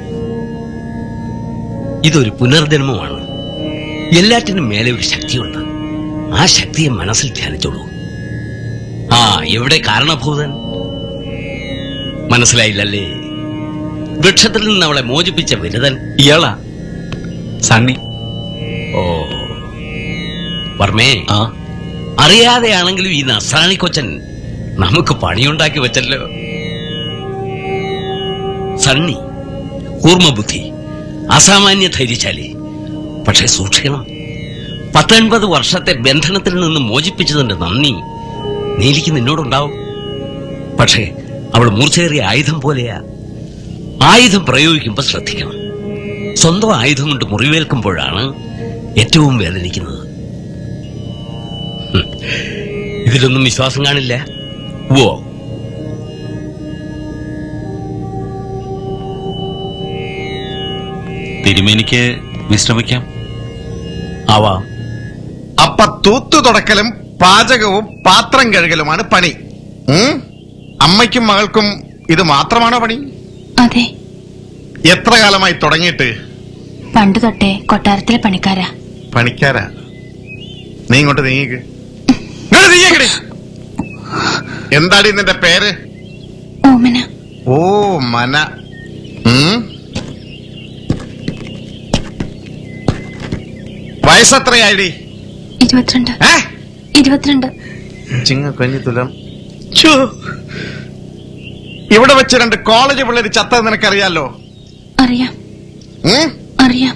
ഇതൊരു പുനർജന്മമാണ് എല്ലാറ്റിനും മേലെ ഒരു ശക്തിയുണ്ട് ആ ശക്തിയെ മനസ്സിൽ ധ്യാനിച്ചോളൂ ആ എവിടെ കാരണഭൂതൻ മനസ്സിലായില്ലല്ലേ വൃക്ഷത്തിൽ നിന്ന് അവളെ മോചിപ്പിച്ച വിരുദൻ ഇയാളാ സണ്ണി ഓ വർമ്മേ അറിയാതെയാണെങ്കിലും ഈ നസ്രാണി കൊച്ചൻ നമുക്ക് പണിയുണ്ടാക്കി വെച്ചല്ലോ സണ്ണി കൂർമ്മബുദ്ധി അസാമാന്യ ധൈര്യശാലി പക്ഷെ സൂക്ഷിക്കണം പത്തൊൻപത് വർഷത്തെ ബന്ധനത്തിൽ നിന്ന് മോചിപ്പിച്ചതിന്റെ നന്ദി നീലിക്ക് നിന്നോടുണ്ടാവും പക്ഷേ അവൾ മൂർച്ചയേറിയ ആയുധം പോലെയാ ആയുധം പ്രയോഗിക്കുമ്പോൾ ശ്രദ്ധിക്കണം സ്വന്തം ആയുധം കൊണ്ട് മുറിവേൽക്കുമ്പോഴാണ് ഏറ്റവും വേദനിക്കുന്നത് ഹും. ഇതിലൊന്നും വിശ്വാസം കാണില്ല ഓ തിരുമേനിക്ക് വിശ്രമിക്കാം ആവാം അപ്പൊ തൂത്തു തുടക്കലും പാചകവും പാത്രം കഴുകലുമാണ് പണി ഉം? അമ്മയ്ക്കും മകൾക്കും ഇത് മാത്രമാണോ പണി അതെ എത്ര കാലമായി തുടങ്ങിയിട്ട് പണ്ട് തൊട്ടേ കൊട്ടാരത്തിലെ പണിക്കാരാ പണിക്കാരാ നീ ഇങ്ങോട്ട് നീങ്ങിക്ക് ഇങ്ങോട്ട് നീങ്ങിക്കടി. എന്താടി നിന്റെ പേര് ഓമന ഓ മന ഉം? വയസ്സെത്രയായിടി ഇരുപത്തിരണ്ട് ഇരുപത്തിരണ്ട് ചിങ്ങ കഞ്ഞിത്തുലം ഇവിടെ വെച്ച് രണ്ട് കോളേജ് പിള്ളേര് ചത്തത് നിനക്കറിയാലോ അറിയാം ഉം? അറിയാം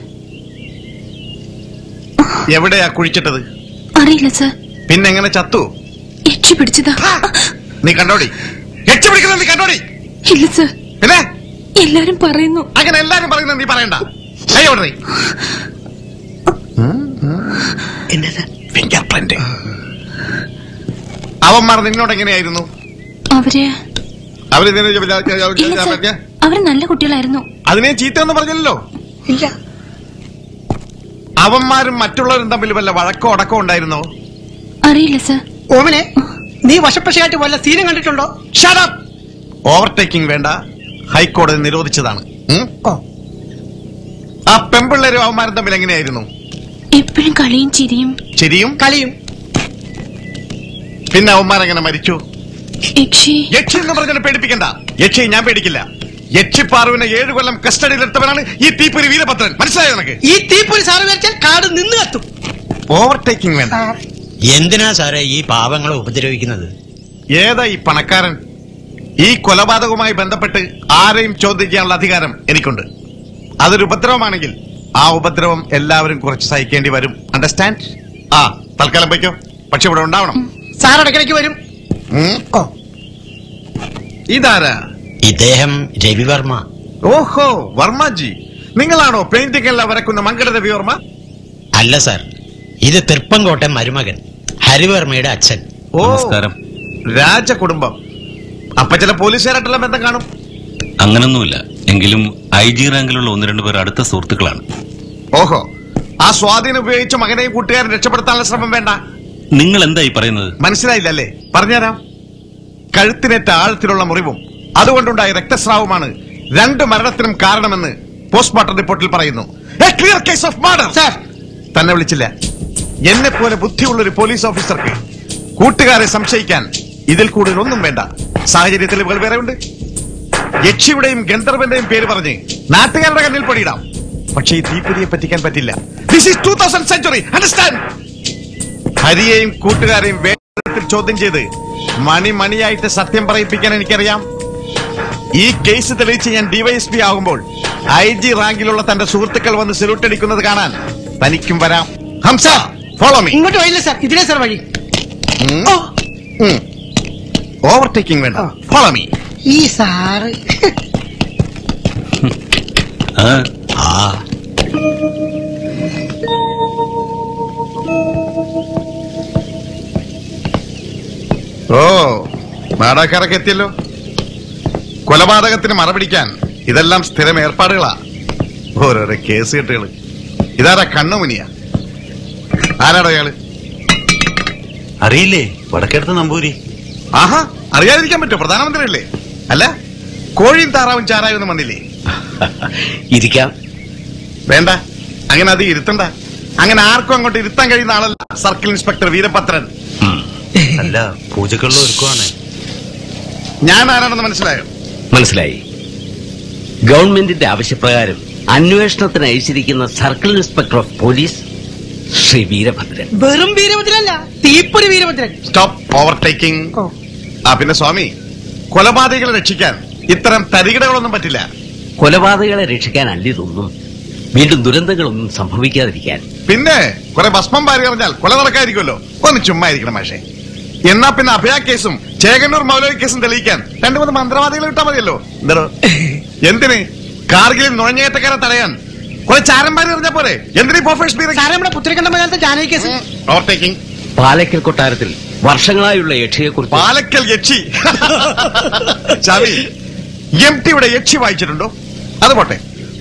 എവിടെയാ കുഴിച്ചിട്ടത് അറിയില്ല സർ പിന്നെ എങ്ങനെ ചത്തു യക്ഷി പിടിച്ചതാ നീ കണ്ടോടി എച്ചു പിടിക്കുന്നത് നീ കണ്ടോടി ഇല്ല സർ പിന്നെ എല്ലാരും പറയുന്നു അങ്ങനെ എല്ലാരും പറയുന്നത് നീ പറയണ്ട കൈ അവിടെ നീ. ഫിംഗർ പ്രിന്റ് അവന്മാർ നിന്നോട് എങ്ങനെയായിരുന്നു അവര് അവര് ഇല്ല സർ ഇതിനെ- അവര് നല്ല കുട്ടികളായിരുന്നു അതിനെ ചീത്ത ഒന്നും പറഞ്ഞില്ലല്ലോ ഇല്ല അവന്മാരും മറ്റുള്ളവരും തമ്മിൽ വല്ല വഴക്കോ അടക്കോ ഉണ്ടായിരുന്നോ അറിയില്ല സർ ഓമനെ നീ വശപ്പശയായിട്ട് വല്ല സീനും കണ്ടിട്ടുണ്ടോ ഓവർടേക്കിംഗ് വേണ്ട ഹൈക്കോടതി നിരോധിച്ചതാണ് ഉം? ആ പെമ്പിള്ളേരും അവന്മാരും തമ്മിൽ എങ്ങനെയായിരുന്നു എപ്പോഴും കളിയും ചിരിയും ശരിയും കളിയും പിന്നെ അവന്മാരെങ്ങനെ മരിച്ചു യക്ഷി യക്ഷി എന്ന് പറഞ്ഞാൽ പേടിപ്പിക്കണ്ട യക്ഷി ഞാൻ പേടിക്കില്ല യക്ഷിപ്പാറുവിനെ ഏഴു കൊല്ലം കസ്റ്റഡിയിലെടുത്തവനാണ് ഈ തീപ്പൊരി വീരഭദ്രൻ മനസ്സിലായോ നിനക്ക് ഈ തീപ്പൊരി സാറ് വിചാരിച്ചാൽ കാട് നിന്ന് കത്തും ഓവർടേക്കിംഗ് വേണ്ട എന്തിനാ സാറേ ഈ പാവങ്ങളെ ഉപദ്രവിക്കുന്നത് ഏതാ ഈ പണക്കാരൻ ഈ കൊലപാതകവുമായി ബന്ധപ്പെട്ട് ആരെയും ചോദ്യം ചെയ്യാനുള്ള അധികാരം എനിക്കുണ്ട് അതൊരു ഉപദ്രവമാണെങ്കിൽ ആ ഉപദ്രവം എല്ലാവരും കുറച്ച് സഹിക്കേണ്ടി വരും അണ്ടർസ്റ്റാൻഡ് ആ തൽക്കാലം വയ്ക്കോ പക്ഷെ ഇവിടെ ഉണ്ടാവണം സാർ ഇടയ്ക്കിടയ്ക്ക് വരും ഉം? ഇതാരാ ഇദ്ദേഹം രവിവർമ്മ ഓഹോ വർമ്മജി നിങ്ങളാണോ പെയിന്റിംഗ് എല്ലാം വരക്കുന്ന മങ്കട രവിവർമ്മ അല്ല സാർ ഇത് തൃപ്പങ്കോട്ടെ മരുമകൻ ഹരിവർമ്മയുടെ അച്ഛൻ ഓ രാജകുടുംബം അപ്പൊ ചില പോലീസുകാരായിട്ടുള്ള ബന്ധം കാണും അങ്ങനൊന്നുമില്ല എങ്കിലും ഐ ജി റാങ്കിലുള്ള ഒന്ന് രണ്ട് പേർ അടുത്ത സുഹൃത്തുക്കളാണ് ഓഹോ ആ സ്വാധീനം ഉപയോഗിച്ച് മകനെയും കൂട്ടുകാരൻ രക്ഷപ്പെടുത്താനുള്ള ശ്രമം വേണ്ട നിങ്ങൾ എന്തായി പറയുന്നത് മനസ്സിലായില്ലല്ലേ പറഞ്ഞുതരാം കഴുത്തിനേറ്റ ആഴത്തിലുള്ള മുറിവും അതുകൊണ്ടുണ്ടായ രക്തസ്രാവമാണ് രണ്ട് മരണത്തിനും കാരണമെന്ന് പോസ്റ്റ്മോർട്ടം റിപ്പോർട്ടിൽ പറയുന്നു ക്ലിയർ കേസ് ഓഫ് മർഡർ തന്നെ വിളിച്ചില്ല എന്നെ പോലെ ബുദ്ധിയുള്ള ഒരു പോലീസ് ഓഫീസർക്ക് കൂട്ടുകാരെ സംശയിക്കാൻ ഇതിൽ കൂടുതൽ ഒന്നും വേണ്ട സാഹചര്യ തെളിവുകൾ വേറെ ഉണ്ട് യക്ഷിയുടെയും ഗന്ധർവന്റെയും പേര് പറഞ്ഞ് നാട്ടുകാരുടെ കണ്ണിൽ പൊടിയിടാം പക്ഷേ ഈ തീപ്പൊരിയെ പറ്റിക്കാൻ പറ്റില്ല this is two thousand century understand ഹരിയെയും കൂട്ടുകാരെയും വേഗത്തിൽ ചോദ്യം ചെയ്ത് മണി മണിയായിട്ട് സത്യം പറയിപ്പിക്കാൻ എനിക്കറിയാം ഈ കേസ് തെളിയിച്ച് ഞാൻ ഡിവൈഎസ്പി ആകുമ്പോൾ ഐ ജി റാങ്കിലുള്ള തന്റെ സുഹൃത്തുക്കൾ വന്ന് സല്യൂട്ട് അടിക്കുന്നത് കാണാൻ തനിക്കും വരാം ഹംസ ഫോളോ മീ ഇങ്ങോട്ട് വരില്ല സാർ ഇതിലെ സാർ വഴി ഓവർടേക്കിംഗ് വേണ്ട ഫോളോ മീ ഈ സാറ് ആ ഓ നാടകക്കാരൊക്കെ എത്തിയല്ലോ കൊലപാതകത്തിന് മറപിടിക്കാൻ ഇതെല്ലാം സ്ഥിരം ഏർപ്പാടുകളാ ഓരോരോ കേസ് കെട്ടുകള് ഇതാരാ കണ്ണുമുനിയ ആരാടോ അയാള് അറിയില്ലേ വടക്കെടുത്ത നമ്പൂരി ആഹാ അറിയാതിരിക്കാൻ പറ്റുമോ പ്രധാനമന്ത്രി അല്ലേ അല്ല കോഴിയും താറാവും ചാരായും ഒന്നും വന്നില്ലേ ഇരിക്കാം വേണ്ട അങ്ങനെ അത് ഇരുത്തണ്ട അങ്ങനെ ആർക്കും അങ്ങോട്ട് ഇരുത്താൻ കഴിയുന്ന ആളല്ല സർക്കിൾ ഇൻസ്പെക്ടർ വീരഭദ്രൻ അല്ല പൂജക്കുള്ള ഒരുക്കുവാണ് ഞാൻ ആരാണെന്ന് മനസ്സിലായോ മനസ്സിലായി ഗവൺമെന്റിന്റെ ആവശ്യപ്രകാരം അന്വേഷണത്തിന് അയച്ചിരിക്കുന്ന circle inspector of police Shri Veerabhadran വെറും വീരഭദ്രല്ല തീപ്പൊരി വീരഭദ്രൻ സ്റ്റോപ്പ് ഓവർടേക്കിംഗ് ആ പിന്നെ സ്വാമി കൊലപാതകളെ രക്ഷിക്കാൻ ഇത്തരം തരികിടകളൊന്നും പറ്റില്ല കൊലപാതകളെ രക്ഷിക്കാനല്ല ഇതൊന്നും വീണ്ടും ദുരന്തങ്ങളൊന്നും സംഭവിക്കാതിരിക്കാൻ പിന്നെ കുറെ ഭസ്മം പാരി പറഞ്ഞാൽ കൊല നടക്കാതിരിക്കുമല്ലോ ഒന്ന് ചുമ്മാ ഇരിക്കണം പക്ഷേ എന്നാ പിന്നെ അഭയ കേസും ചേകന്നൂർ മൗലവി കേസും തെളിയിക്കാൻ രണ്ടു മൂന്ന് മന്ത്രവാദികൾ കിട്ടാൻ മതിയല്ലോ എന്തോ എന്തിന് കാർഗിലിൽ നുഴഞ്ഞേറ്റക്കാരെ തടയാൻ കുറെ ചാരമ്പാരി എറിഞ്ഞാ പോരെ എന്തിനീ പ്രൊഫഷണൽ നമ്മുടെ പുത്രക്കണ്ട മലയാളത്തെ ജാനകി കേസ് ഓവർടേക്കിംഗ് പാലക്കൽ കൊട്ടാരത്തിൽ വർഷങ്ങളായുള്ള യക്ഷിയെക്കുറിച്ച് പാലക്കൽ യക്ഷി ചാവി എം ടിയുടെ യക്ഷി വായിച്ചിട്ടുണ്ടോ അത് പോട്ടെ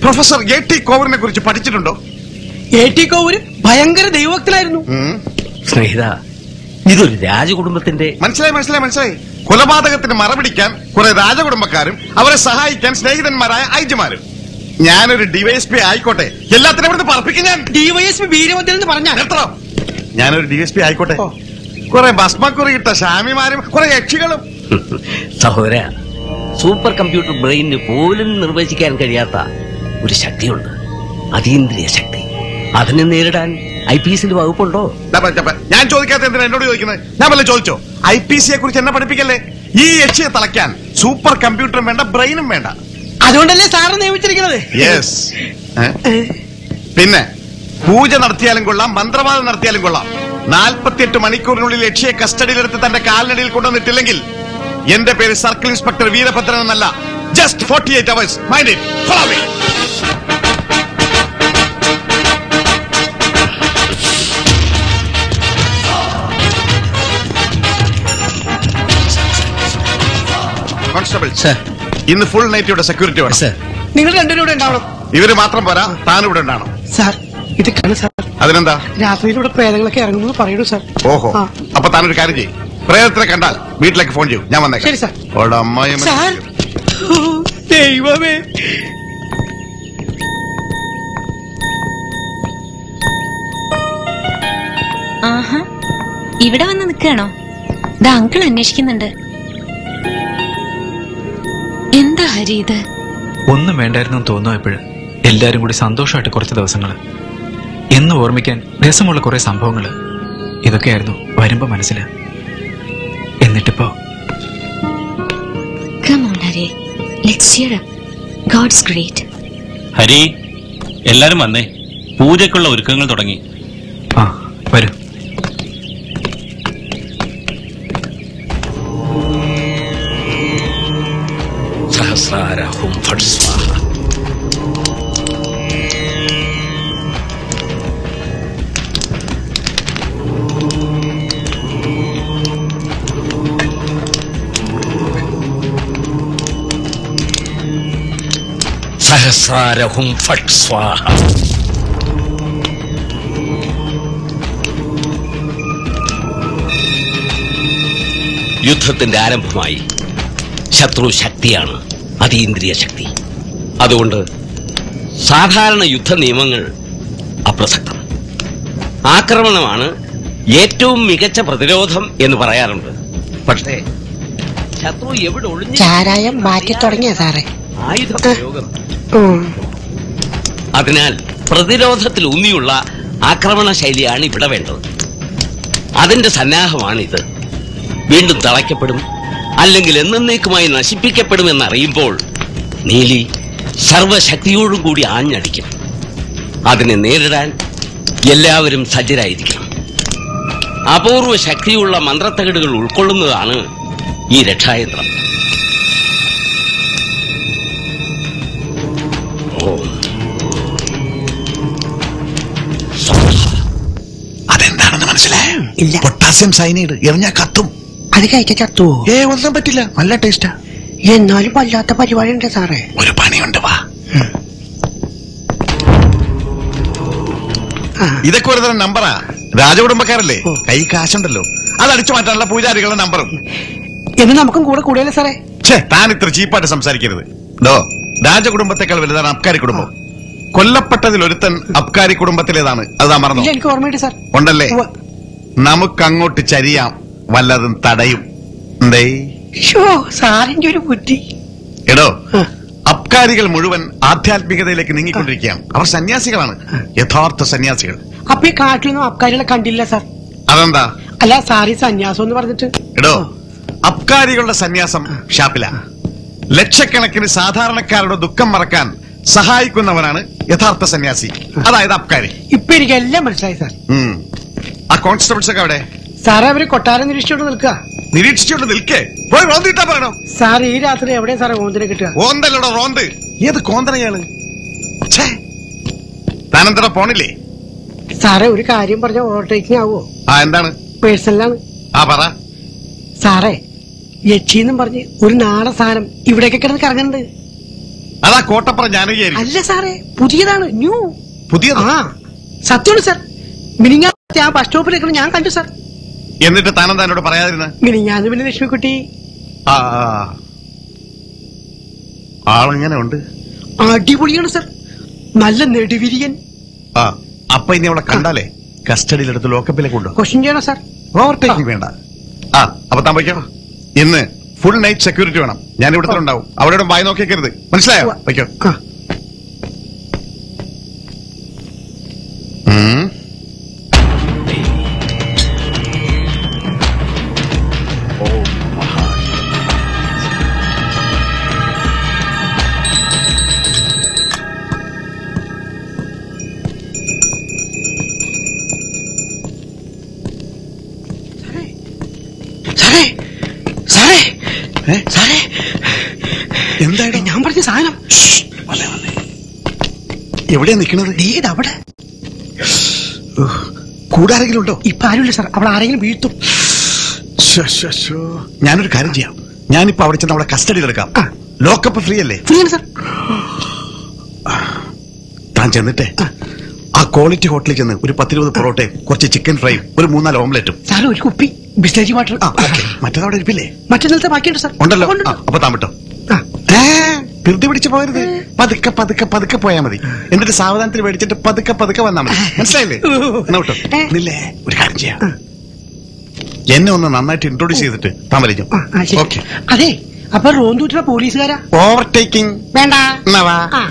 പ്രൊഫസർ എ ടി കോവറിനെ കുറിച്ച് പഠിച്ചിട്ടുണ്ടോ എ ടി കോവൂര് ഭയങ്കര ദൈവഭക്തനായിരുന്നു സ്നേഹിത ഇതൊരു രാജകുടുംബത്തിന്റെ മനസ്സിലായി മനസ്സിലായി മനസ്സിലായി കൊലപാതകത്തിന് മറപിടിക്കാൻ കുറെ രാജകുടുംബക്കാരും അവരെ സഹായിക്കാൻ സ്നേഹിതന്മാരായ ഐജിമാരും ഞാനൊരു ഡിവൈഎസ്പി ആയിക്കോട്ടെ എല്ലാത്തിനും ഇവിടുന്ന് പറപ്പിക്കും ഞാൻ ഡിവൈഎസ്പി വീരഭദ്രൻ എന്ന് പറഞ്ഞാൽ നിർത്തണം ഞാനൊരു ഡിവൈഎസ്പി ആയിക്കോട്ടെ കുറെ ഭസ്മക്കുറി ഇട്ട ഷാമിമാരും കുറെ യക്ഷികളും സഹോദര സൂപ്പർ കമ്പ്യൂട്ടർ ബ്രെയിനിന് പോലും നിർവചിക്കാൻ കഴിയാത്ത ഒരു ശക്തിയുണ്ട് അതീന്ദ്രിയ ശക്തി അതിനെ നേരിടാൻ ഐ പി എസിൽ വകുപ്പുണ്ടോ ഞാൻ ചോദിക്കാത്ത എന്തിനാ എന്നോട് ചോദിക്കുന്നത് ഞാൻ വല്ല ചോദിച്ചോ ഐ പി സിയെ കുറിച്ച് എന്നെ പഠിപ്പിക്കല്ലേ ഈ യക്ഷിയെ തളയ്ക്കാൻ സൂപ്പർ കമ്പ്യൂട്ടറും വേണ്ട ബ്രെയിനും വേണ്ട അതുകൊണ്ടല്ലേ സാറ് നിയമിച്ചിരിക്കുന്നത് യെസ് പിന്നെ പൂജ നടത്തിയാലും കൊള്ളാം മന്ത്രവാദം നടത്തിയാലും കൊള്ളാം നാൽപ്പത്തിയെട്ട് മണിക്കൂറിനുള്ളിൽ ലക്ഷ്യെ കസ്റ്റഡിയിലെടുത്ത് തന്റെ കാലിനടിയിൽ കൊണ്ടുവന്നിട്ടില്ലെങ്കിൽ എന്റെ പേര് സർക്കിൾ ഇൻസ്പെക്ടർ വീരഭദ്രൻ എന്നല്ല just forty eight hours mind it follow me constable ഇന്ന് ഫുൾ നൈറ്റ് ഇവിടെ സെക്യൂരിറ്റി വേണം നിങ്ങൾ രണ്ടുപേരും ഇവിടെ ഉണ്ടാവണം ഇവര് മാത്രം പോരാ താൻ ഇവിടെ ഉണ്ടാണോ സാർ ഇത് കാണും സാർ അതിനെന്താ രാത്രിയിലൂടെ പ്രേതങ്ങളൊക്കെ ഇറങ്ങുന്നു പറയണു സാർ ഓഹോ ആ. അപ്പൊ താനൊരു കാര്യം ചെയ്യും പ്രേതത്തിനെ കണ്ടാൽ വീട്ടിലേക്ക് ഫോൺ ചെയ്യും ഞാൻ വന്നേക്കാം ശരി, സാർ. ഓടെ അമ്മായിയമ്മ സാർ ഓ, ദൈവമേ ആഹാ ഇവിടെ വന്ന് നിൽക്കുകയാണോ ദാ അങ്കിൾ അന്വേഷിക്കുന്നുണ്ട് എന്താ ഹരി ഇത് ഒന്നും വേണ്ടായിരുന്നു തോന്നുന്നു എപ്പോഴും എല്ലാരും കൂടി സന്തോഷമായിട്ട് കുറച്ച് ദിവസങ്ങൾ എന്ന് ഓർമ്മിക്കാൻ രസമുള്ള കുറെ സംഭവങ്ങൾ ഇതൊക്കെയായിരുന്നു വരുമ്പോ മനസ്സിൽ എന്നിട്ടിപ്പോ Come on, Hari. Let's cheer up. God's great. Hari എല്ലാരും വന്നേ പൂജയ്ക്കുള്ള ഒരുക്കങ്ങൾ തുടങ്ങി ആ വരൂ സഹസ്രാര ഹും ഫട് സ്വാഹ സഹസ്രാര ഹും ഫട് സ്വാഹ യുദ്ധത്തിന്റെ ആരംഭമായി ശത്രു ശക്തിയാണ് അതീന്ദ്രിയ ശക്തി അതുകൊണ്ട് സാധാരണ യുദ്ധ നിയമങ്ങൾ അപ്രസക്തം ആക്രമണമാണ് ഏറ്റവും മികച്ച പ്രതിരോധം എന്ന് പറയാറുണ്ട് പക്ഷേ ശത്രു എവിടെ ഒളിഞ്ഞു ചാരായം മാറ്റി തുടങ്ങിയ സാറേ ആയുധ പ്രയോഗം അതിനാൽ പ്രതിരോധത്തിൽ ഊന്നിയുള്ള ആക്രമണ ശൈലിയാണ് ഇവിടെ വേണ്ടത് അതിന്റെ സന്നാഹമാണിത് വീണ്ടും തളയ്ക്കപ്പെടും അല്ലെങ്കിൽ എന്നേക്കുമായി നശിപ്പിക്കപ്പെടുമെന്നറിയുമ്പോൾ നീലി സർവശക്തിയോടും കൂടി ആഞ്ഞടിക്കും അതിനെ നേരിടാൻ എല്ലാവരും സജ്ജരായിരിക്കണം അപൂർവ ശക്തിയുള്ള മന്ത്രത്തകിടുകൾ ഉൾക്കൊള്ളുന്നതാണ് ഈ രക്ഷായന്ത്രം ഓം അതെന്താണെന്ന് മനസ്സിലായോ പൊട്ടാസ്യം സൈനൈഡ് എറിഞ്ഞാ കത്തും അത് കഴിച്ച ചത്തുവോ ഏ ഒന്നും പറ്റില്ല നല്ല ടേസ്റ്റാ എന്നാലും വല്ലാത്ത പരിപാടി ഉണ്ട് സാറേ ഒരു പണിയുണ്ട് വാ ഇതൊക്കെ ഒരു തരം നമ്പറാ രാജകുടുംബക്കാരല്ലേ കൈ കാശുണ്ടല്ലോ അത് അടിച്ചു മാറ്റാനുള്ള പൂജാരികളുടെ നമ്പറും എന്ന് നമുക്കും കൂടെ കൂടിയല്ലേ സാറേ ഛേ താൻ ഇത്ര ചീപ്പായിട്ട് സംസാരിക്കരുത് ഡോ രാജകുടുംബത്തെക്കാൾ വലുതാണ് അബ്കാരി കുടുംബം കൊല്ലപ്പെട്ടതിൽ ഒരുത്തൻ അബ്കാരി കുടുംബത്തിലേതാണ് അത് താൻ മറന്നു ഇല്ല എനിക്ക് ഓർമ്മയുണ്ട് സാർ ഉണ്ടല്ലേ നമുക്കങ്ങോട്ട് ചരിയാം വല്ലതും തടയും എന്തേ ഷോ സാറിന്റെ ഒരു ബുദ്ധി എടോ അബ്കാരികൾ മുഴുവൻ ആധ്യാത്മികതയിലേക്ക് നീങ്ങിക്കൊണ്ടിരിക്കുകയാണ് അവർ സന്യാസികളാണ് യഥാർത്ഥ സന്യാസികൾ അപ്പൊ ഈ കാട്ടിലൊന്നും അബ്കാരികളെ കണ്ടില്ല സാർ അതെന്താ അല്ല സാറി സന്യാസം എന്ന് പറഞ്ഞിട്ട് എടോ അബ്കാരികളുടെ സന്യാസം ഷാപ്പില ലക്ഷക്കണക്കിന് സാധാരണക്കാരുടെ ദുഃഖം മറക്കാൻ സഹായിക്കുന്നവനാണ് യഥാർത്ഥ സന്യാസി അതായത് അബ്കാരി ഇപ്പൊ എനിക്ക് എല്ലാം മനസ്സിലായി സാർ ഉം. ആ കോൺസ്റ്റബിൾസ് ഒക്കെ അവിടെ സാറേ അവര് കൊട്ടാരം നിരീക്ഷിച്ചോണ്ട് നിൽക്കുക നിരീക്ഷിച്ചോണ്ട് നിൽക്കേ പോയി റോന്തിട്ടാ പറയണോ സാർ ഈ രാത്രി എവിടെയാ സാറേ ഓന്തിനെ കിട്ടുക ഓന്തല്ലടോ റോന്ത് ഏത് കോന്തനയാള് ഛേ. താനെന്തടാ പോണില്ലേ സാറേ ഒരു കാര്യം പറഞ്ഞ ഓവർടേക്കിംഗ് ആവോ ആ എന്താണ് പേഴ്സണലാണ് ആ പറ സാറേ യക്ഷിന്നും പറഞ്ഞ് ഒരു നാടൻ സാധനം ഇവിടേക്ക് കിടന്ന് കറങ്ങുന്നുണ്ട് അതാ കോട്ടപ്പുറം ജാനകിയായിരിക്കും അല്ല സാറേ പുതിയതാണ് ന്യൂ പുതിയത് ആ സത്യമാണ് സാർ മിനിങ്ങാത്ത ആ ബസ് സ്റ്റോപ്പിൽ നിൽക്കണം ഞാൻ കണ്ടു സാർ എന്നിട്ട് താനെന്താ എന്നോട് പറയാതിരുന്ന മിനിങ്ങാന്ന് പിന്നെ ലക്ഷ്മിക്കുട്ടി ആ ആ. ആളെങ്ങനെ ഉണ്ട് അടിപൊളിയാണ് സാർ നല്ല നെടുവിരിയൻ ആ അപ്പൊ ഇനി അവളെ കണ്ടാലേ കസ്റ്റഡിയിലെടുത്ത് ലോക്കപ്പിലേക്ക് കൊണ്ടു ക്വസ്റ്റ്യൻ ചെയ്യണോ സാർ ഓവർടേക്കിംഗ് വേണ്ട ആ അപ്പൊ താൻ വയ്ക്കോ ഇന്ന് ഫുൾ നൈറ്റ് സെക്യൂരിറ്റി വേണം ഞാൻ ഇവിടുത്തെ ഉണ്ടാവും അവരോട് വായി നോക്കിയേക്കരുത് മനസ്സിലായോ വയ്ക്കോ ഉം. സാറേ സാറേ സാറേ എന്തായാലും ഞാൻ പറഞ്ഞ സാധനം എവിടെയാ നിൽക്കുന്നത് ഏത് അവിടെ കൂടെ ആരെങ്കിലും ഉണ്ടോ ഇപ്പൊ ആരുമില്ല സാർ അവിടെ ആരെങ്കിലും വീഴ്ത്തും ശ്ശോ, ശ്ശോ, ശ്ശോ. ഞാനൊരു കാര്യം ചെയ്യാം ഞാനിപ്പോ അവിടെ ചെന്ന് അവളെ കസ്റ്റഡിയിൽ എടുക്കാം ലോക്കപ്പ് ഫ്രീ അല്ലേ ഫ്രീ ആണ് സാർ താൻ ചെന്നിട്ടേ ആ ക്വാളിറ്റി ഹോട്ടലിൽ ചെന്ന് ഒരു പത്തിരുപത് പൊറോട്ടയും കുറച്ച് ചിക്കൻ ഫ്രൈയും ഒരു മൂന്നാല് ഓംലെറ്റും സാറേ ഒരു കുപ്പി ബിസ്ലറി വാട്ടർ മറ്റേതവിടെ ഇരിപ്പില്ലേ മറ്റന്നാളത്തെ ബാക്കിയുണ്ട് സാർ ഉണ്ടല്ലോ ആ, അപ്പൊ താൻ വിട്ടോ ഏ, ധൃതി പിടിച്ച് പോകരുത് പതുക്കെ പതുക്കെ പതുക്കെ പോയാ മതി എന്നിട്ട് സാവധാനത്തിൽ മേടിച്ചിട്ട് പതുക്കെ പതുക്കെ വന്നാ മതി മനസ്സിലായില്ലേ എന്നാ വിട്ടോ നില്ലേ ഒരു കാര്യം ചെയ്യാം എന്നെ ഒന്ന് നന്നായിട്ട് ഇൻട്രോഡ്യൂസ് ചെയ്തിട്ട് താൻ വലിക്കും ഓക്കെ അതെ അപ്പൊ റോന്തൂറ്റിലെ പോലീസുകാരാ ഓവർടേക്കിംഗ് വേണ്ട എന്നാ വാ ആ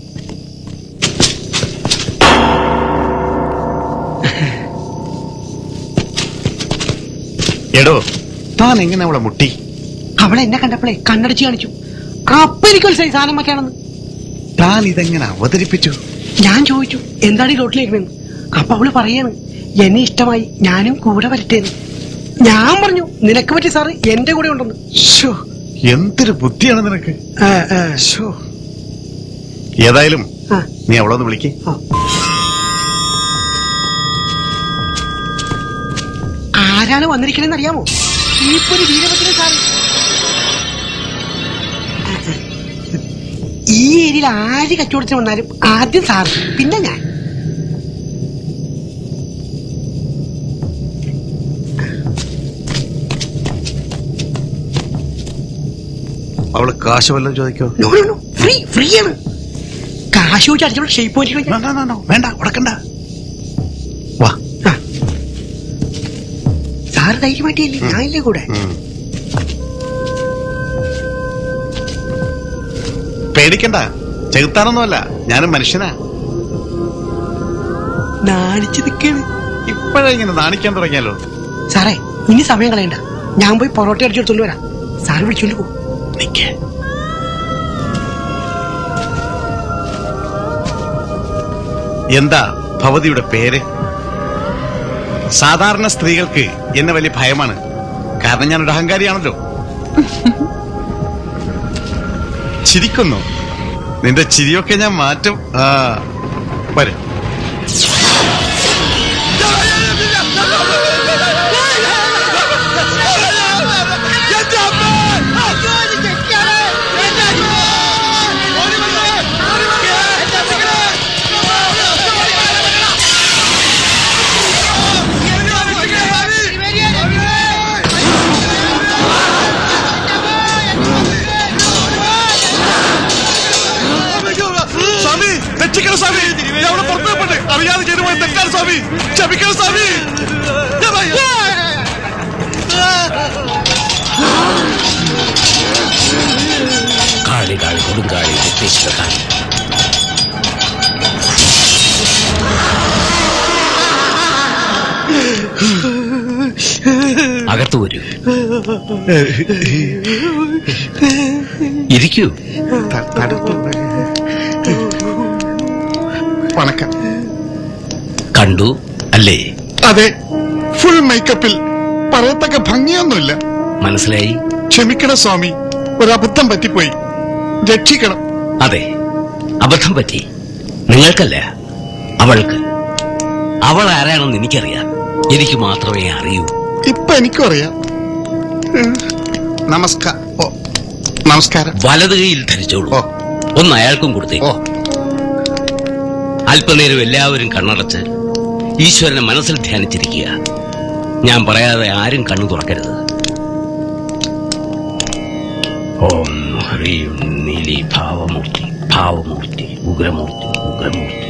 എടോ താൻ എങ്ങനെ അവളെ മുട്ടി അവളെ എന്നെ കണ്ടപ്പോഴേ കണ്ണടിച്ച് കാണിച്ചു അപ്പൊ എനിക്ക് മനസ്സിലായി സാധനം വയ്ക്കാണെന്ന് താൻ ഇതെങ്ങനെ അവതരിപ്പിച്ചു ഞാൻ ചോദിച്ചു എന്താണ് ഈ റോട്ടിലേക്കണെന്ന് അപ്പൊ അവള് പറയാണ് എന്നെ ഇഷ്ടമായി ഞാനും കൂടെ വരട്ടേന്ന് ഞാൻ പറഞ്ഞു നിനക്ക് പറ്റി സാറ് എന്റെ കൂടെ ഉണ്ടെന്ന് ശ്ശോ, എന്തൊരു ബുദ്ധിയാണ് നിനക്ക് ശ്ശോ. ഏതായാലും നീ അവളൊന്ന് വിളിക്ക് ആരാണ് വന്നിരിക്കണെന്ന് അറിയാമോ ഇപ്പൊ ഒരു വീരഭദ്രൻ സാറ് ഈ ഏരിയയിൽ ആര് കച്ചവടത്തിന് വന്നാലും ആദ്യം സാറ് പിന്നെ ഞാൻ അവള് കാശ് വല്ലതും ചോദിക്കോ ഫ്രീ ഫ്രീ ആണ് കാശ് വെച്ച് അടിച്ചോളൂ ഷേപ്പ് പോയിട്ട് വേണ്ട ഉടക്കണ്ട സാറ് ധൈര്യമായിട്ടില്ലേ ഞാനില്ലേ കൂടെ പേടിക്കണ്ട ചെകുത്താനൊന്നുമല്ല ഞാനും മനുഷ്യനാ നാണിച്ച് നിൽക്കാണ് ഇപ്പോഴേ ഇങ്ങനെ നാണിക്കാൻ തുടങ്ങിയാലോ സാറേ ഇനി സമയം കളയണ്ട ഞാൻ പോയി പൊറോട്ട അടിച്ചെടുത്തോണ്ട് വരാം സാറ് വിളിച്ചോണ്ട് പോകും നിക്കേ എന്താ ഭവതിയുടെ പേര് സാധാരണ സ്ത്രീകൾക്ക് എന്നെ വലിയ ഭയമാണ് കാരണം ഞാനൊരു അഹങ്കാരിയാണല്ലോ ചിരിക്കുന്നു നിന്റെ ചിരിയൊക്കെ ഞാൻ മാറ്റും ആ വരും സ്വാമി രക്ഷിക്കണം സ്വാമി ഞാൻ അവിടെ പുറത്തു പോട്ടെ അറിയാതെ ചെയ്തു പോയ തെറ്റാണ് സ്വാമി ക്ഷമിക്കണം സ്വാമി കാളി കാളി കൊടുങ്കാളി ഉദ്ദേശിച്ച കാളി അകത്തു വരൂ ഇരിക്കൂ വണക്കം കണ്ടു അല്ലേ അതെ ഫുൾ മേക്കപ്പിൽ പറയത്തക്ക ഭംഗിയൊന്നുമില്ല മനസ്സിലായി ക്ഷമിക്കണം സ്വാമി ഒരു അബദ്ധം പറ്റിപ്പോയി രക്ഷിക്കണം അതെ അബദ്ധം പറ്റി നിങ്ങൾക്കല്ല അവൾക്ക് അവൾ ആരാണെന്ന് എനിക്കറിയാം എനിക്ക് മാത്രമേ അറിയൂ ഇപ്പൊ എനിക്കും അറിയാം നമസ്കാരം ഓ നമസ്കാരം വലത് കൈയിൽ ധരിച്ചോളൂ ഒന്ന് അയാൾക്കും കൊടുത്തേ അല്പനേരം എല്ലാവരും കണ്ണടച്ച് ഈശ്വരനെ മനസ്സിൽ ധ്യാനിച്ചിരിക്കുക ഞാൻ പറയാതെ ആരും കണ്ണു തുറക്കരുത് ഓം ഹ്രീം നീലി ഭാവമൂർത്തി ഭാവമൂർത്തി ഉഗ്രമൂർത്തി ഉഗ്രമൂർത്തി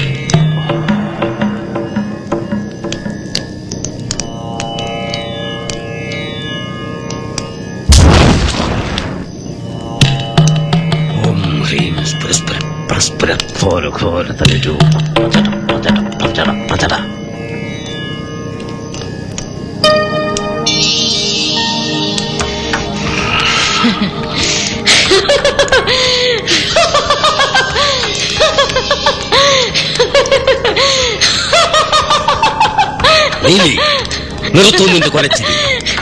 ഓം ഹ്രീം പരസ്പര പരസ്പര ഘോര ഘോര തലരൂ പചട പചട പചട പചട നീലി നിർത്തു നിന്റെ കൊലച്ചിരി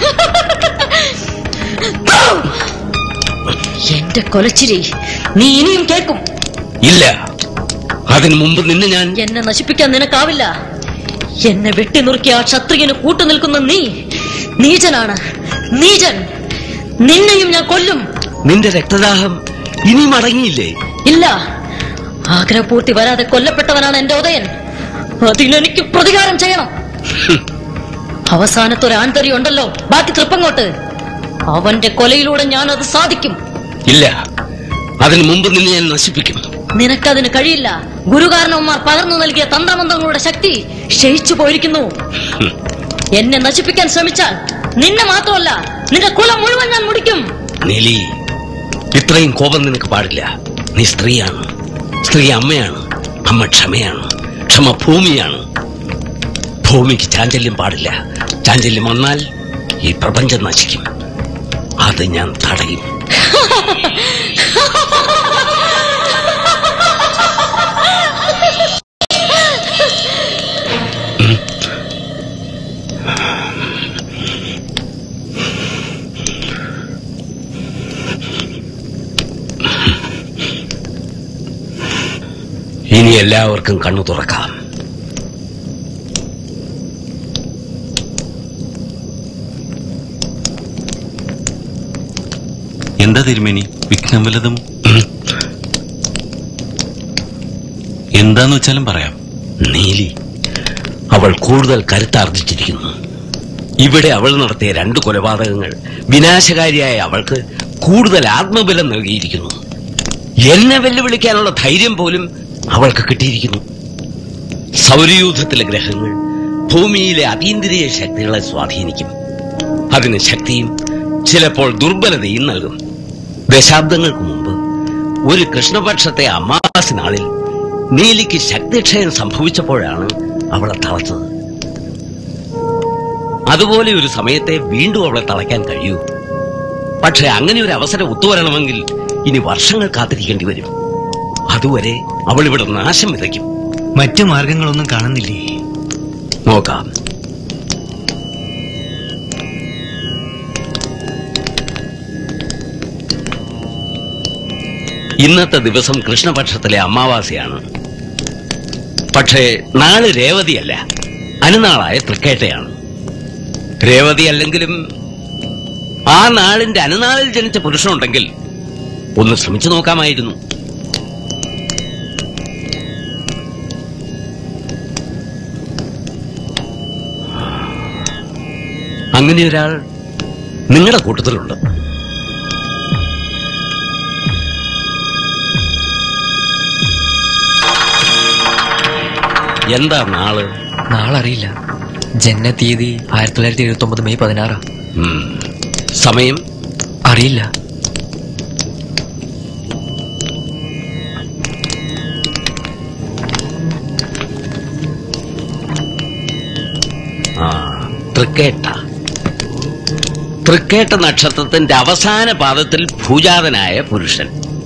എന്റെ കൊലച്ചിരി നീ ഇനിയും കേൾക്കും ഇല്ല അതിനു മുമ്പ് നിന്നെ ഞാൻ എന്നെ നശിപ്പിക്കാൻ നിനക്കാവില്ല എന്നെ വെട്ടിനുറുക്കിയ ആ ക്ഷത്രിയന് കൂട്ടുനിൽക്കുന്ന നീ നീചനാണ് നീചൻ നിന്നെയും ഞാൻ കൊല്ലും നിന്റെ രക്തദാഹം ഇനിയും അടങ്ങിയില്ലേ ഇല്ല ആഗ്രഹപൂർത്തി വരാതെ കൊല്ലപ്പെട്ടവനാണ് എന്റെ ഉദയൻ അതിനെനിക്ക് പ്രതികാരം ചെയ്യണം അവസാനത്തെ ഒരു ആൺതരി ഉണ്ടല്ലോ ബാക്കി തൃപ്പങ്ങോട്ട് അവന്റെ കൊലയിലൂടെ ഞാൻ അത് സാധിക്കും ഇല്ല അതിനു മുമ്പ് നിന്നെ ഞാൻ നശിപ്പിക്കും നിനക്കതിന് കഴിയില്ല ഗുരുകാരണവന്മാർ പകർന്നു നൽകിയ തന്ത്രമന്ത്രങ്ങളുടെ ശക്തി ക്ഷയിച്ചു പോയിരിക്കുന്നു എന്നെ നശിപ്പിക്കാൻ ശ്രമിച്ചാൽ നിന്നെ മാത്രമല്ല നിന്റെ കുലം മുഴുവൻ ഞാൻ മുടിക്കും നീലി ഇത്രയും കോപം നിനക്ക് പാടില്ല നീ സ്ത്രീയാണ് സ്ത്രീ അമ്മയാണ് അമ്മ ക്ഷമയാണ് ക്ഷമ ഭൂമിയാണ് ഭൂമിക്ക് ചാഞ്ചല്യം പാടില്ല ചാഞ്ചല്യം വന്നാൽ ഈ പ്രപഞ്ചം നശിക്കും അത് ഞാൻ തടയും ഇനി എല്ലാവർക്കും കണ്ണു തുറക്കാം എന്താ തിരുമേനി വിഘ്നം വല്ലതും എന്താന്ന് വെച്ചാലും പറയാം നീലി അവൾ കൂടുതൽ കരുത്താർജിച്ചിരിക്കുന്നു ഇവിടെ അവൾ നടത്തിയ രണ്ട് കൊലപാതകങ്ങൾ വിനാശകാരിയായ അവൾക്ക് കൂടുതൽ ആത്മബലം നൽകിയിരിക്കുന്നു എന്നെ വെല്ലുവിളിക്കാനുള്ള ധൈര്യം പോലും അവൾക്ക് കിട്ടിയിരിക്കുന്നു സൗരയൂഥത്തിലെ ഗ്രഹങ്ങൾ ഭൂമിയിലെ അതീന്ദ്രിയ ശക്തികളെ സ്വാധീനിക്കും അതിന് ശക്തിയും ചിലപ്പോൾ ദുർബലതയും നൽകും ദശാബ്ദങ്ങൾക്ക് മുമ്പ് ഒരു കൃഷ്ണപക്ഷത്തെ അമാവാസി നാളിൽ നീലിക്ക് ശക്തിക്ഷയം സംഭവിച്ചപ്പോഴാണ് അവളെ തളച്ചത് അതുപോലെ ഒരു സമയത്തെ വീണ്ടും അവളെ തളയ്ക്കാൻ കഴിയൂ പക്ഷെ അങ്ങനെ ഒരു അവസരം ഒത്തുവരണമെങ്കിൽ ഇനി വർഷങ്ങൾ കാത്തിരിക്കേണ്ടി വരും അതുവരെ അവൾ ഇവിടെ നാശം വിതയ്ക്കും മറ്റു മാർഗങ്ങളൊന്നും കാണുന്നില്ലേ നോക്കാം ഇന്നത്തെ ദിവസം കൃഷ്ണപക്ഷത്തിലെ അമാവാസിയാണ് പക്ഷേ നാള് രേവതിയല്ല അനുനാളായ തൃക്കേട്ടയാണ് രേവതി അല്ലെങ്കിലും ആ നാളിന്റെ അനുനാളിൽ ജനിച്ച പുരുഷനുണ്ടെങ്കിൽ ഒന്ന് ശ്രമിച്ചു നോക്കാമായിരുന്നു അങ്ങനെ ഒരാൾ നിങ്ങളുടെ കൂട്ടത്തിലുണ്ട് എന്താ നാള് നാളറിയില്ല ജന്മ തീയതി ആയിരത്തി തൊള്ളായിരത്തി എഴുപത്തി ഒമ്പത് മെയ് പതിനാറാ സമയം അറിയില്ല ആ തൃക്കേട്ട തൃക്കേട്ട നക്ഷത്രത്തിന്റെ അവസാന പാദത്തിൽ ഭൂജാതനായ പുരുഷൻ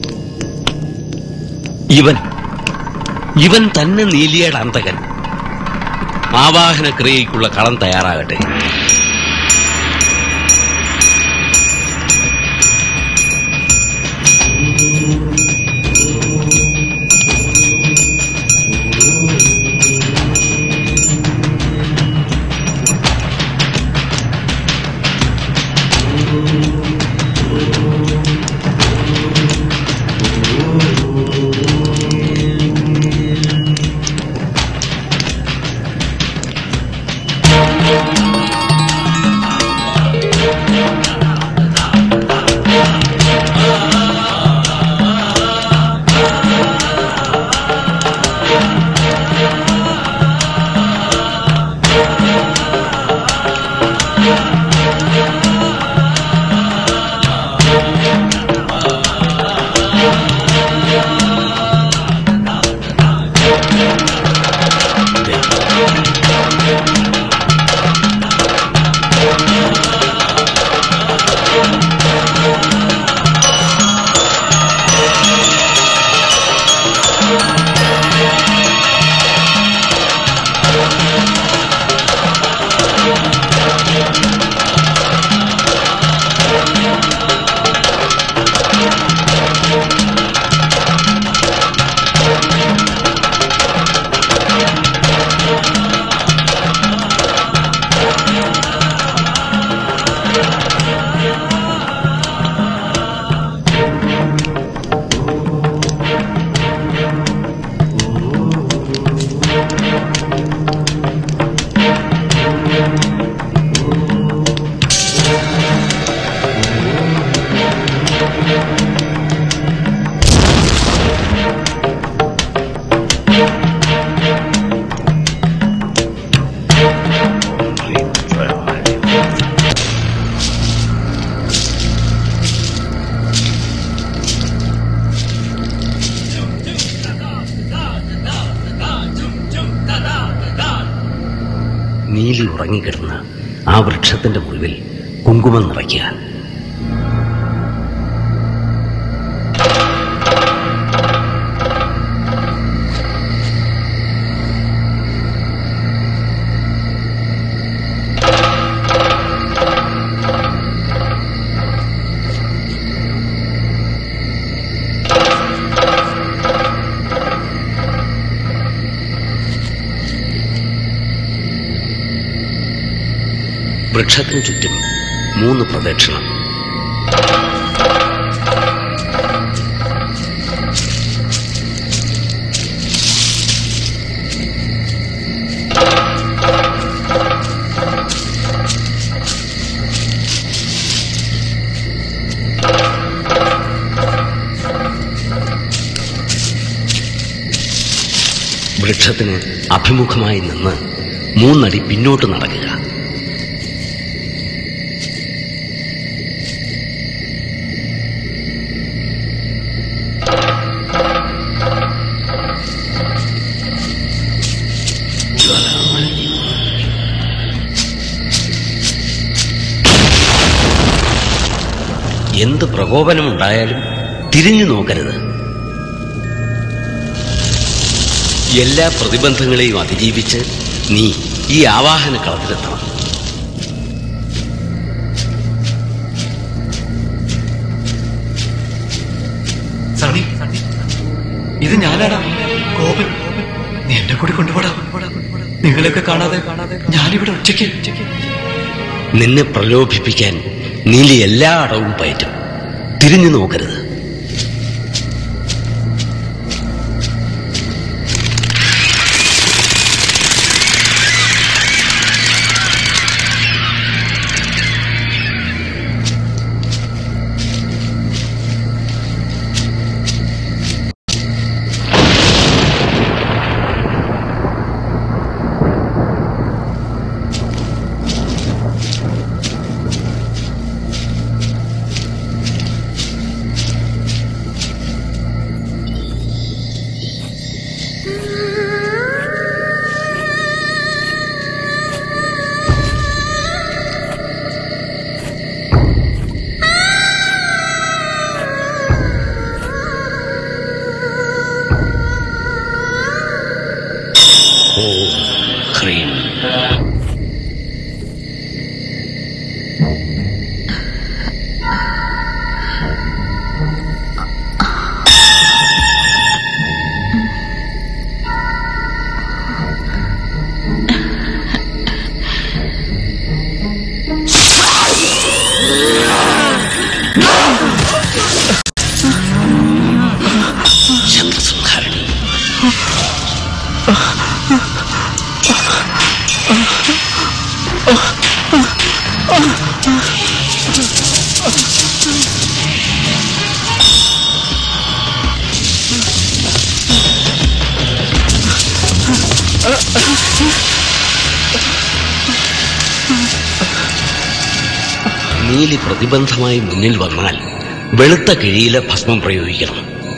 ഇവൻ ഇവൻ തന്നെ നീലിയുടെ അന്തകൻ ആവാഹന ക്രിയയ്ക്കുള്ള കളം തയ്യാറാകട്ടെ Thank you. നീലി ഉറങ്ങിക്കിടന്ന് ആ വൃക്ഷത്തിന്റെ മുറിവിൽ കുങ്കുമം നിറയ്ക്കുക വൃക്ഷത്തിനു ചുറ്റും മൂന്ന് പ്രദക്ഷിണം വൃക്ഷത്തിന് അഭിമുഖമായി നിന്ന് മൂന്നടി പിന്നോട്ട് നടക്കുക എന്ത് പ്രകോപനമുണ്ടായാലും തിരിഞ്ഞു നോക്കരുത് എല്ലാ പ്രതിബന്ധങ്ങളെയും അതിജീവിച്ച് നീ ഈ ആവാഹന കളത്തിലെത്തണം സണ്ണി ഇത് ഞാനാടാ കോപൻ നീ എന്റെ കൂടെ കൊണ്ടുപോടാ നിങ്ങളെയൊക്കെ കാണാതെ ഞാനിവിടെ ഉച്ചയ്ക്ക് നിന്നെ പ്രലോഭിപ്പിക്കാൻ നീലി എല്ലാ അടവും പയറ്റും തിരിഞ്ഞു നോക്കരുത് ഓം ഹ്രീം ശത്രുസംഹാരണി നീലി പ്രതിബന്ധമായി മുന്നിൽ വന്നാൽ വെളുത്ത കിഴിയിലെ ഭസ്മം പ്രയോഗിക്കണം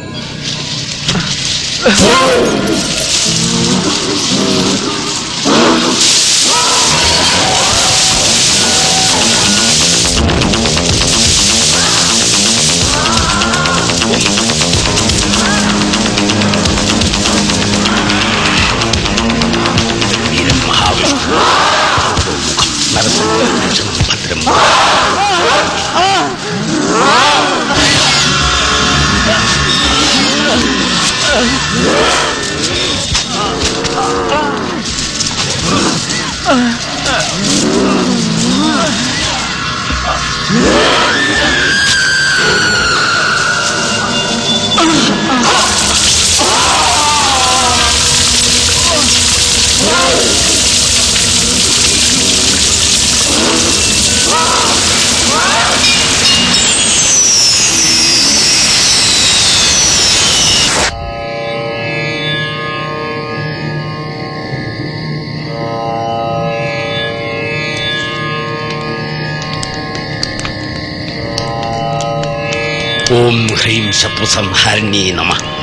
വീരൻ മഹാവിഷ്ണു നരസിംഹം ഭദ്രം ഓം ഹ്രീം ശത്രുസംഹാരിണീ നമ